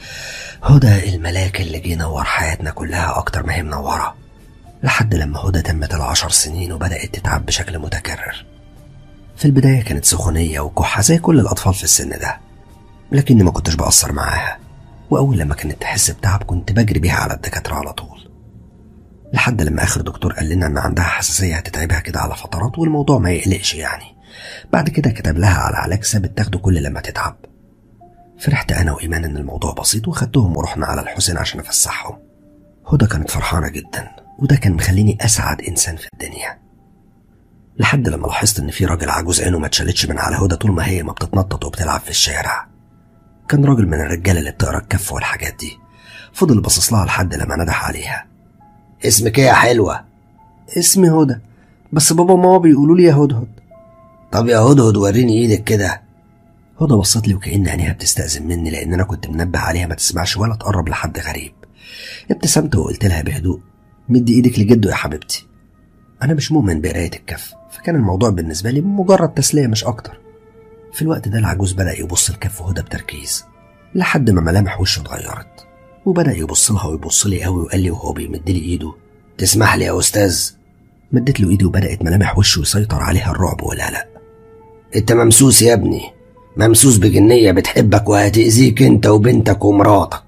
هدى الملاك اللي جه نور حياتنا كلها أكتر ما هي منورة لحد لما هدى تمت العشر سنين وبدأت تتعب بشكل متكرر في البداية كانت سخونية وكحة زي كل الأطفال في السن ده لكني ما كنتش بأثر معاها وأول لما كانت تحس بتعب كنت بجري بيها على الدكاترة على طول لحد لما آخر دكتور قال لنا إن عندها حساسية هتتعبها كده على فترات والموضوع ما يقلقش يعني بعد كده كتب لها على علاج ثابت تاخده كل لما تتعب فرحت أنا وإيمان إن الموضوع بسيط وخدتهم ورحنا على الحسين عشان أفسحهم هدى كانت فرحانة جدا وده كان مخليني أسعد إنسان في الدنيا لحد لما لاحظت إن في راجل عجوز عينه ما اتشالتش من على هدى طول ما هي ما بتتنطط وبتلعب في الشارع كان راجل من الرجالة اللي بتقرا الكف والحاجات دي فضل باصص لها لحد لما ندح عليها اسمك ايه يا حلوة اسمي هدى بس بابا وماما بيقولوا لي يا هدهد طب يا هدهد وريني ايدك كده هدى بصت لي وكأن عينيها بتستأذن مني لأن أنا كنت منبه عليها ما تسمعش ولا تقرب لحد غريب ابتسمت وقلت لها بهدوء مدي إيدك لجده يا حبيبتي أنا مش مؤمن بقراية الكف فكان الموضوع بالنسبة لي مجرد تسلية مش أكتر في الوقت ده العجوز بدأ يبص لكف هدى بتركيز لحد ما ملامح وشه اتغيرت وبدأ يبص لها ويبص لي قوي وقال لي وهو بيمد لي إيده تسمح لي يا أستاذ مدت له إيدي وبدأت ملامح وشه يسيطر عليها الرعب والقلق انت ممسوس يا ابني ممسوس بجنية بتحبك وهتأذيك انت وبنتك ومراتك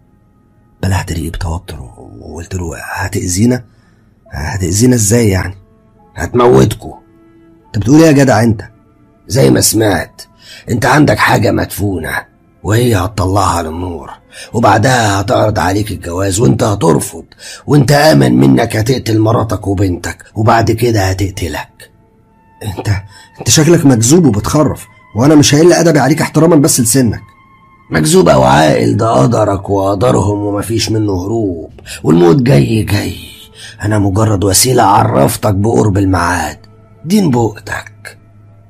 بلعت ريقي بتوتر وقلت له هتأذينا هتأذينا ازاي يعني هتموتكوا انت بتقول ايه يا جدع انت زي ما سمعت انت عندك حاجة مدفونة وهي هتطلعها للنور وبعدها هتعرض عليك الجواز وانت هترفض وانت امن منك هتقتل مراتك وبنتك وبعد كده هتقتلك انت انت شكلك مجذوب وبتخرف وانا مش هقل ادبي عليك احتراما بس لسنك مجذوب او عاقل ده قدرك وقدرهم ومفيش منه هروب والموت جاي جاي انا مجرد وسيلة عرفتك بقرب الميعاد دين بوقتك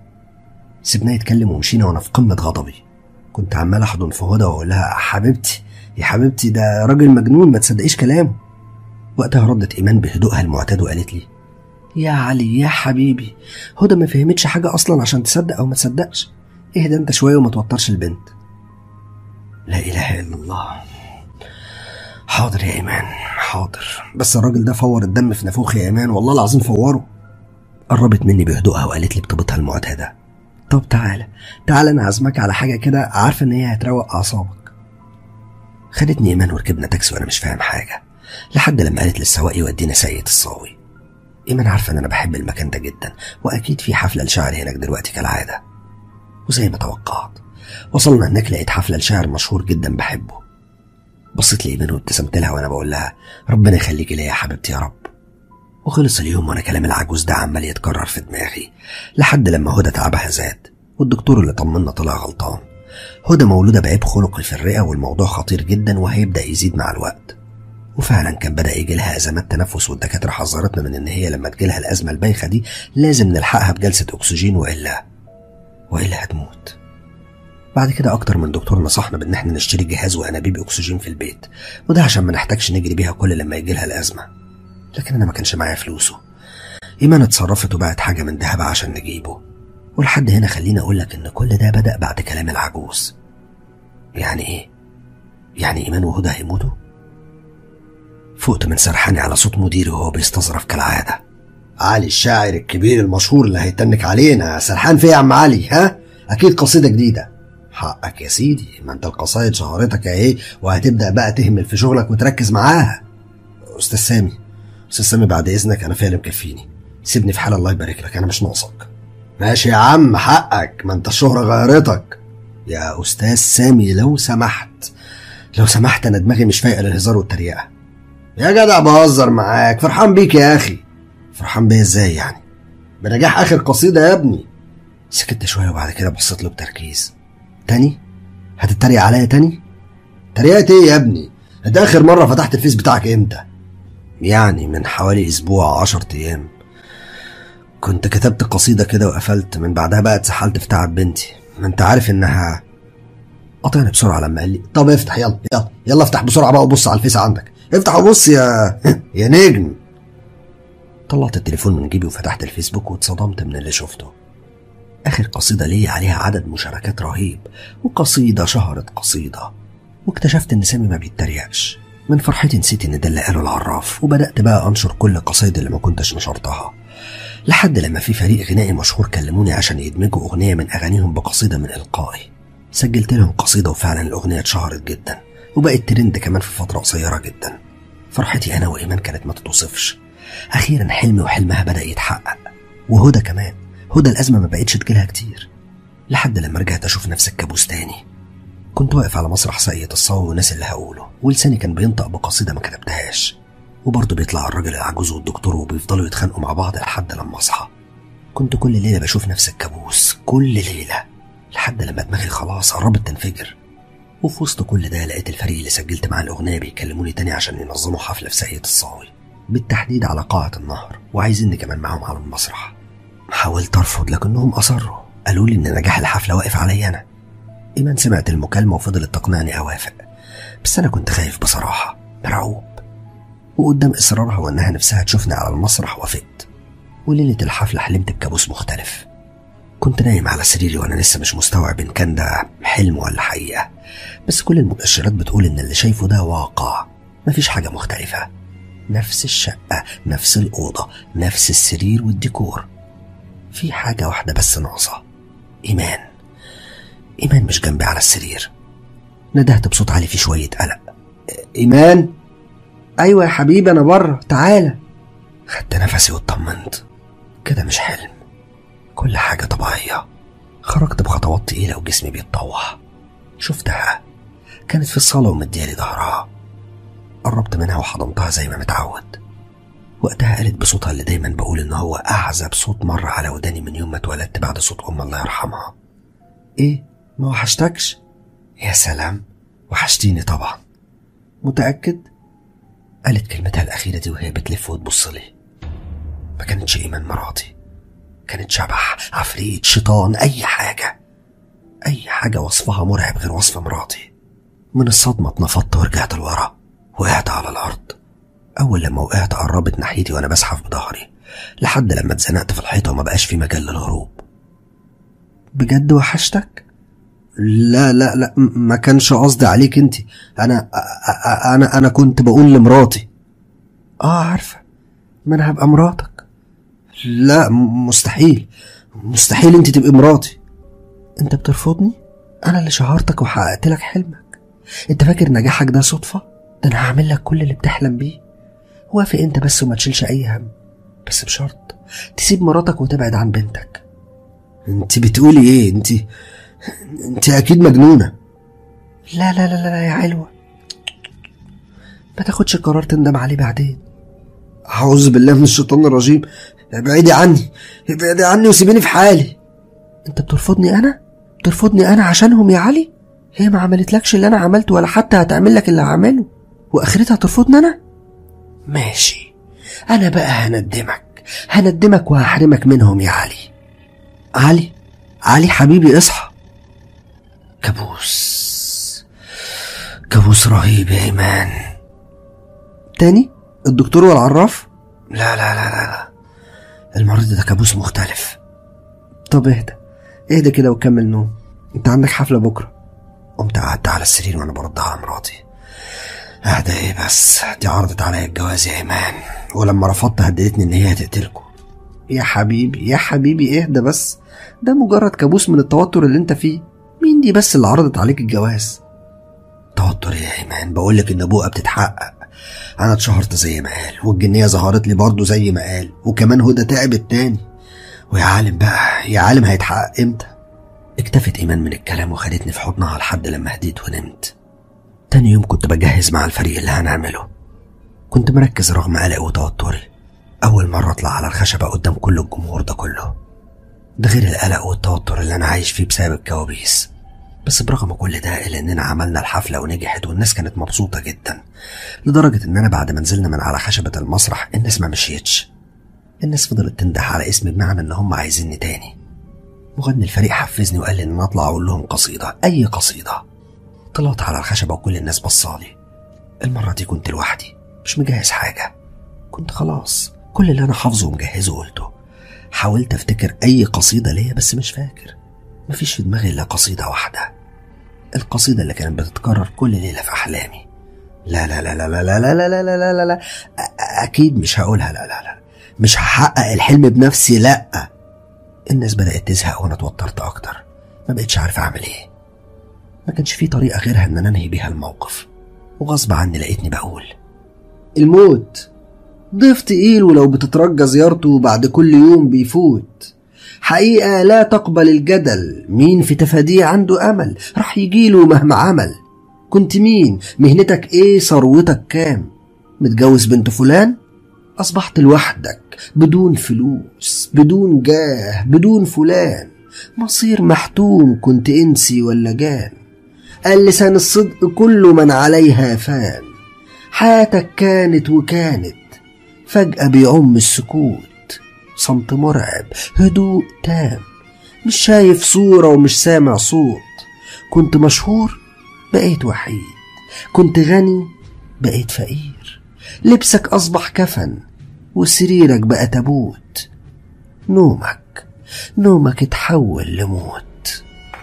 سيبناه يتكلم ومشينا وانا في قمة غضبي كنت عمال احضن في هدى واقول لها حبيبتي يا حبيبتي ده راجل مجنون ما تصدقيش كلامه وقتها ردت ايمان بهدوءها المعتاد وقالت لي يا علي يا حبيبي هدى ما فهمتش حاجة أصلا عشان تصدق أو ما تصدقش اهدى أنت شوية وما توترش البنت لا إله إلا الله حاضر يا إيمان حاضر بس الراجل ده فور الدم في نافوخي يا إيمان والله العظيم فوره قربت مني بهدوءها وقالت لي بطيبتها المعتادة طب تعالى تعالى أنا عازمك على حاجة كده عارفة إن هي هتروق أعصابك خدتني إيمان وركبنا تاكسي وأنا مش فاهم حاجة لحد لما قالت للسواق يودينا ساقية الصاوي إيمان عارفة إن أنا بحب المكان ده جدا وأكيد في حفلة لشاعر هناك دلوقتي كالعادة وزي ما توقعت وصلنا هناك لقيت حفلة لشاعر مشهور جدا بحبه بصيت لإيمان وابتسمت لها وأنا بقول لها ربنا يخليكي ليا يا حبيبتي يا رب وخلص اليوم وأنا كلام العجوز ده عمال يتكرر في دماغي لحد لما هدى تعبها زاد والدكتور اللي طمنا طلع غلطان هدى مولودة بعيب خلقي في الرئة والموضوع خطير جدا وهيبدأ يزيد مع الوقت وفعلا كان بدأ يجي لها أزمات تنفس والدكاترة حذرتنا من إن هي لما تجيلها الأزمة البايخة دي لازم نلحقها بجلسة أكسجين وإلا وإلا هتموت بعد كده أكتر من دكتور نصحنا بإن إحنا نشتري جهاز وأنابيب أكسجين في البيت وده عشان ما نحتاجش نجري بيها كل لما يجيلها الأزمة لكن أنا ما كانش معايا فلوسه إيمان اتصرفت وبعت حاجة من ذهب عشان نجيبه ولحد هنا خليني أقول لك إن كل ده بدأ بعد كلام العجوز يعني إيه؟ يعني إيمان وهدى هيموتوا؟ فقت من سرحاني على صوت مديري وهو بيستظرف كالعادة علي الشاعر الكبير المشهور اللي هيتنك علينا سرحان فيه يا عم علي ها اكيد قصيدة جديدة حقك يا سيدي ما انت القصايد شهرتك اهي وهتبدأ بقى تهمل في شغلك وتركز معاها استاذ سامي استاذ سامي بعد اذنك انا فعلا مكفيني سيبني في حال الله يبارك لك انا مش ناقصك ماشي يا عم حقك ما انت الشهرة غيرتك يا استاذ سامي لو سمحت لو سمحت انا دماغي مش فايقه للهزار والتريقه يا جدع بهزر معاك فرحان بيك يا اخي فرحان بيا ازاي يعني بنجاح اخر قصيده يا ابني سكت شويه وبعد كده بصيت له بتركيز تاني هتتريق عليا تاني تريقت ايه يا ابني انت اخر مره فتحت الفيس بتاعك امتى يعني من حوالي اسبوع عشر ايام كنت كتبت قصيده كده وقفلت من بعدها بقى اتسحلت في تعب بنتي ما انت عارف انها قطعني بسرعه لما قال لي طب افتح يلا يلا يلا افتح بسرعه بقى وبص على الفيس عندك افتح وبص يا يا نجم طلعت التليفون من جيبي وفتحت الفيسبوك واتصدمت من اللي شفته آخر قصيدة ليا عليها عدد مشاركات رهيب وقصيدة شهرت قصيدة واكتشفت إن سامي ما بيتريقش من فرحتي نسيت إن ده اللي قاله العراف وبدأت بقى أنشر كل القصايد اللي ما كنتش نشرتها لحد لما في فريق غنائي مشهور كلموني عشان يدمجوا أغنية من أغانيهم بقصيدة من إلقائي سجلت لهم قصيدة وفعلا الأغنية اتشهرت جدا وبقت ترند كمان في فترة قصيرة جدا فرحتي أنا وإيمان كانت ما تتوصفش أخيرا حلمي وحلمها بدأ يتحقق وهدى كمان هدى الأزمة ما بقتش تجيلها كتير لحد لما رجعت أشوف نفس الكابوس تاني كنت واقف على مسرح ساقية الصو والناس اللي هقوله ولساني كان بينطق بقصيدة ما كتبتهاش وبرضه بيطلع الراجل العجوز والدكتور وبيفضلوا يتخانقوا مع بعض لحد لما أصحى كنت كل ليلة بشوف نفس الكابوس كل ليلة لحد لما دماغي خلاص قربت تنفجر وفي وسط كل ده لقيت الفريق اللي سجلت معاه الأغنية بيكلموني تاني عشان ينظموا حفلة في ساقية الصاوي بالتحديد على قاعة النهر وعايزيني كمان معاهم على المسرح حاولت أرفض لكنهم أصروا قالوا لي إن نجاح الحفلة واقف عليا أنا إيمان سمعت المكالمة وفضلت تقنعني أوافق بس أنا كنت خايف بصراحة مرعوب وقدام إصرارها وإنها نفسها تشوفني على المسرح وافقت وليلة الحفلة حلمت بكابوس مختلف كنت نايم على سريري وأنا لسه مش مستوعب إن كان ده حلم ولا حقيقة بس كل المؤشرات بتقول إن اللي شايفه ده واقع مفيش حاجة مختلفة نفس الشقة نفس الأوضة نفس السرير والديكور في حاجة واحدة بس ناقصة إيمان إيمان مش جنبي على السرير ندهت بصوت عالي في شوية قلق ايمان ايوه يا حبيبي انا بره تعالى خدت نفسي واطمنت كده مش حلم كل حاجة طبيعية خرجت بخطوات تقيلة وجسمي بيتطوح شفتها كانت في الصالة ومديالي ظهرها قربت منها وحضنتها زي ما متعود وقتها قالت بصوتها اللي دايما بقول ان هو اعزب صوت مر على وداني من يوم ما اتولدت بعد صوت ام الله يرحمها ايه ما وحشتكش يا سلام وحشتيني طبعا متاكد قالت كلمتها الأخيرة دي وهي بتلف وتبص لي ما كانتش إيمان مراتي كانت شبح عفريت شيطان أي حاجة أي حاجة وصفها مرعب غير وصف مراتي من الصدمة اتنفضت ورجعت لورا وقعت على الأرض أول لما وقعت قربت ناحيتي وأنا بزحف بظهري لحد لما اتزنقت في الحيطة وما بقاش في مجال للهروب بجد وحشتك لا لا لا م- ما كانش قصدي عليك انت انا أ- أ- انا انا كنت بقول لمراتي اه عارفه ما انا هبقى مراتك لا م- مستحيل مستحيل انت تبقي مراتي انت بترفضني انا اللي شهرتك وحققت لك حلمك انت فاكر نجاحك ده صدفه ده انا هعمل لك كل اللي بتحلم بيه وافق انت بس وما تشيلش اي هم بس بشرط تسيب مراتك وتبعد عن بنتك انت بتقولي ايه انت انت اكيد مجنونه لا لا لا لا يا علوه ما تاخدش قرار تندم عليه بعدين اعوذ بالله من الشيطان الرجيم ابعدي عني ابعدي عني وسيبيني في حالي انت بترفضني انا بترفضني انا عشانهم يا علي هي ما عملتلكش اللي انا عملته ولا حتى هتعمل لك اللي هعمله واخرتها ترفضني انا ماشي انا بقى هندمك هندمك وهحرمك منهم يا علي علي علي حبيبي اصحى كابوس كابوس رهيب يا ايمان تاني الدكتور والعراف لا لا لا لا لا المرة دي ده كابوس مختلف طب اهدى اهدى كده وكمل نوم انت عندك حفلة بكرة قمت قعدت على السرير وانا بردها على مراتي اهدى ايه بس دي عرضت عليا الجواز يا ايمان ولما رفضت هددتني ان هي هتقتلكوا يا حبيبي يا حبيبي اهدى بس ده مجرد كابوس من التوتر اللي انت فيه مين دي بس اللي عرضت عليك الجواز توتر يا ايمان بقولك ان ابوها بتتحقق انا اتشهرت زي ما قال والجنيه ظهرت لي برضه زي ما قال وكمان هدى تعبت تاني ويا عالم بقى يا عالم هيتحقق امتى اكتفت ايمان من الكلام وخدتني في حضنها لحد لما هديت ونمت تاني يوم كنت بجهز مع الفريق اللي هنعمله كنت مركز رغم قلقي وتوتري أول مرة أطلع على الخشبة قدام كل الجمهور ده كله ده غير القلق والتوتر اللي أنا عايش فيه بسبب الكوابيس بس برغم كل ده إلا إننا عملنا الحفلة ونجحت والناس كانت مبسوطة جدا لدرجة إن أنا بعد ما نزلنا من على خشبة المسرح الناس ما مشيتش الناس فضلت تنده على اسمي بمعنى إن هم عايزيني تاني مغني الفريق حفزني وقال لي إن أنا أطلع أقول لهم قصيدة أي قصيدة طلعت على الخشبة وكل الناس بصالي المرة دي كنت لوحدي مش مجهز حاجة كنت خلاص كل اللي أنا حافظه ومجهزه قلته حاولت أفتكر أي قصيدة ليا بس مش فاكر مفيش في دماغي إلا قصيدة واحدة القصيدة اللي كانت بتتكرر كل ليلة في أحلامي لا لا لا لا لا لا لا لا لا لا لا لا أ- أكيد مش هقولها لا لا لا مش هحقق الحلم بنفسي لا الناس بدأت تزهق وأنا اتوترت أكتر ما بقتش عارف أعمل إيه ما كانش في طريقة غيرها إن أنا أنهي بيها الموقف وغصب عني لقيتني بقول الموت ضيف تقيل ولو بتترجى زيارته بعد كل يوم بيفوت حقيقة لا تقبل الجدل مين في تفاديه عنده أمل راح يجيله مهما عمل كنت مين مهنتك ايه ثروتك كام متجوز بنت فلان أصبحت لوحدك بدون فلوس بدون جاه بدون فلان مصير محتوم كنت انسي ولا جان قال لسان الصدق كل من عليها فان حياتك كانت وكانت فجأة بيعم السكوت صمت مرعب هدوء تام مش شايف صورة ومش سامع صوت كنت مشهور بقيت وحيد كنت غني بقيت فقير لبسك أصبح كفن وسريرك بقى تابوت نومك نومك اتحول لموت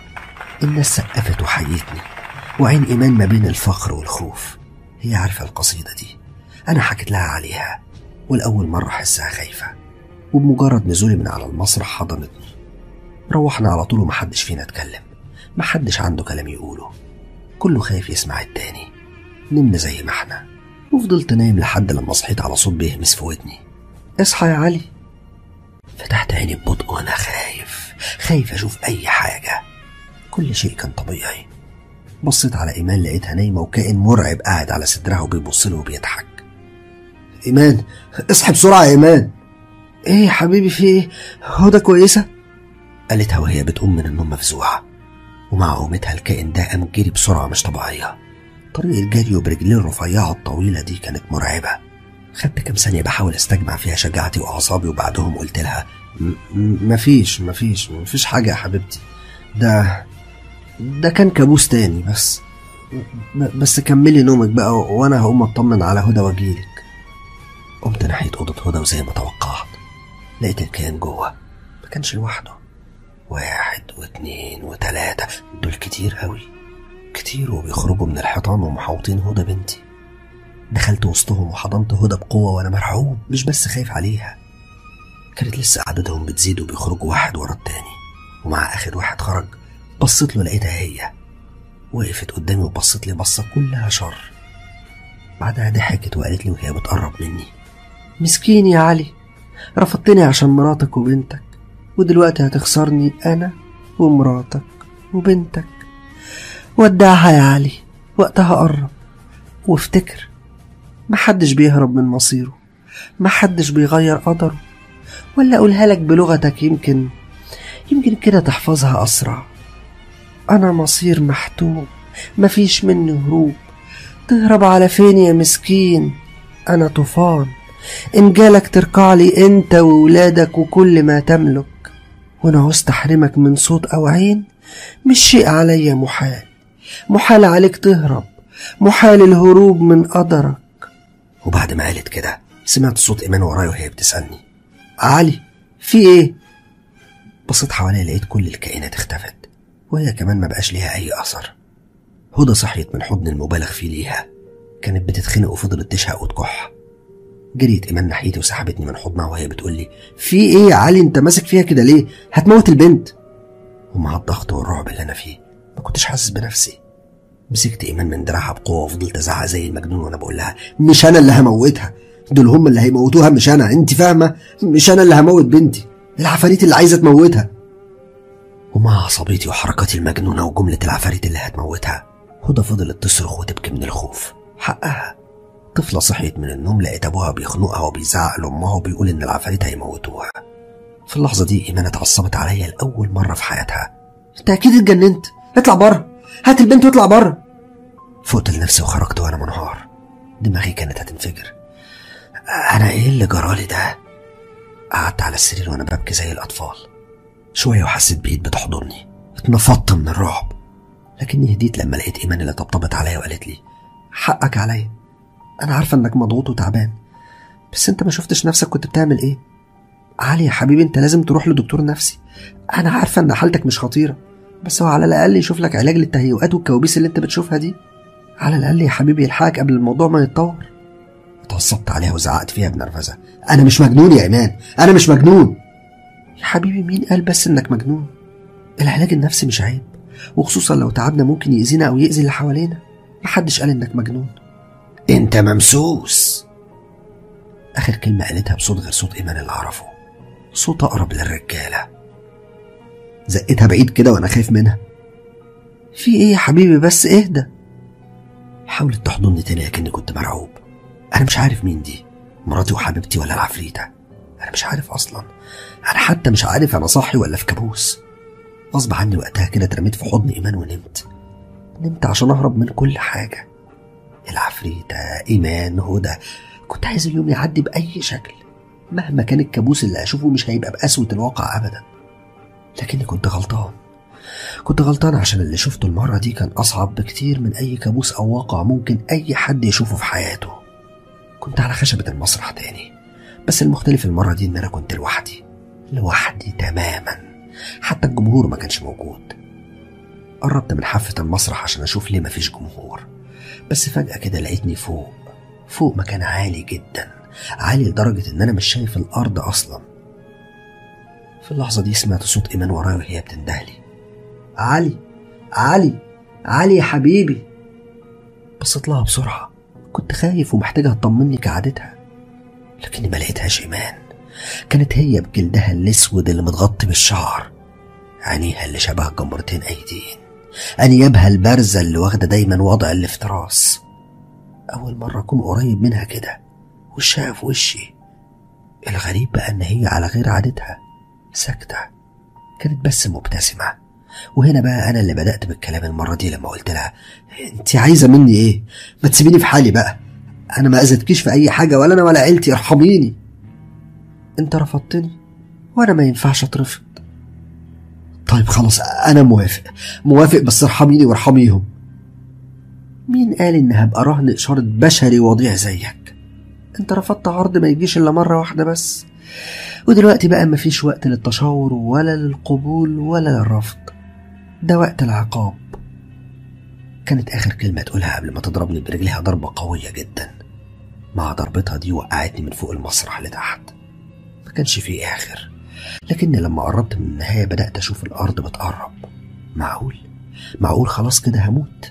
الناس سقفت وحيتني وعين إيمان ما بين الفخر والخوف هي عارفة القصيدة دي أنا حكيت لها عليها والأول مرة أحسها خايفة وبمجرد نزولي من على المسرح حضنتني روحنا على طول ومحدش فينا اتكلم محدش عنده كلام يقوله كله خايف يسمع التاني نمنا زي ما احنا وفضلت نايم لحد لما صحيت على صوت بيهمس في ودني اصحى يا علي فتحت عيني ببطء وانا خايف خايف اشوف اي حاجه كل شيء كان طبيعي بصيت على ايمان لقيتها نايمه وكائن مرعب قاعد على صدرها وبيبص له وبيضحك ايمان اصحي بسرعه يا ايمان ايه يا حبيبي في ايه هدى كويسه قالتها وهي بتقوم من النوم مفزوعه ومع قومتها الكائن ده قام جري بسرعه مش طبيعيه طريقة جريه برجليه الرفيعة الطويلة دي كانت مرعبة خدت كام ثانية بحاول استجمع فيها شجاعتي وأعصابي وبعدهم قلت لها "م- م- مفيش مفيش مفيش حاجة يا حبيبتي ده ده كان كابوس تاني بس ب- بس كملي نومك بقى وأنا هقوم أطمن على هدى وأجيلك قمت ناحية أوضة هدى وزي ما توقعت لقيت الكائن جوه ما كانش لوحده واحد واتنين وتلاتة دول كتير قوي كتير وبيخرجوا من الحيطان ومحوطين هدى بنتي دخلت وسطهم وحضنت هدى بقوة وأنا مرعوب مش بس خايف عليها كانت لسه عددهم بتزيد وبيخرجوا واحد ورا التاني ومع آخر واحد خرج بصيت له لقيتها هي وقفت قدامي وبصت لي بصة كلها شر بعدها ضحكت وقالت لي وهي بتقرب مني مسكين يا علي رفضتني عشان مراتك وبنتك ودلوقتي هتخسرني أنا ومراتك وبنتك ودعها يا علي وقتها قرب وافتكر محدش بيهرب من مصيره محدش بيغير قدره ولا أقولها لك بلغتك يمكن يمكن كده تحفظها أسرع أنا مصير محتوم مفيش مني هروب تهرب على فين يا مسكين أنا طوفان إن جالك تركع لي أنت وولادك وكل ما تملك وأنا عوزت أحرمك من صوت أو عين مش شيء عليا محال محال عليك تهرب محال الهروب من قدرك وبعد ما قالت كده سمعت صوت إيمان ورايا وهي بتسألني علي في إيه؟ بصيت حواليا لقيت كل الكائنات اختفت وهي كمان ما بقاش ليها أي أثر هدى صحيت من حضن المبالغ فيه ليها كانت بتتخنق وفضلت تشهق وتكح جريت إيمان ناحيتي وسحبتني من حضنها وهي بتقول لي في إيه يا علي أنت ماسك فيها كده ليه؟ هتموت البنت ومع الضغط والرعب اللي أنا فيه ما كنتش حاسس بنفسي مسكت إيمان من دراعها بقوة وفضلت أزعق زي المجنون وأنا بقول لها مش أنا اللي هموتها دول هم اللي هيموتوها مش أنا أنت فاهمة؟ مش أنا اللي هموت بنتي العفاريت اللي عايزة تموتها ومع عصبيتي وحركاتي المجنونة وجملة العفاريت اللي هتموتها هدى فضلت تصرخ وتبكي من الخوف حقها طفلة صحيت من النوم لقيت أبوها بيخنقها وبيزعق لأمها وبيقول إن العفاريت هيموتوها في اللحظة دي إيمان اتعصبت عليا لأول مرة في حياتها انت اكيد اتجننت اطلع بره هات البنت واطلع بره فقت لنفسي وخرجت وأنا منهار دماغي كانت هتنفجر أنا إيه اللي جرالي ده؟ قعدت على السرير وأنا ببكي زي الأطفال شوية وحسيت بإيد بتحضني اتنفضت من الرعب لكني هديت لما لقيت إيمان اللي طبطبت عليا وقالت لي حقك عليا انا عارفه انك مضغوط وتعبان بس انت ما شفتش نفسك كنت بتعمل ايه علي يا حبيبي انت لازم تروح لدكتور نفسي انا عارفه ان حالتك مش خطيره بس هو على الاقل يشوف لك علاج للتهيؤات والكوابيس اللي انت بتشوفها دي على الاقل يا حبيبي يلحقك قبل الموضوع ما يتطور اتعصبت عليها وزعقت فيها بنرفزة انا مش مجنون يا ايمان انا مش مجنون يا حبيبي مين قال بس انك مجنون العلاج النفسي مش عيب وخصوصا لو تعبنا ممكن يأذينا او يأذي اللي حوالينا محدش قال انك مجنون انت ممسوس اخر كلمة قالتها بصوت غير صوت ايمان اللي اعرفه صوت اقرب للرجالة زقتها بعيد كده وانا خايف منها في ايه يا حبيبي بس اهدى حاولت تحضني تاني لكني كنت مرعوب انا مش عارف مين دي مراتي وحبيبتي ولا العفريتة انا مش عارف اصلا انا حتى مش عارف انا صاحي ولا في كابوس غصب عني وقتها كده اترميت في حضن ايمان ونمت نمت عشان اهرب من كل حاجة العفريتة ايمان هدى كنت عايز اليوم يعدي باي شكل مهما كان الكابوس اللي اشوفه مش هيبقى بقسوة الواقع ابدا لكني كنت غلطان كنت غلطان عشان اللي شفته المرة دي كان أصعب بكتير من أي كابوس أو واقع ممكن أي حد يشوفه في حياته كنت على خشبة المسرح تاني بس المختلف المرة دي إن أنا كنت لوحدي لوحدي تماما حتى الجمهور ما كانش موجود قربت من حافة المسرح عشان أشوف ليه مفيش جمهور بس فجأة كده لقيتني فوق فوق مكان عالي جدا عالي لدرجة إن أنا مش شايف الأرض أصلا في اللحظة دي سمعت صوت إيمان ورايا وهي بتندهلي علي علي علي يا حبيبي بصيت لها بسرعة كنت خايف ومحتاجة تطمني كعادتها لكني ما لقيتهاش إيمان كانت هي بجلدها الأسود اللي متغطي بالشعر عينيها اللي شبه جمرتين أيدين أنيابها البارزة اللي واخدة دايما وضع الافتراس أول مرة أكون قريب منها كده وشها في وشي الغريب بقى إن هي على غير عادتها ساكتة كانت بس مبتسمة وهنا بقى أنا اللي بدأت بالكلام المرة دي لما قلت لها انت عايزه مني ايه ما تسيبيني في حالي بقى انا ما اذيتكيش في اي حاجه ولا انا ولا عيلتي ارحميني انت رفضتني وانا ما ينفعش اترفض طيب خلاص انا موافق موافق بس ارحميني وارحميهم مين قال ان هبقى رهن اشاره بشري وضيع زيك انت رفضت عرض ما يجيش الا مره واحده بس ودلوقتي بقى مفيش وقت للتشاور ولا للقبول ولا للرفض ده وقت العقاب كانت آخر كلمة تقولها قبل ما تضربني برجلها ضربة قوية جدا مع ضربتها دي وقعتني من فوق المسرح لتحت ما كانش فيه آخر لكني لما قربت من النهاية بدأت أشوف الأرض بتقرب معقول معقول خلاص كده هموت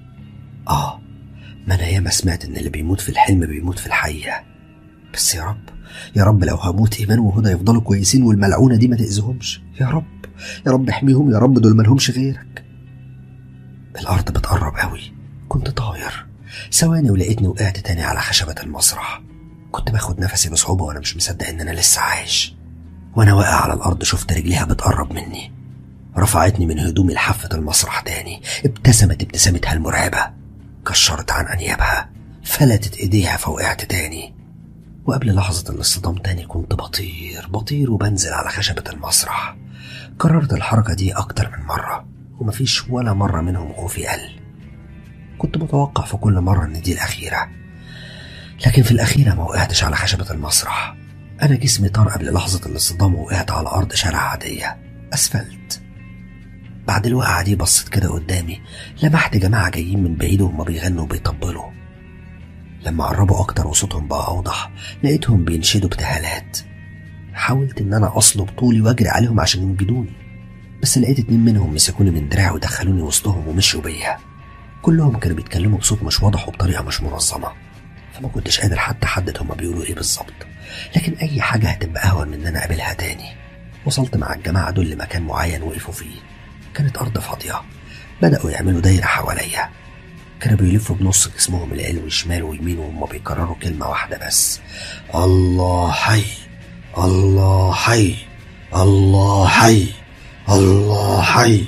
آه ما أنا ياما سمعت إن اللي بيموت في الحلم بيموت في الحقيقة بس يا رب يا رب لو هموت إيمان وهدى يفضلوا كويسين والملعونة دي ما تأذيهمش يا رب يا رب احميهم يا رب دول ملهمش غيرك الأرض بتقرب قوي كنت طاير ثواني ولقيتني وقعت تاني على خشبة المسرح كنت باخد نفسي بصعوبة وأنا مش مصدق إن أنا لسه عايش وأنا واقع على الأرض شفت رجليها بتقرب مني رفعتني من هدومي لحافة المسرح تاني ابتسمت ابتسامتها المرعبة كشرت عن أنيابها فلتت إيديها فوقعت تاني وقبل لحظة الاصطدام تاني كنت بطير بطير وبنزل على خشبة المسرح كررت الحركة دي أكتر من مرة ومفيش ولا مرة منهم خوفي قل كنت متوقع في كل مرة إن دي الأخيرة لكن في الأخيرة ما وقعتش على خشبة المسرح أنا جسمي طار قبل لحظة الاصطدام ووقعت على أرض شارع عادية أسفلت بعد الوقعة دي بصيت كده قدامي لمحت جماعة جايين من بعيد وهما بيغنوا وبيطبلوا لما قربوا أكتر وصوتهم بقى أوضح لقيتهم بينشدوا ابتهالات حاولت إن أنا أصلب طولي وأجري عليهم عشان ينجدوني بس لقيت اتنين منهم مسكوني من دراعي ودخلوني وسطهم ومشوا بيا كلهم كانوا بيتكلموا بصوت مش واضح وبطريقة مش منظمة فما كنتش قادر حتى أحدد هما بيقولوا إيه بالظبط لكن أي حاجة هتبقى أهون من إن أنا أقابلها تاني وصلت مع الجماعة دول لمكان معين وقفوا فيه كانت أرض فاضية بدأوا يعملوا دايرة حواليا كانوا بيلفوا بنص جسمهم العلوي شمال ويمين وهم بيكرروا كلمة واحدة بس الله حي الله حي الله حي الله حي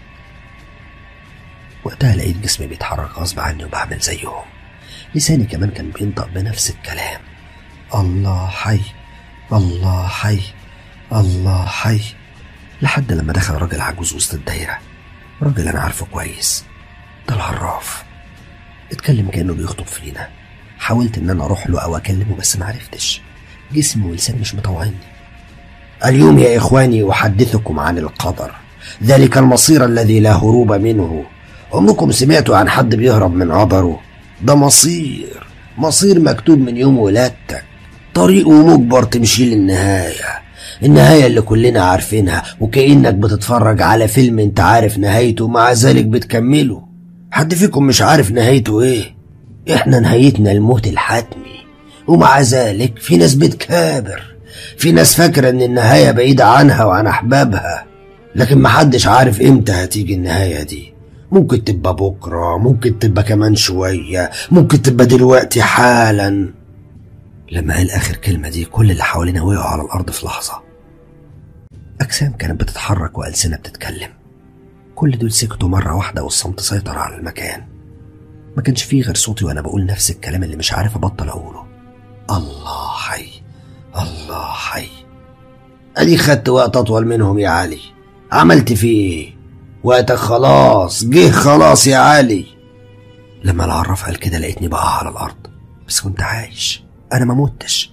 وقتها لقيت جسمي بيتحرك غصب عني وبعمل زيهم لساني كمان كان بينطق بنفس الكلام الله حي الله حي الله حي لحد لما دخل راجل عجوز وسط الدايرة راجل أنا عارفه كويس ده العراف اتكلم كأنه بيخطب فينا حاولت إن أنا أروح له أو أكلمه بس معرفتش جسمي ولساني مش مطوعني اليوم يا إخواني أحدثكم عن القدر ذلك المصير الذي لا هروب منه عمركم سمعتوا عن حد بيهرب من قدره ده مصير مصير مكتوب من يوم ولادتك طريق ومجبر تمشي للنهاية النهاية اللي كلنا عارفينها وكأنك بتتفرج على فيلم انت عارف نهايته ومع ذلك بتكمله حد فيكم مش عارف نهايته ايه احنا نهايتنا الموت الحتمي ومع ذلك في ناس بتكابر في ناس فاكرة ان النهاية بعيدة عنها وعن احبابها لكن محدش عارف امتى هتيجي النهاية دي ممكن تبقى بكرة ممكن تبقى كمان شوية ممكن تبقى دلوقتي حالا لما قال آخر كلمة دي كل اللي حوالينا وقعوا على الأرض في لحظة أجسام كانت بتتحرك وألسنة بتتكلم كل دول سكتوا مرة واحدة والصمت سيطر على المكان ما كانش فيه غير صوتي وأنا بقول نفس الكلام اللي مش عارف أبطل أقوله الله حي الله حي ادي خدت وقت اطول منهم يا علي عملت فيه ايه وقتك خلاص جه خلاص يا علي لما العراف قال كده لقيتني بقى على الأرض بس كنت عايش أنا ما متش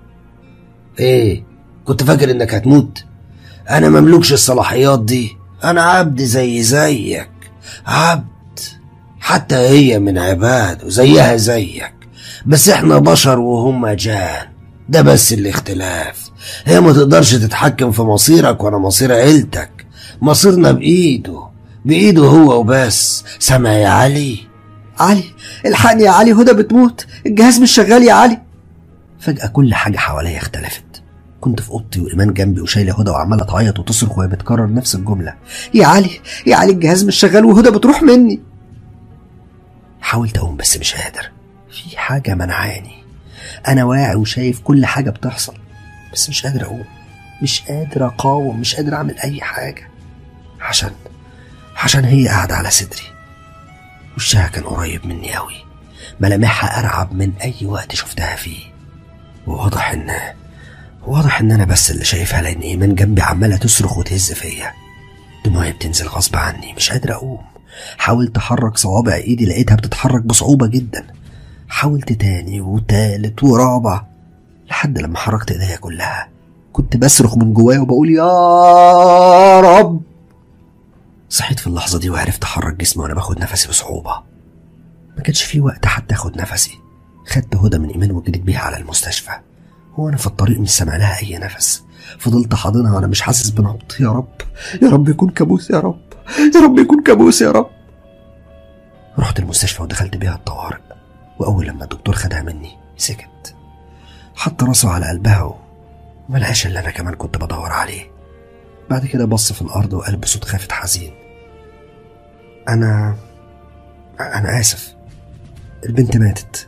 ايه كنت فاكر انك هتموت انا مملوكش الصلاحيات دي انا عبد زي زيك عبد حتى هي من عباد وزيها زيك بس احنا بشر وهم جان ده بس الاختلاف هي ما تقدرش تتحكم في مصيرك ولا مصير عيلتك مصيرنا بايده بايده هو وبس سامع يا علي علي الحقني يا علي هدى بتموت الجهاز مش شغال يا علي فجأة كل حاجة حواليا اختلفت كنت في اوضتي وايمان جنبي وشايله هدى وعماله تعيط وتصرخ وهي بتكرر نفس الجمله يا علي يا علي الجهاز مش شغال وهدى بتروح مني حاولت اقوم بس مش قادر في حاجه منعاني انا واعي وشايف كل حاجه بتحصل بس مش قادر اقوم مش قادر اقاوم مش قادر اعمل اي حاجه عشان عشان هي قاعده على صدري وشها كان قريب مني قوي ملامحها ارعب من اي وقت شفتها فيه وواضح ان واضح ان انا بس اللي شايفها لان ايمان جنبي عماله تصرخ وتهز فيا دموعي بتنزل غصب عني مش قادر اقوم حاولت احرك صوابع ايدي لقيتها بتتحرك بصعوبه جدا حاولت تاني وتالت ورابع لحد لما حركت ايديا كلها كنت بصرخ من جوايا وبقول يا رب صحيت في اللحظه دي وعرفت احرك جسمي وانا باخد نفسي بصعوبه ما كانش في وقت حتى اخد نفسي خدت هدى من ايمان وجريت بيها على المستشفى هو انا في الطريق مش سامع لها اي نفس فضلت حاضنها وانا مش حاسس بنبض يا رب يا رب يكون كابوس يا رب يا رب يكون كابوس يا رب رحت المستشفى ودخلت بيها الطوارئ واول لما الدكتور خدها مني سكت حط راسه على قلبها وملقاش اللي انا كمان كنت بدور عليه بعد كده بص في الارض وقال بصوت خافت حزين انا انا اسف البنت ماتت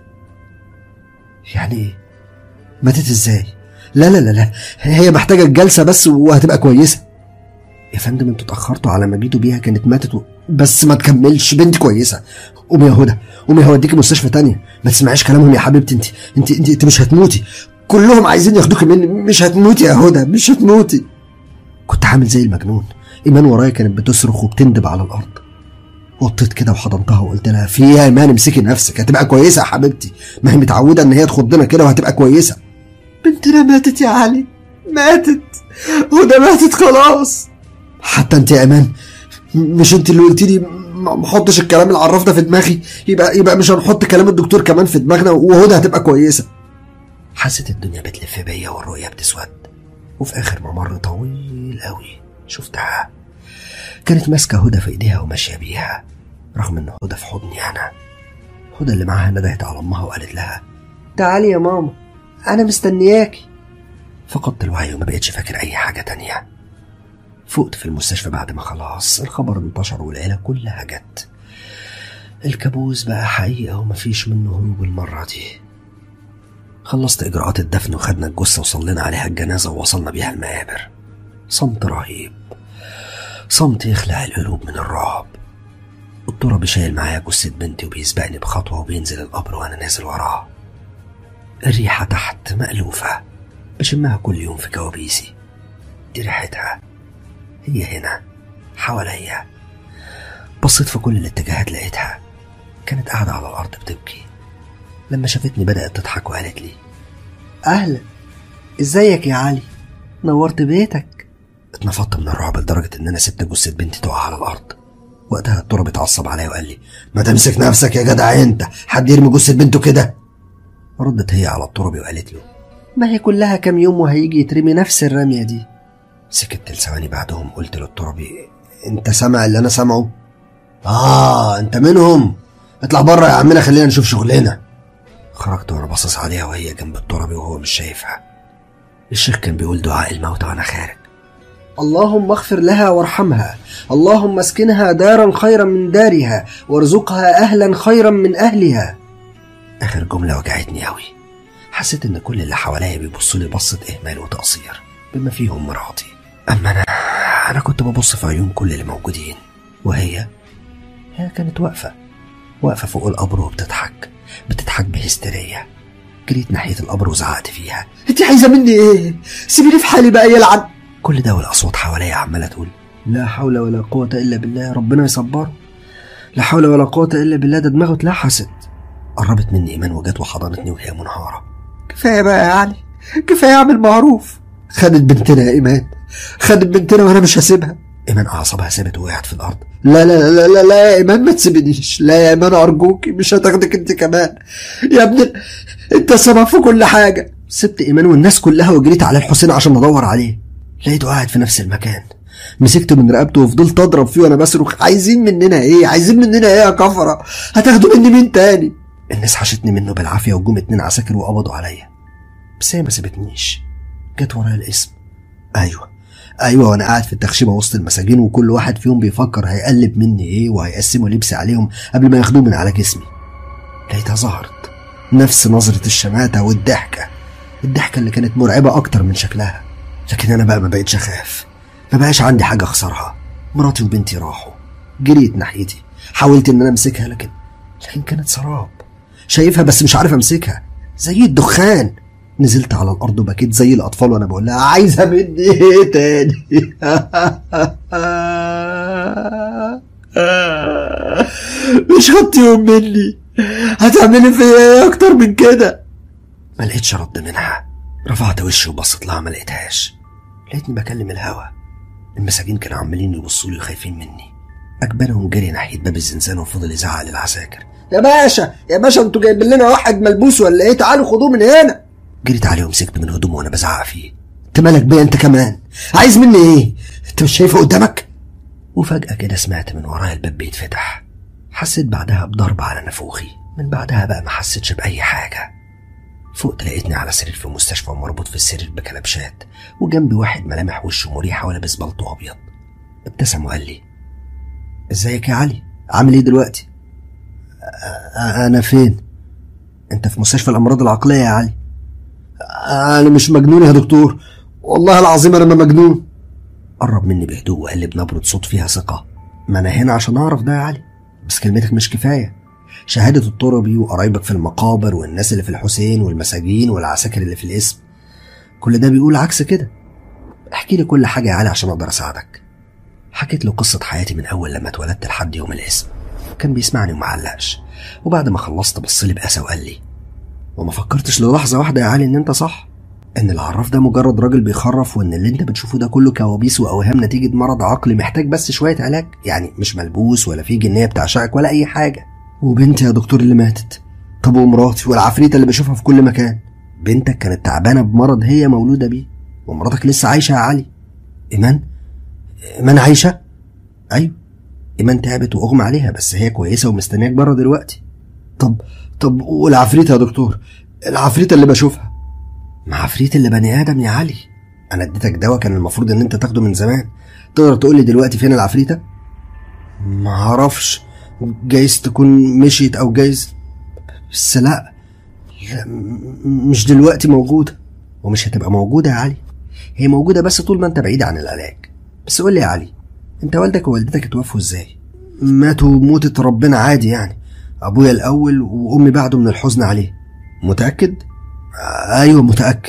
يعني ايه ماتت ازاي لا لا لا لا هي محتاجه الجلسه بس وهتبقى كويسه يا فندم انتوا اتاخرتوا على ما جيتوا بيها كانت ماتت و... بس ما تكملش بنتي كويسه قومي يا هدى قومي هوديكي مستشفى تانية ما تسمعيش كلامهم يا حبيبتي انت انت انت, انت مش هتموتي كلهم عايزين ياخدوكي مني مش هتموتي يا هدى مش هتموتي كنت عامل زي المجنون ايمان ورايا كانت بتصرخ وبتندب على الارض وطيت كده وحضنتها وقلت لها في ايه يا ايمان امسكي نفسك هتبقى كويسه يا حبيبتي ما هي متعوده ان هي تخضنا كده وهتبقى كويسه بنتنا ماتت يا علي ماتت هدى ماتت خلاص حتى انت يا ايمان مش انت اللي قلت لي ما احطش الكلام العراف ده في دماغي يبقى يبقى مش هنحط كلام الدكتور كمان في دماغنا وهدى هتبقى كويسه حسيت الدنيا بتلف بيا والرؤيه بتسود وفي اخر ممر طويل قوي شفتها كانت ماسكه هدى في ايديها وماشيه بيها رغم ان هدى في حضني انا هدى اللي معاها ندهت على امها وقالت لها تعالي يا ماما انا مستنياكي فقدت الوعي وما بقتش فاكر اي حاجه تانية فقت في المستشفى بعد ما خلاص الخبر انتشر والعيله كلها جت الكابوس بقى حقيقة ومفيش منه هروب المرة دي خلصت إجراءات الدفن وخدنا الجثة وصلينا عليها الجنازة ووصلنا بيها المقابر صمت رهيب صمت يخلع القلوب من الرعب الترابي شايل معايا جثة بنتي وبيسبقني بخطوة وبينزل القبر وأنا نازل وراه الريحة تحت مألوفة بشمها كل يوم في كوابيسي دي ريحتها هي هنا حواليا بصيت في كل الاتجاهات لقيتها كانت قاعدة على الأرض بتبكي لما شافتني بدأت تضحك وقالت لي أهلا إزيك يا علي نورت بيتك اتنفضت من الرعب لدرجة إن أنا سبت جثة بنتي تقع على الأرض وقتها التراب اتعصب عليا وقال لي ما تمسك نفسك يا جدع انت حد يرمي جثة بنته كده ردت هي على الترابي وقالت له ما هي كلها كام يوم وهيجي يترمي نفس الرمية دي سكت لثواني بعدهم قلت للترابي انت سامع اللي انا سامعه اه انت منهم اطلع بره يا عمنا خلينا نشوف شغلنا خرجت وانا باصص عليها وهي جنب الترابي وهو مش شايفها الشيخ كان بيقول دعاء الموتى وانا خارج اللهم اغفر لها وارحمها اللهم اسكنها دارا خيرا من دارها وارزقها اهلا خيرا من اهلها اخر جمله وجعتني قوي حسيت ان كل اللي حواليا بيبصوا لي بصه اهمال وتقصير بما فيهم مراتي اما انا انا كنت ببص في عيون كل اللي موجودين وهي هي كانت واقفه واقفه فوق القبر وبتضحك بتضحك بهستيريا جريت ناحيه القبر وزعقت فيها انت عايزه مني ايه سيبيني في حالي بقى يلعن كل ده والاصوات حواليا عماله تقول لا حول ولا قوة إلا بالله ربنا يصبره لا حول ولا قوة إلا بالله ده دماغه اتلحست قربت مني ايمان وجت وحضنتني وهي منهاره كفاية بقى يا علي كفاية أعمل معروف خدت بنتنا يا إيمان خدت بنتنا وأنا مش هسيبها ايمان اعصابها ثابت وقعت في الارض لا لا لا لا لا يا إيمان ما تسيبنيش لا يا إيمان أرجوكي مش هتاخدك أنت كمان يا ابني أنت سبب في كل حاجة سبت إيمان والناس كلها وجريت على الحسين عشان أدور عليه لقيته قاعد في نفس المكان مسكته من رقبته وفضلت اضرب فيه وانا بصرخ عايزين مننا ايه عايزين مننا ايه يا كفره هتاخدوا مني مين تاني الناس حشتني منه بالعافيه وجم اتنين عساكر وقبضوا عليا بس هي ما سابتنيش جت ورايا الاسم ايوه ايوه وانا قاعد في التخشيبه وسط المساجين وكل واحد فيهم بيفكر هيقلب مني ايه وهيقسموا لبسي عليهم قبل ما ياخدوه من على جسمي لقيتها ظهرت نفس نظره الشماته والضحكه الضحكه اللي كانت مرعبه اكتر من شكلها لكن انا بقى ما بقتش اخاف ما بقاش عندي حاجه اخسرها مراتي وبنتي راحوا جريت ناحيتي حاولت ان انا امسكها لكن لكن كانت سراب شايفها بس مش عارف امسكها زي الدخان نزلت على الارض وبكيت زي الاطفال وانا بقول لها عايزه مني ايه تاني مش خدتيهم مني هتعملي فيا ايه اكتر من كده ما لقيتش رد منها رفعت وشي وبصيت لها ما لقيتهاش لقيتني بكلم الهوا المساجين كانوا عمالين يبصوا لي وخايفين مني اجبانهم جري ناحيه باب الزنزانه وفضل يزعق للعساكر يا باشا يا باشا انتوا جايبين لنا واحد ملبوس ولا ايه تعالوا خدوه من هنا جريت عليه ومسكت من هدومه وانا بزعق فيه انت مالك بيا انت كمان عايز مني ايه انت مش شايفه قدامك وفجاه كده سمعت من ورايا الباب بيتفتح حسيت بعدها بضرب على نافوخي من بعدها بقى ما حسيتش باي حاجه فقت لقيتني على سرير في مستشفى ومربوط في السرير بكلبشات وجنبي واحد ملامح وشه مريحة ولابس بلطو أبيض ابتسم وقال لي ازيك يا علي عامل ايه دلوقتي انا فين انت في مستشفى الامراض العقليه يا علي انا مش مجنون يا دكتور والله العظيم انا ما مجنون قرب مني بهدوء وقال لي بنبرة صوت فيها ثقة ما انا هنا عشان اعرف ده يا علي بس كلمتك مش كفايه شهادة الطربي وقرايبك في المقابر والناس اللي في الحسين والمساجين والعساكر اللي في الاسم كل ده بيقول عكس كده احكي لي كل حاجة يا علي عشان اقدر اساعدك حكيت له قصة حياتي من اول لما اتولدت لحد يوم الاسم كان بيسمعني ومعلقش وبعد ما خلصت بص لي بأسى وقال لي وما فكرتش للحظة واحدة يا علي ان انت صح ان العراف ده مجرد راجل بيخرف وان اللي انت بتشوفه ده كله كوابيس واوهام نتيجة مرض عقلي محتاج بس شوية علاج يعني مش ملبوس ولا في جنية بتعشقك ولا اي حاجة وبنتي يا دكتور اللي ماتت طب ومراتي والعفريتة اللي بشوفها في كل مكان بنتك كانت تعبانة بمرض هي مولودة بيه ومراتك لسه عايشة يا علي إيمان إيمان عايشة أيوة إيمان تعبت وأغمى عليها بس هي كويسة ومستنياك بره دلوقتي طب طب والعفريتة يا دكتور العفريتة اللي بشوفها ما عفريت اللي بني آدم يا علي أنا اديتك دواء كان المفروض إن أنت تاخده من زمان تقدر تقول لي دلوقتي فين العفريتة؟ ما اعرفش جايز تكون مشيت او جايز بس لا لا م- مش دلوقتي موجودة ومش هتبقى موجودة يا علي هي موجودة بس طول ما انت بعيد عن العلاج بس قول لي يا علي انت والدك ووالدتك اتوفوا ازاي ماتوا موتة ربنا عادي يعني ابويا الاول وامي بعده من الحزن عليه متأكد آه، ايوه متأكد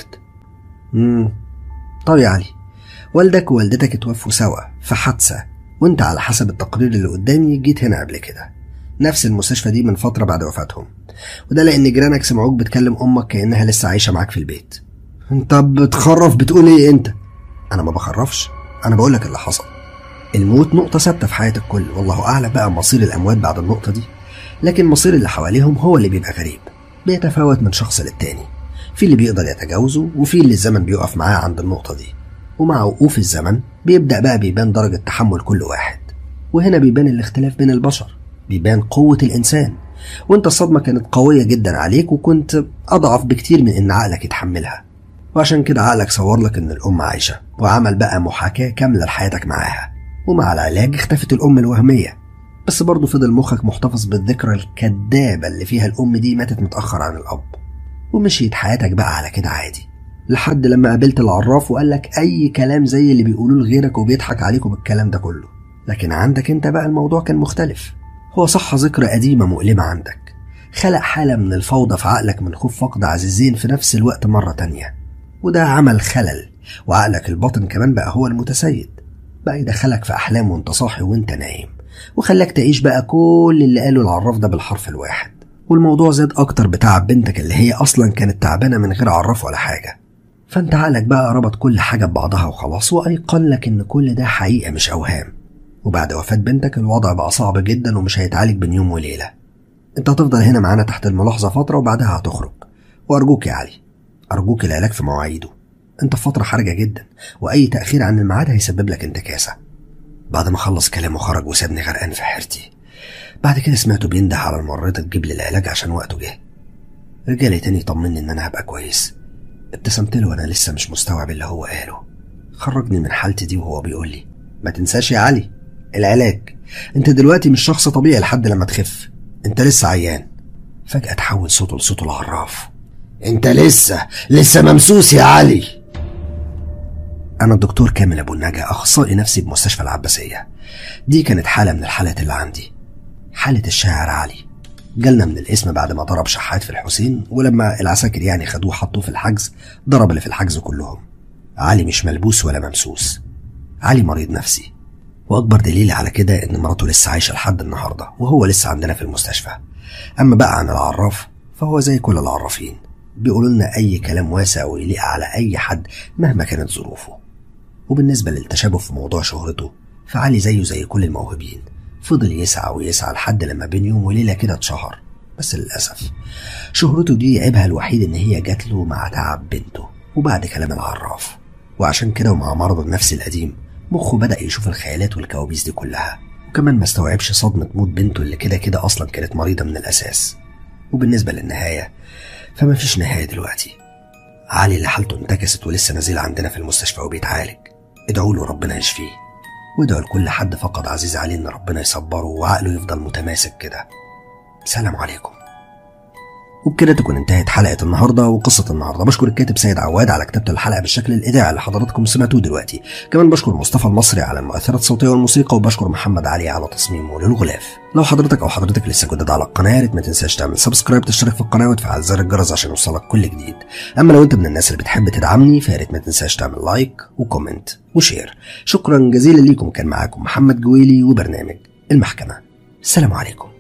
امم طب يا علي والدك ووالدتك اتوفوا سوا في حادثة وانت على حسب التقرير اللي قدامي جيت هنا قبل كده نفس المستشفى دي من فترة بعد وفاتهم وده لأن جيرانك سمعوك بتكلم أمك كأنها لسه عايشة معاك في البيت انت بتخرف بتقول ايه انت انا ما بخرفش انا بقولك اللي حصل الموت نقطة ثابتة في حياة الكل والله أعلم بقى مصير الأموات بعد النقطة دي لكن مصير اللي حواليهم هو اللي بيبقى غريب بيتفاوت من شخص للتاني في اللي بيقدر يتجاوزه وفي اللي الزمن بيقف معاه عند النقطة دي ومع وقوف الزمن بيبدأ بقى بيبان درجة تحمل كل واحد وهنا بيبان الاختلاف بين البشر بيبان قوة الإنسان وانت الصدمة كانت قوية جدا عليك وكنت أضعف بكتير من إن عقلك يتحملها وعشان كده عقلك صور لك إن الأم عايشة وعمل بقى محاكاة كاملة لحياتك معاها ومع العلاج اختفت الأم الوهمية بس برضه فضل مخك محتفظ بالذكرى الكدابة اللي فيها الأم دي ماتت متأخر عن الأب ومشيت حياتك بقى على كده عادي لحد لما قابلت العراف وقال لك أي كلام زي اللي بيقولوه لغيرك وبيضحك عليكم بالكلام ده كله لكن عندك انت بقى الموضوع كان مختلف هو صح ذكرى قديمة مؤلمة عندك خلق حالة من الفوضى في عقلك من خوف فقد عزيزين في نفس الوقت مرة تانية وده عمل خلل وعقلك الباطن كمان بقى هو المتسيد بقى يدخلك في أحلام وانت صاحي وانت نايم وخلاك تعيش بقى كل اللي قاله العراف ده بالحرف الواحد والموضوع زاد أكتر بتعب بنتك اللي هي أصلا كانت تعبانة من غير عراف ولا حاجة فانت عقلك بقى ربط كل حاجة ببعضها وخلاص وأيقن لك إن كل ده حقيقة مش أوهام وبعد وفاة بنتك الوضع بقى صعب جدا ومش هيتعالج بين يوم وليلة انت هتفضل هنا معانا تحت الملاحظة فترة وبعدها هتخرج وأرجوك يا علي أرجوك العلاج في مواعيده انت في فترة حرجة جدا وأي تأخير عن الميعاد هيسبب لك انتكاسة بعد ما خلص كلامه خرج وسابني غرقان في حيرتي بعد كده سمعته بينده على الممرضة تجيب لي العلاج عشان وقته جه رجع لي تاني يطمني ان انا هبقى كويس ابتسمت له وانا لسه مش مستوعب اللي هو قاله خرجني من حالتي دي وهو بيقول لي ما تنساش يا علي العلاج انت دلوقتي مش شخص طبيعي لحد لما تخف انت لسه عيان فجأة تحول صوته لصوت العراف انت لسه لسه ممسوس يا علي أنا الدكتور كامل أبو النجا أخصائي نفسي بمستشفى العباسية دي كانت حالة من الحالات اللي عندي حالة الشاعر علي جالنا من الاسم بعد ما ضرب شحات في الحسين ولما العساكر يعني خدوه حطوه في الحجز ضرب اللي في الحجز كلهم علي مش ملبوس ولا ممسوس علي مريض نفسي وأكبر دليل على كده إن مراته لسه عايشة لحد النهاردة وهو لسه عندنا في المستشفى أما بقى عن العراف فهو زي كل العرافين بيقولوا لنا أي كلام واسع ويليق على أي حد مهما كانت ظروفه وبالنسبة للتشابه في موضوع شهرته فعلي زيه زي كل الموهوبين فضل يسعى ويسعى لحد لما بين يوم وليلة كده اتشهر بس للأسف شهرته دي عيبها الوحيد إن هي جات له مع تعب بنته وبعد كلام العراف وعشان كده ومع مرضه النفسي القديم مخه بدأ يشوف الخيالات والكوابيس دي كلها وكمان ما استوعبش صدمة موت بنته اللي كده كده أصلا كانت مريضة من الأساس وبالنسبة للنهاية فما فيش نهاية دلوقتي علي اللي حالته انتكست ولسه نازل عندنا في المستشفى وبيتعالج ادعوا له ربنا يشفيه وادعوا لكل حد فقد عزيز عليه ان ربنا يصبره وعقله يفضل متماسك كده سلام عليكم وبكده تكون انتهت حلقة النهاردة وقصة النهاردة بشكر الكاتب سيد عواد على كتابة الحلقة بالشكل الإذاعي اللي حضراتكم سمعتوه دلوقتي كمان بشكر مصطفى المصري على المؤثرات الصوتية والموسيقى وبشكر محمد علي على تصميمه للغلاف لو حضرتك أو حضرتك لسه جديد على القناة يا ريت ما تنساش تعمل سبسكرايب تشترك في القناة وتفعل زر الجرس عشان يوصلك كل جديد أما لو أنت من الناس اللي بتحب تدعمني فيا ريت ما تنساش تعمل لايك وكومنت وشير شكرا جزيلا ليكم كان معاكم محمد جويلي وبرنامج المحكمة السلام عليكم